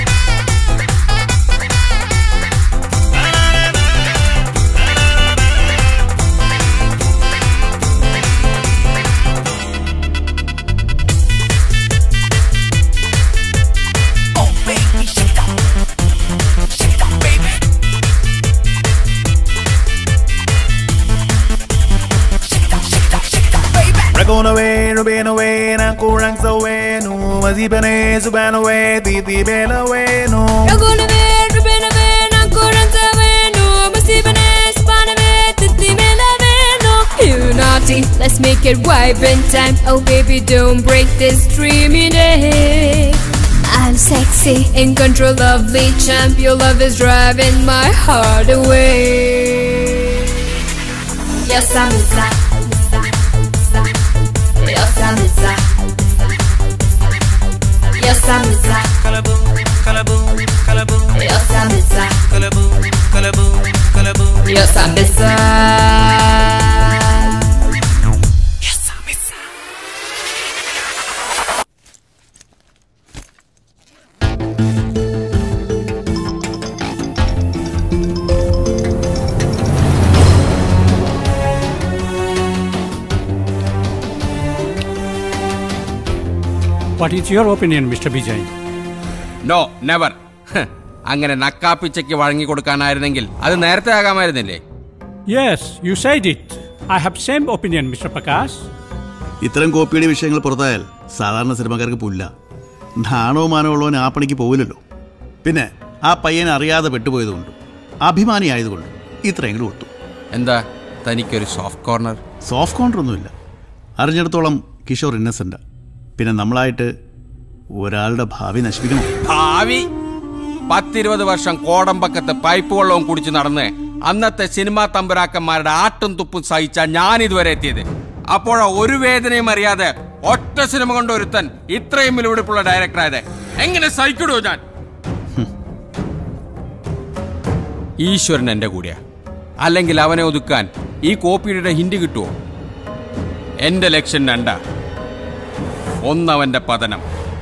Ragona way, Rubena way, na kurang sa way, no, mazibane, subana way, titi bela way, no. Ragona way, Rubena way, na kurang sa way, no, masibane, subana way, titi bela way, no. You naughty, let's make it wipe in time. Oh baby, don't break this dreamy day. I'm sexy, in control, lovely champ. Your love is driving my heart away. Yes, I'm inside. Yes, I'm inside. Yes, I'm inside. Kalaboom, kalaboom, kalaboom. Yes, I'm inside. Kalaboom, kalaboom, kalaboom. Yes, I'm inside. Yes, I'm inside. What is your opinion, Mr. Vijay? No never അങ്ങനെ നക്കാപ്പിച്ചയ്ക്ക് വഴങ്ങി കൊടുക്കാനായിരുന്നെങ്കിൽ അത് നേരത്തെ ആകാമായിരുന്നില്ലേ Yes, you said it. I have same opinion, Mr. Prakash. ഇത്തരം കോപ്പിയുടെ വിഷയങ്ങൾ പുറത്തായാൽ സാധാരണ സിനിമക്കാർക്ക് പുല്ല നാണോ മാനോ ഉള്ളവൻ ആ പണിക്ക് പോവില്ലല്ലോ പിന്നെ ആ പയ്യൻ അറിയാതെ പെട്ടുപോയതുകൊണ്ടും അഭിമാനി ആയതുകൊണ്ടും ഇത്രയെങ്കിലും ഒത്തു എന്താ തനിക്കൊരു സോഫ്റ്റ് കോർണർ സോഫ്റ്റ് കോർണർ ഒന്നുമില്ല അറിഞ്ഞിടത്തോളം കിഷോർ ഇന്നസെൻ്റാ പിന്നെ നമ്മളായിട്ട് ഒരാളുടെ ഭാവി നശിപ്പിക്കണം ഭാവി പത്തിരുപത് വർഷം കോടമ്പക്കത്ത് പൈപ്പ് വെള്ളവും കുടിച്ച് നടന്ന് അന്നത്തെ സിനിമാ തമ്പുരാക്കന്മാരുടെ ആട്ടും തുപ്പും സഹിച്ച ഞാൻ ഇതുവരെ എത്തിയത് അപ്പോഴാ ഒരു വേദനയും അറിയാതെ ഒറ്റ സിനിമ കൊണ്ട് ഒരുത്തൻ ഇത്രയും വിലപിടിപ്പുള്ള ഡയറക്ടറായത് എങ്ങനെ സഹിക്കിടൂ ഞാൻ ഈശ്വരൻ എന്റെ കൂടെയാ അല്ലെങ്കിൽ അവനെ ഒതുക്കാൻ ഈ കോപ്പിയുടെ ഹിന്റ് കിട്ടുമോ എന്റെ ലക്ഷ്യം രണ്ടാ ഒന്നവന്റെ പതനം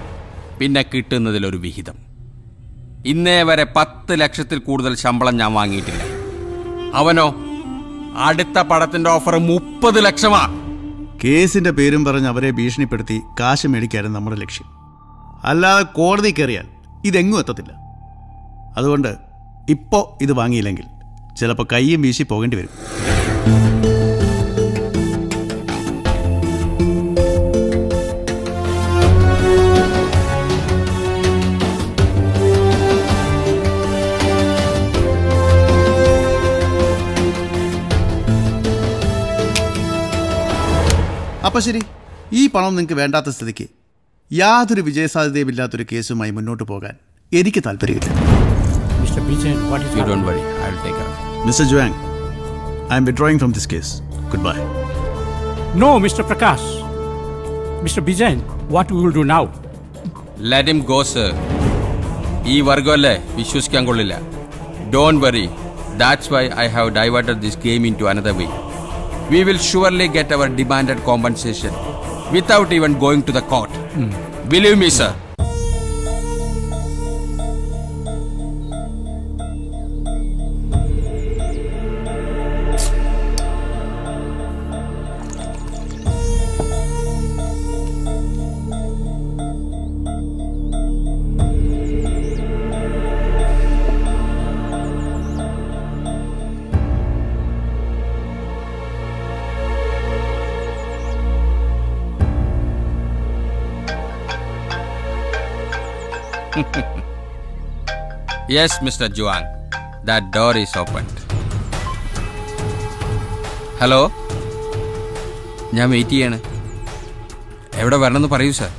പിന്നെ കിട്ടുന്നതിലൊരു വിഹിതം ഇന്നേ വരെ പത്ത് ലക്ഷത്തിൽ കൂടുതൽ ശമ്പളം ഞാൻ വാങ്ങിയിട്ടില്ല അവനോ അടുത്ത പടത്തിന്റെ ഓഫർ മുപ്പത് ലക്ഷമാ കേസിന്റെ പേരും പറഞ്ഞ് അവരെ ഭീഷണിപ്പെടുത്തി കാശ് മേടിക്കാനും നമ്മുടെ ലക്ഷ്യം അല്ലാതെ കോടതി കയറിയാൽ ഇതെങ്ങും എത്തത്തില്ല അതുകൊണ്ട് ഇപ്പോൾ ഇത് വാങ്ങിയില്ലെങ്കിൽ ചിലപ്പോൾ കയ്യും വീശി പോകേണ്ടി വരും അപ്പൊ ശരി ഈ പണം നിങ്ങൾക്ക് വേണ്ടാത്ത സ്ഥിതിക്ക് യാതൊരു വിജയസാധ്യതയുമില്ലാത്തൊരു കേസുമായി മുന്നോട്ട് പോകാൻ എനിക്ക് താല്പര്യമില്ല Mr. Bijan, what is You don't worry, I'll take care of Mr Juang I am withdrawing from this case good bye No, Mr. Prakash. Mr. Bijan, what we will do now? Let him go sir ഈ വർഗമല്ലേ വിശ്വസിക്കാൻ കൊള്ളില്ല don't worry that's why I have diverted this game into another way we will surely get our demanded compensation without even going to the court believe me sir yes Mr Juang that door is open hello ഞാൻ wait ചെയ്യാണ് എവിടെ വരണമെന്ന് പറയൂ sir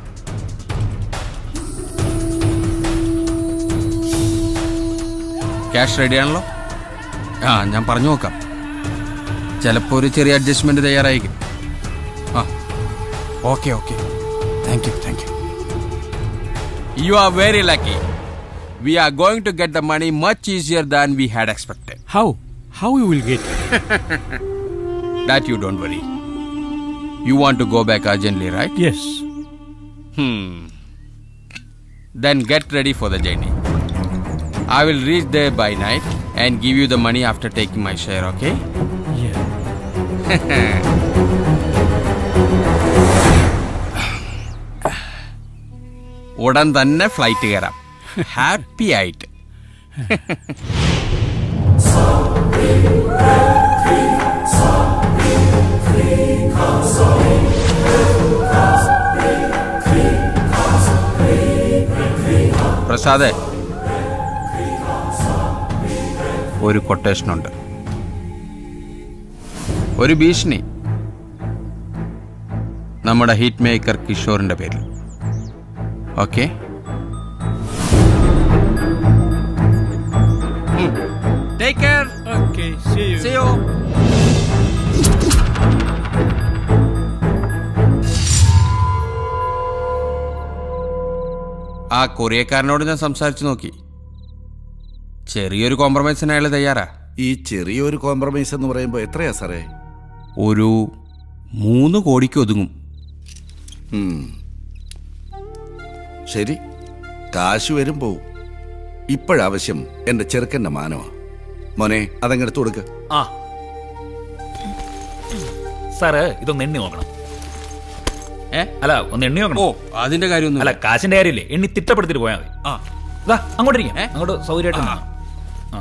cash റെഡിയാണല്ലോ ആ ഞാൻ പറഞ്ഞു നോക്കാം ചിലപ്പോൾ ഒരു ചെറിയ അഡ്ജസ്റ്റ്മെന്റ് തയ്യാറായിരിക്കും ആ okay okay thank you thank you you are very lucky we are going to get the money much easier than we had expected. How? How you will get? that you don't worry. You want to go back urgently, right? Yes. Hmm. Then get ready for the journey. I will reach there by night and give you the money after taking my share, okay? Yeah. ഉടൻ തന്നെ flight കയറാം happy ആയിട്ട് പ്രസാദേ ഒരു കൊട്ടേഷനുണ്ട് ഒരു ഭീഷണി നമ്മുടെ hit maker കിഷോറിന്റെ പേരിൽ okay Take care. Okay, see you. See you. ആ കൊറിയക്കാരനോട് ഞാൻ സംസാരിച്ചു നോക്കി ചെറിയൊരു കോംപ്രമൈസിന് അയാൾ തയ്യാറാ ഈ ചെറിയൊരു കോംപ്രമൈസ് എന്ന് പറയുമ്പോൾ എത്രയാ സാറേ ഒരു മൂന്ന് കോടിക്ക് ഒതുങ്ങും ഉം. ശരി കാശ് വരും പോവും ഇപ്പോഴാവശ്യം എന്റെ ചെറുക്കന്റെ മാനമാ മോനെ അതങ്ങെടുത്ത് കൊടുക്ക് ആ സാറ് ഇതൊന്ന് എണ്ണി നോക്കണം ഏ അല്ല ഒന്ന് എണ്ണി നോക്കണം ഓ അതിന്റെ കാര്യമൊന്നും അല്ല കാശിന്റെ കാര്യമില്ലേ എണ്ണി തിട്ടപ്പെടുത്തിട്ട് പോയാൽ മതി ആ ഇതാ അങ്ങോട്ടിരിക്കാം അങ്ങോട്ട് സൗകര്യമായിട്ട് നിന്നോ. ആ.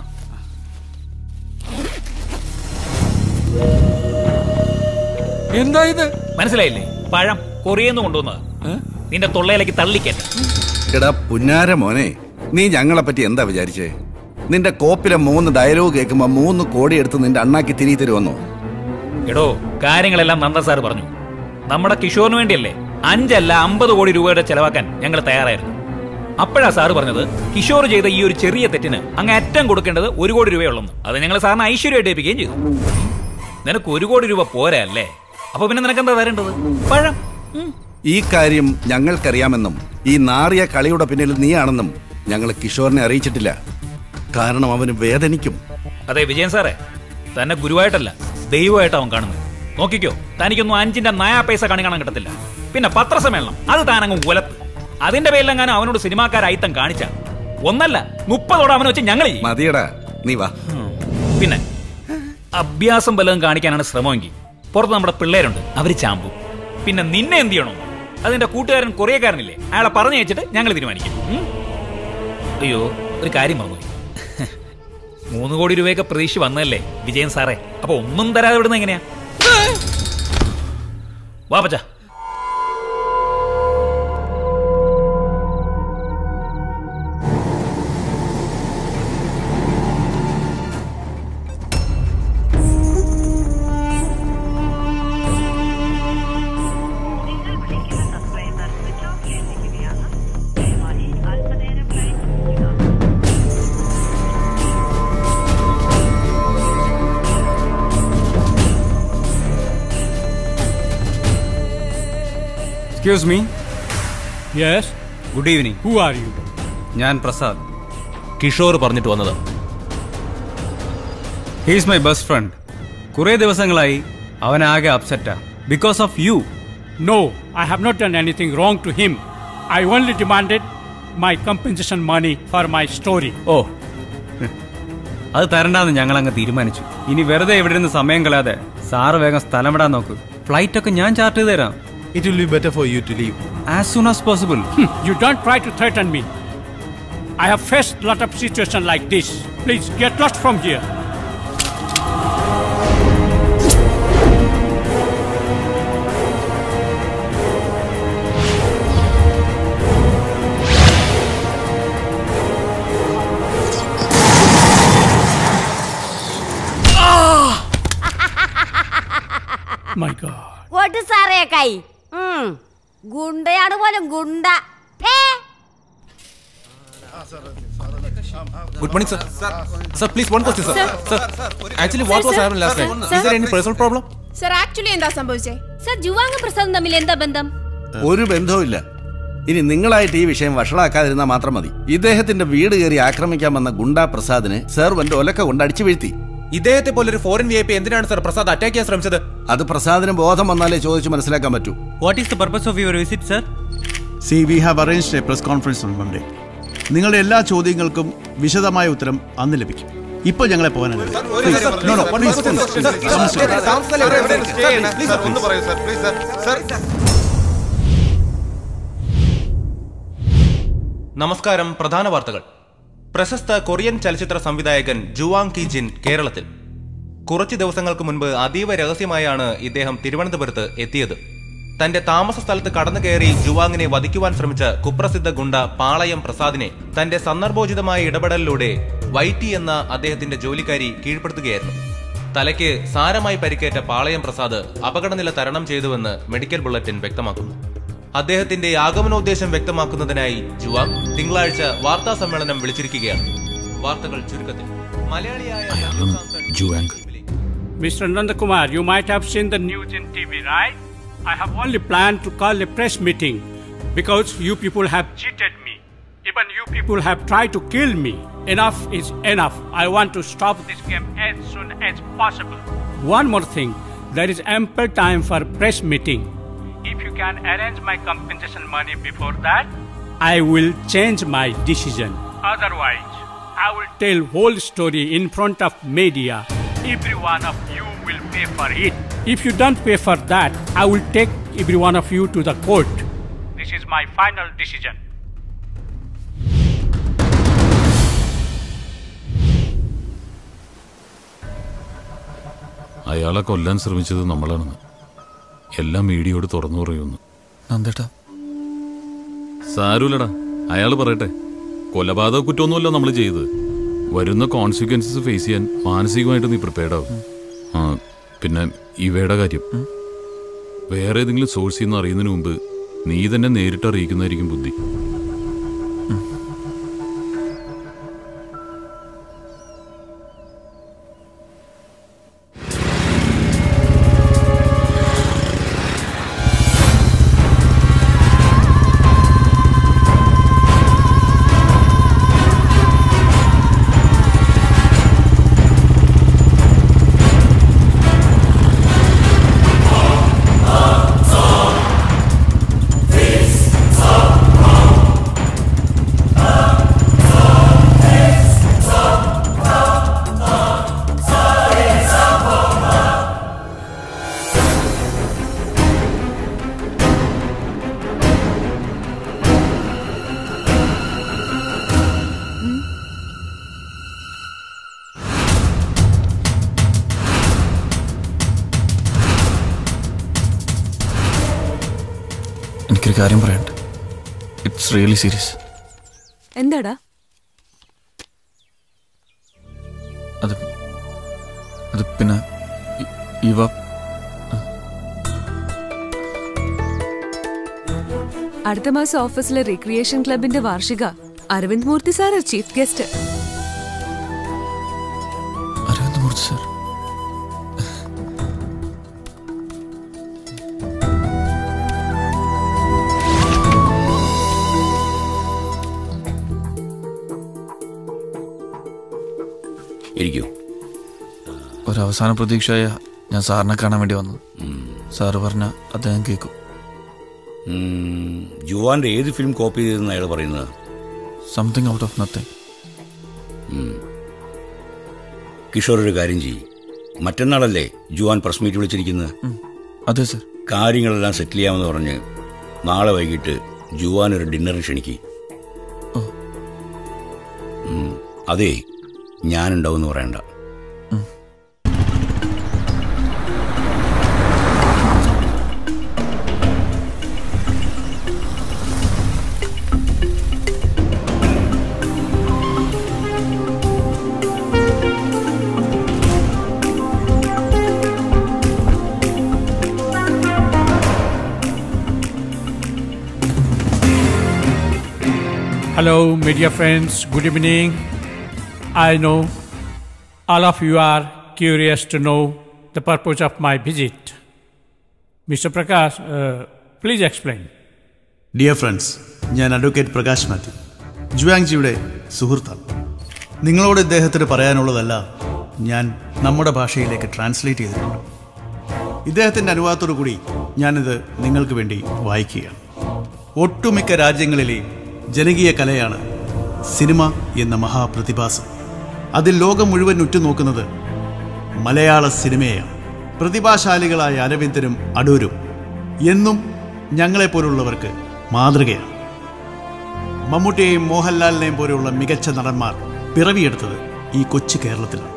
എന്താ ഇത് മനസ്സിലായില്ലേ പഴം കൊറിയെന്ന് കൊണ്ടുവന്നത് നിന്റെ തൊള്ളയിലേക്ക് തള്ളിക്കറ്റ എടാ പുന്നാര മോനെ നീ ഞങ്ങളെ പറ്റി എന്താ വിചാരിച്ചേ നിന്റെ കോപ്പിലെ മൂന്ന് ഡയലോഗ് കേൾക്കുമ്പോ മൂന്ന് കോടി എടുത്ത് നിന്റെ അണ്ണാക്കി തിരികെ തരുമെന്നോ എടോ കാര്യങ്ങളെല്ലാം നന്ദ സാർ പറഞ്ഞു നമ്മുടെ കിഷോറിന് വേണ്ടിയല്ലേ അഞ്ചല്ല അമ്പത് കോടി രൂപയുടെ ചെലവാക്കാൻ ഞങ്ങൾ തയ്യാറായിരുന്നു അപ്പോഴാ സാറ് പറഞ്ഞത് കിഷോർ ചെയ്ത ഈ ഒരു ചെറിയ തെറ്റിന് അങ്ങ് അറ്റം കൊടുക്കേണ്ടത് ഒരു കോടി രൂപയുള്ളെന്ന് അത് ഞങ്ങൾ സാറിന് ഐശ്വര്യമായിട്ട് ഏൽപ്പിക്കുകയും ചെയ്തു നിനക്ക് ഒരു കോടി രൂപ പോരാ അല്ലേ അപ്പൊ പിന്നെ നിനക്ക് എന്താ തരേണ്ടത് പഴം ഈ കാര്യം ഞങ്ങൾക്കറിയാമെന്നും ഈ നാറിയ കളിയുടെ പിന്നിൽ നീയാണെന്നും ഞങ്ങൾ കിഷോറിനെ അറിയിച്ചിട്ടില്ല കാരണം അവന് വേദനിക്കും അതെ വിജയൻ സാറേ തന്നെ ഗുരുവായിട്ടല്ല ദൈവമായിട്ട് അവൻ കാണുന്നത് നോക്കിക്കോ തനിക്കൊന്നും അഞ്ചിന്റെ നയാ പൈസ കണി കാണാൻ കിട്ടത്തില്ല പിന്നെ പത്രസമ്മേളനം അത് താനങ്ങ് ഉലത്ത് അതിന്റെ പേരിലെങ്ങാനും അവനോട് സിനിമാക്കാരയിത്തം കാണിച്ച ഒന്നല്ല മുപ്പതോടെ അവനെ വെച്ച് ഞങ്ങൾ ചെയ്യും മതിയടാ നീ വാ പിന്നെ അഭ്യാസം വല്ലതും കാണിക്കാനാണ് ശ്രമമെങ്കിൽ പുറത്ത് നമ്മുടെ പിള്ളേരുണ്ട് അവര് ചാമ്പും പിന്നെ നിന്നെ എന്ത് ചെയ്യണം അതിന്റെ കൂട്ടുകാരൻ കൊറിയക്കാരനില്ലേ അയാളെ പറഞ്ഞു വെച്ചിട്ട് ഞങ്ങൾ തീരുമാനിക്കും ഉം? അയ്യോ ഒരു കാര്യം മറന്നുപോയി മൂന്ന് കോടി രൂപയൊക്കെ പ്രതീക്ഷ വന്നതല്ലേ വിജയൻ സാറേ അപ്പൊ ഒന്നും തരാതെ വിടുന്ന എങ്ങനെയാ വാ പച്ച excuse me yes good evening who are you ഞാൻ പ്രസാദ് കിഷോർ പറഞ്ഞിട്ട് വന്നത് ഹീസ് മൈ ബെസ്റ്റ് ഫ്രണ്ട് കുറേ ദിവസങ്ങളായി അവനാകെ അപ്സെറ്റാ because of you No, I have not done anything wrong to him. I only demanded my compensation money for my story. ഓ അത് തരണ്ടാന്ന് ഞങ്ങൾ അങ്ങ് തീരുമാനിച്ചു ഇനി വെറുതെ ഇവിടെ നിന്ന് സമയം കളയാതെ സാറ് വേഗം സ്ഥലം വിടാൻ നോക്ക് ഫ്ലൈറ്റ് ഒക്കെ ഞാൻ ചാർട്ട് ചെയ്ത് തരാം it will be better for you to leave as soon as possible You don't try to threaten me. I have faced a lot of situations like this. Please get lost from here. My God. കൊട്ട് സാറേ കൈ ഉം. ഗുണ്ടയാണ് പോലും ഗുണ്ട ഫേ. Good morning, sir. Sir, please, one question, sir. Sir, actually, what was happened last night? Is there any personal problem? Sir actually എന്താ സംഭവിച്ചേ sir Zhuang പ്രസാദും തമ്മിൽ എന്താ ബന്ധം ഒരു ബന്ധവുമില്ല ഇനി നിങ്ങളായിട്ട് ഈ വിഷയം വഷളാക്കാതിരുന്നാൽ മാത്രം മതി ഇദ്ദേഹത്തിന്റെ വീട് കയറി ആക്രമിക്കാൻ വന്ന ഗുണ്ടാ പ്രസാദിനെ സെർവന്റ് ഒലക്ക കൊണ്ട് അടിച്ചു വീഴ്ത്തി ഇദ്ദേഹത്തെ പോലെ ഒരു ഫോറിൻ വി ഐ പി എന്തിനാണ് സർ പ്രസാദ് അറ്റാക്ക് ചെയ്യാൻ ശ്രമിച്ചത് അത് പ്രസാദിന് ബോധം വന്നാലേ ചോദിച്ചു മനസ്സിലാക്കാൻ പറ്റൂ what is the purpose of your visit sir see we have arranged a press conference on Monday നിങ്ങളുടെ എല്ലാ ചോദ്യങ്ങൾക്കും വിശദമായ ഉത്തരം അന്ന് ലഭിക്കും ഇപ്പോൾ ഞങ്ങളെ പോകാൻ നമസ്കാരം പ്രധാന വാർത്തകൾ പ്രശസ്ത കൊറിയൻ ചലച്ചിത്ര സംവിധായകൻ ജുവാങ് കി ജിൻ കേരളത്തിൽ കുറച്ച് ദിവസങ്ങൾക്ക് മുൻപ് അതീവ രഹസ്യമായാണ് ഇദ്ദേഹം തിരുവനന്തപുരത്ത് എത്തിയത് തന്റെ താമസ സ്ഥലത്ത് കടന്നു കയറി ജുവാങ്ങിനെ വധിക്കുവാൻ ശ്രമിച്ച കുപ്രസിദ്ധ ഗുണ്ട പാളയം പ്രസാദിനെ തന്റെ സന്ദർഭോചിതമായ ഇടപെടലിലൂടെ വൈറ്റി എന്ന അദ്ദേഹത്തിന്റെ ജോലിക്കാരി കീഴ്പ്പെടുത്തുകയായിരുന്നു തലയ്ക്ക് സാരമായി പരിക്കേറ്റ പാളയം പ്രസാദ് അപകടനില തരണം ചെയ്തുവെന്ന് മെഡിക്കൽ ബുള്ളറ്റിൻ വ്യക്തമാക്കുന്നു അദ്ദേഹത്തിന്റെ ആഗമനോദ്ദേശം വ്യക്തമാക്കുന്നതിനായി ജുവാങ് തിങ്കളാഴ്ച വാർത്താ സമ്മേളനം വിളിച്ചിരിക്കുകയാണ് വാർത്തകൾ ചുരുക്കത്തിൽ മലയാളിയായ Juang Mr. Nandakumar, you might have seen the news in TV, right? I have only planned to call a press meeting because you people have cheated me. Even you people have tried to kill me. Enough is enough. I want to stop this game as soon as possible. One more thing there is ample time for press meeting. If you can arrange my compensation money before that, I will change my decision. Otherwise, I will tell whole story in front of media. Every one of you will pay for it. If you don't pay for that, I will take every one of you to the court. This is my final decision. അയാളെ കൊല്ലാൻ ശ്രമിച്ചത് നമ്മളാണെന്ന് എല്ലാം മീഡിയയോട് തുറന്നു പറയുന്നു നന്ദേട്ടാ സാരൂലടാ അയാൾ പറയട്ടെ കൊലപാതക കുറ്റമൊന്നുമല്ല നമ്മൾ ചെയ്തത് വരുന്ന കോൺസിക്വൻസസ് ഫേസ് ചെയ്യാൻ മാനസികമായിട്ട് നീ പ്രിപ്പയർഡ് ആവും ആ പിന്നെ ഇവയുടെ കാര്യം വേറെ ഏതെങ്കിലും സോഴ്സിൽ നിന്ന് അറിയുന്നതിന് മുമ്പ് നീ തന്നെ നേരിട്ട് അറിയിക്കുന്നതായിരിക്കും ബുദ്ധി This കാര്യം പറയണ്ട ഇറ്റ്സ് റിയലി സീരിയസ് എന്താടാ അത് അത് പിന്നെ ഇ- ഇവ അടുത്ത മാസം ഓഫീസിലെ റിക്രിയേഷൻ ക്ലബിന്റെ വാർഷിക Aravind Murthy sir chief guest Aravind Murthy sir ഇരിക്കൂ ഒരു അവസാന പ്രതീക്ഷയായ ഞാൻ സാറിനെ കാണാൻ വേണ്ടി വന്നു സാറ് പറഞ്ഞ അദ്ദേഹം കേൾക്കും ഉം, ജുവാന്റെ ഏത് ഫിലിം കോപ്പി ചെയ്തെന്ന് അയാൾ പറയുന്നത് സംതിങ് ഔട്ട് ഓഫ് നത്തിങ് ഉം. കിഷോർ ഒരു കാര്യം ചെയ്യും മറ്റന്നാളല്ലേ ജുവാൻ പ്രസ് മീറ്റ് വിളിച്ചിരിക്കുന്നത് അതെ സർ കാര്യങ്ങളെല്ലാം സെറ്റിൽ ചെയ്യാമെന്ന് പറഞ്ഞ് നാളെ വൈകിട്ട് ജുവാൻ ഒരു ഡിന്നറിന് ക്ഷണിക്ക് ഉം. അതെ ഞാനുണ്ടാവും പറയണ്ട Hello, media friends. Good evening. I know all of you are curious to know the purpose of my visit. Mr. Prakash, uh, please explain. Dear friends ഞാൻ അഡ്വക്കേറ്റ് പ്രകാശ് മാത്യു ജുവാങ്ജിയുടെ സുഹൃത്താണ് നിങ്ങളോട് ഇദ്ദേഹത്തിന് പറയാനുള്ളതല്ല ഞാൻ നമ്മുടെ ഭാഷയിലേക്ക് ട്രാൻസ്ലേറ്റ് ചെയ്തിട്ടുണ്ട് ഇദ്ദേഹത്തിൻ്റെ അനുവാദത്തോടു കൂടി ഞാനിത് നിങ്ങൾക്ക് വേണ്ടി വായിക്കുകയാണ് ഒട്ടുമിക്ക രാജ്യങ്ങളിലെയും ജനകീയ കലയാണ് സിനിമ എന്ന മഹാപ്രതിഭാസം അതിൽ ലോകം മുഴുവൻ ഉറ്റുനോക്കുന്നത് മലയാള സിനിമയെയാണ് പ്രതിഭാശാലികളായ അരവിന്ദനും അടൂരും എന്നും ഞങ്ങളെപ്പോലുള്ളവർക്ക് മാതൃകയാണ് മമ്മൂട്ടിയെയും മോഹൻലാലിനെയും പോലെയുള്ള മികച്ച നടന്മാർ പിറവിയെടുത്തത് ഈ കൊച്ചു കേരളത്തിലാണ്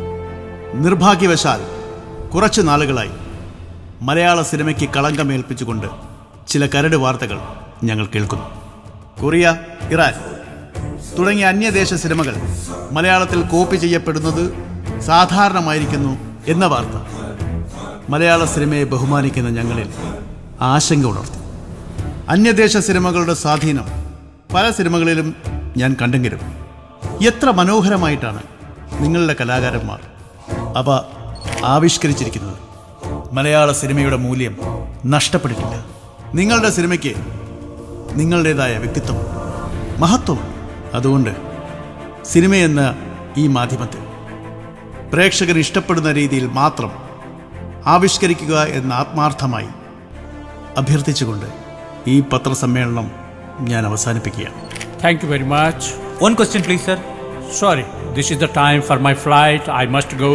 നിർഭാഗ്യവശാൽ കുറച്ചു നാളുകളായി മലയാള സിനിമയ്ക്ക് കളങ്കമേൽപ്പിച്ചുകൊണ്ട് ചില കരട് വാർത്തകൾ ഞങ്ങൾ കേൾക്കുന്നു കൊറിയ ഇറാൻ തുടങ്ങിയ അന്യദേശ സിനിമകൾ മലയാളത്തിൽ കോപ്പി ചെയ്യപ്പെടുന്നത് സാധാരണമായിരിക്കുന്നു എന്ന വാർത്ത മലയാള സിനിമയെ ബഹുമാനിക്കുന്ന ഞങ്ങളിൽ ആശങ്ക ഉണർത്തി അന്യദേശ സിനിമകളുടെ സ്വാധീനം പല സിനിമകളിലും ഞാൻ കണ്ടെങ്കിലും എത്ര മനോഹരമായിട്ടാണ് നിങ്ങളുടെ കലാകാരന്മാർ അവ ആവിഷ്കരിച്ചിരിക്കുന്നത് മലയാള സിനിമയുടെ മൂല്യം നഷ്ടപ്പെട്ടിട്ടില്ല നിങ്ങളുടെ സിനിമയ്ക്ക് നിങ്ങളുടേതായ വ്യക്തിത്വം മഹത്വം അതുകൊണ്ട് സിനിമയെന്ന ഈ മാധ്യമത്തിൽ പ്രേക്ഷകർ ഇഷ്ടപ്പെടുന്ന രീതിയിൽ മാത്രം ആവിഷ്കരിക്കുക എന്ന ആത്മാർത്ഥമായി അഭ്യർത്ഥിച്ചുകൊണ്ട് ഈ പത്രസമ്മേളനം ഞാൻ അവസാനിപ്പിക്കുകയാണ് Thank you very much. One question, please, sir. Sorry, this is the time for my flight. I must go.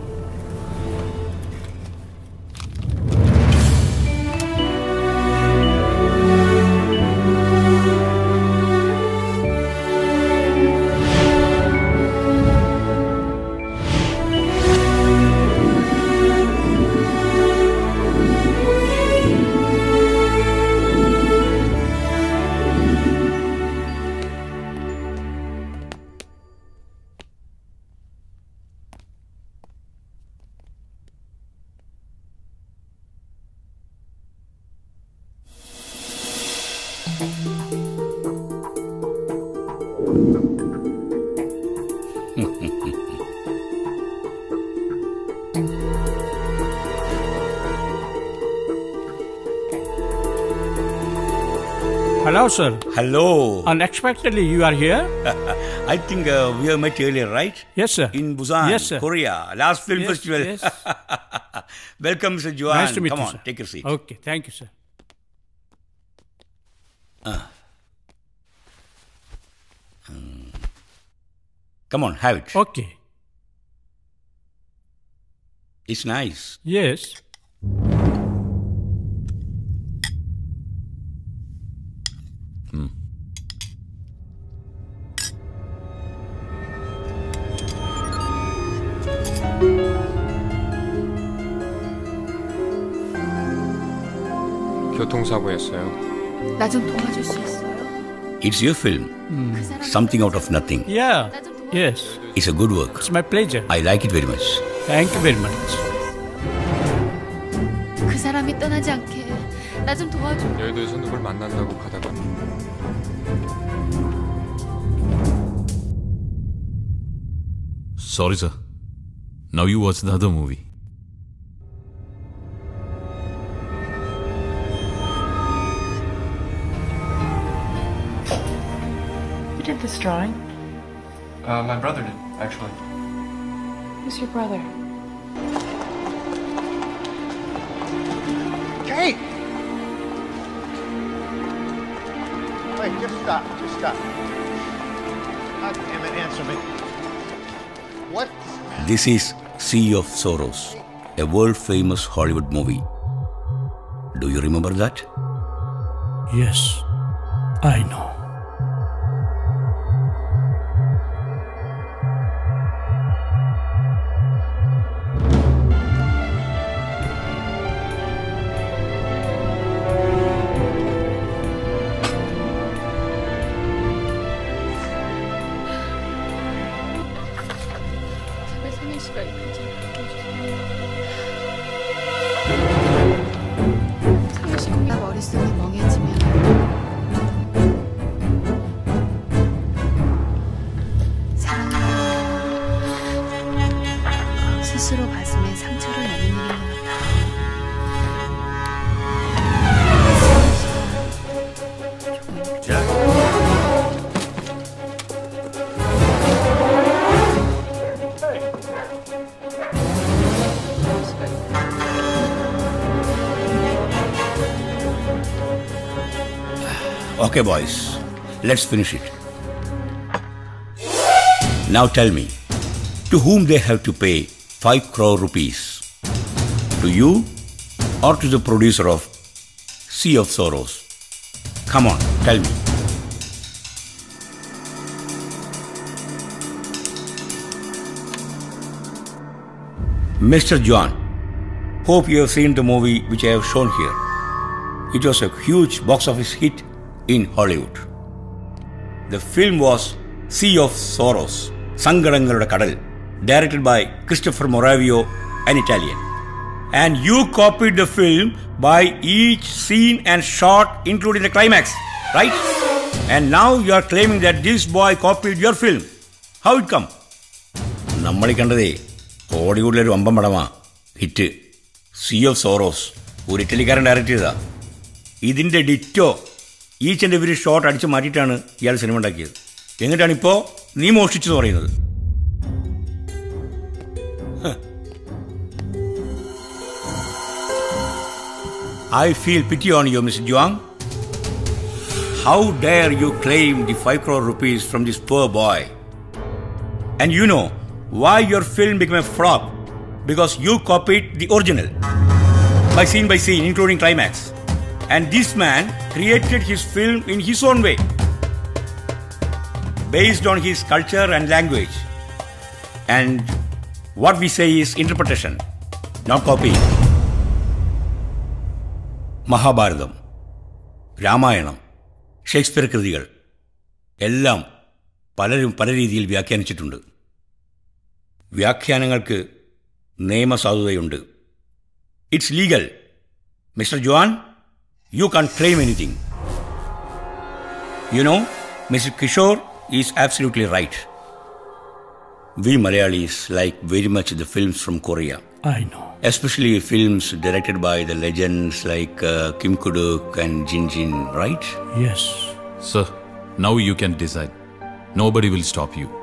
Hello, sir. Hello. Unexpectedly, you are here? I think uh, we have met earlier, right? Yes, sir. In Busan, Yes, sir. Korea, last film Yes, festival. yes. Welcome, Mr. Juan. Nice to meet Come you, on, sir. take your seat. Okay, thank you, sir. Ah. Hmm. Come on, have it. Okay. It's nice. Yes. 교통사고였어요. 나 좀 도와줄 수 있어요? It's your film. Something out of nothing. Yeah. Yes. It's a good work. It's my pleasure. I like it very much. Thank you very much. 그 사람이 떠나지 않게 나 좀 도와줘. 여의도에서 누굴 만난다고 가다가 Sorry, sir. Now you watch the other movie. Who did this drawing? Uh, my brother did, actually. Who's your brother? Kate! Wait, just stop, just stop. God damn it, answer me. What? This is Sea of Sorrows, a world famous Hollywood movie. Do you remember that? Yes, I know. 제발 성현 씨가 이 편지 바꿔주세요. 성현 씨 공약 머릿속이 멍해지면 사랑은 스스로 가슴에 상처를 내는 일인 것 같아요. Okay, boys, let's finish it. Now tell me, to whom they have to pay 5 crore rupees? To you or to the producer of Sea of Sorrows? Come on, tell me. Mr. John, hope you have seen the movie which I have shown here. It was a huge box office hit in Hollywood. The film was Sea of Sorrows, Sangarangalude Kadal, directed by Christopher Moravio, an Italian. And you copied the film by each scene and shot, including the climax, right? And now you are claiming that this boy copied your film. How it come? നമ്മൾ ഈ കണ്ടതേ ഹോളിവുഡിലെ ഒരു വമ്പൻ പടമാ hit sea of sorrows ഒരു ഇറ്റലിക്കാരൻ direct ചെയ്താ ഇതിന്റെ ditto each and every shot അടിച്ചു മാറ്റിയിട്ടാണ് ഇയാൾ സിനിമ ഉണ്ടാക്കിയത് എന്നിട്ടാണ് ഇപ്പോൾ നീ മോഷ്ടിച്ചെന്ന് പറയുന്നത് I feel pity on you, Mr. Juang. How dare you claim the 5 crore rupees from this poor boy? And you know why your film became a flop? Because you copied the original. By scene by scene, including climax. And this man created his film in his own way. Based on his culture and language. And what we say is interpretation, not copying. Mahabharatam Ramayanam Shakespeare കൃതികൾ എല്ലാം പലരും പല രീതിയിൽ വ്യാഖ്യാനിച്ചിട്ടുണ്ട് വ്യാഖ്യാനങ്ങൾക്ക് നിയമസാധുതയുണ്ട് it's legal Mr John you can't claim anything you know Mr Kishore is absolutely right we Malayalees like very much the films from Korea I know. especially films directed by the legends like uh, Kim Kuduk and Jin Jin, right? Yes. Sir, now you can decide. Nobody will stop you.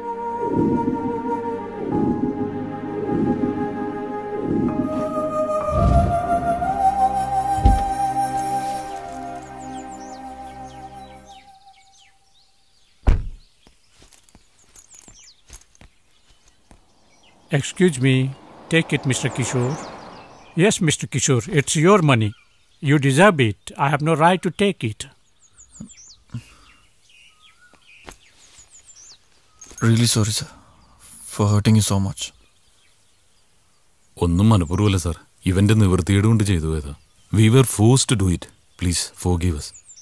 Excuse me. Take it, Mr. Kishore. Yes, Mr. Kishore, it's your money. You deserve it. I have no right to take it. Really sorry sir for hurting you so much ഒന്നും മനഃപൂർവ്വമല്ല sir ഇവന്റെ നിവൃത്തിയേട് കൊണ്ട് ചെയ്തു പോയതാ we were force to do it please forgive us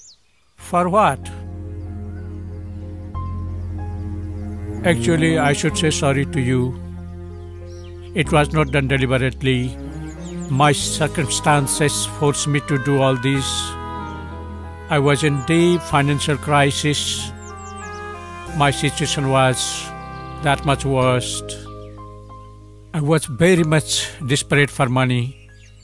For what? Actually, I should say sorry to you. It was not done deliberately. My circumstances forced me to do all this. I was in deep financial crisis. My situation was that much worse. I was very much desperate for money.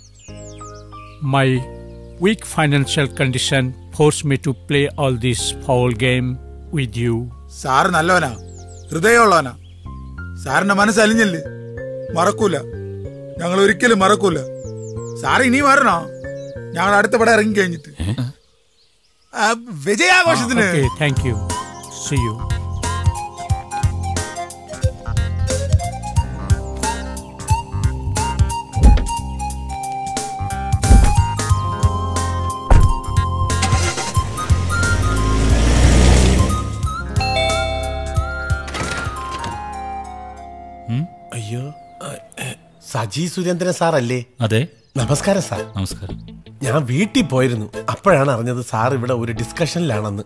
My weak financial condition forced me to play all this foul game with you. Sir നല്ലവനാ ഹൃദയമുള്ളവനാ സാറിന്റെ മനസ്സ് അലിഞ്ഞല്ലേ മറക്കൂല ഞങ്ങൾ ഒരിക്കലും മറക്കൂല sir ഇനി വരണോ ഞങ്ങൾ അടുത്ത പടം ഇറങ്ങി കഴിഞ്ഞിട്ട് ആ, വിജയാഘോഷത്തിന് Okay, thank you. See you. അയ്യോ സജി സുരേന്ദ്രൻ സാറല്ലേ അതെ നമസ്കാരം സാർ നമസ്കാരം ഞാൻ വീട്ടിൽ പോയിരുന്നു അപ്പോഴാണ് അറിഞ്ഞത് സാർ ഇവിടെ ഒരു ഡിസ്കഷനിലാണെന്ന്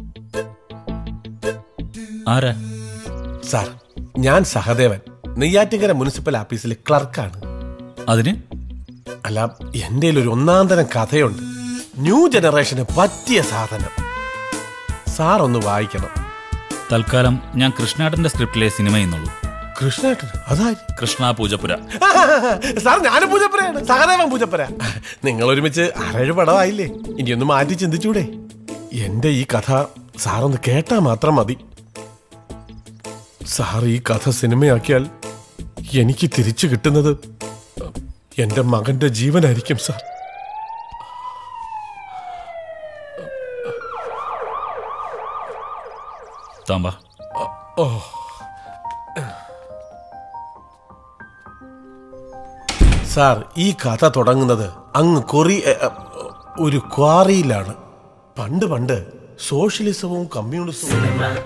ആരാ സാർ ഞാൻ സഹദേവൻ നെയ്യാറ്റിങ്കര മുനിസിപ്പൽ ഓഫീസിലെ ക്ലർക്കാണ് അതിന് അല്ല എൻ്റെ ഒരു ഒന്നാം തരം കഥയുണ്ട് ന്യൂ ജനറേഷന് പറ്റിയ സാധനം സാർ ഒന്ന് വായിക്കണം തൽക്കാലം ഞാൻ കൃഷ്ണാട്ടന്റെ സ്ക്രിപ്റ്റിലെ സിനിമ എന്നുള്ളൂ കൃഷ്ണേട്ടൻ അതായി കൃഷ്ണ പൂജപ്പുര സാർ ഞാനും പൂജപ്പുരയാണ് സഹദേവൻ പൂജപ്പുര നിങ്ങൾ ഒരുമിച്ച് ആറേഴ് പടമായില്ലേ ഇനിയൊന്ന് മാറ്റി ചിന്തിച്ചൂടെ എന്റെ ഈ കഥ സാറൊന്ന് കേട്ടാ മാത്രം മതി സാർ ഈ കഥ സിനിമയാക്കിയാൽ എനിക്ക് തിരിച്ചു കിട്ടുന്നത് എന്റെ മകന്റെ ജീവനായിരിക്കും സാർ താമ്പ ഓ സാർ ഈ കഥ തുടങ്ങുന്നത് അങ്ങ് കൊറി എ, എ, ഒരു ക്വാറിയിലാണ് പണ്ട് പണ്ട് സോഷ്യലിസവും കമ്മ്യൂണിസവും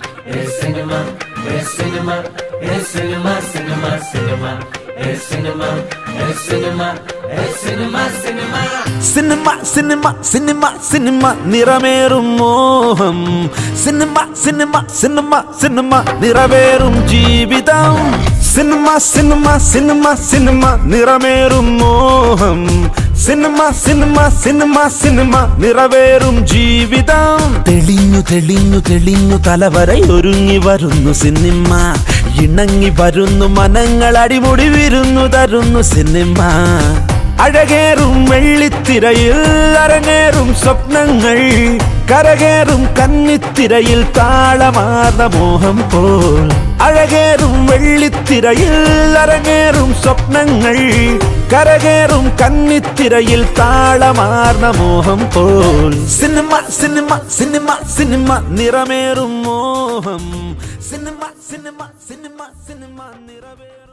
സിനിമ സിനിമ സിനിമ സിനിമ നിറമേറും മോഹം സിനിമ സിനിമ സിനിമ സിനിമ നിറവേറും ജീവിതം സിനിമ സിനിമ സിനിമ സിനിമ നിറമേറും മോഹം സിനിമ സിനിമ സിനിമ സിനിമ നിറവേറും ജീവിതം തെളിഞ്ഞു തെളിഞ്ഞു തെളിഞ്ഞു തലവരയൊരുങ്ങി വരുന്നു സിനിമ ഇണങ്ങി വരുന്നു മനങ്ങൾ അടിമുടി വിരുന്നു തരുന്നു സിനിമ അഴകേറും വെള്ളിത്തിരയിൽ അരങ്ങേറും സ്വപ്നങ്ങൾ കരകേറും കന്നിത്തിരയിൽ താളമാർന്ന മോഹം പോൽ അഴകേറും വെള്ളിത്തിരയിൽ അരങ്ങേറും സ്വപ്നങ്ങൾ കരകേറും കന്നിത്തിരയിൽ താളമാർന്ന മോഹം പോൽ സിനിമ സിനിമ സിനിമ സിനിമ നിറമേറും മോഹം സിനിമ സിനിമ സിനിമ സിനിമ നിറവേറും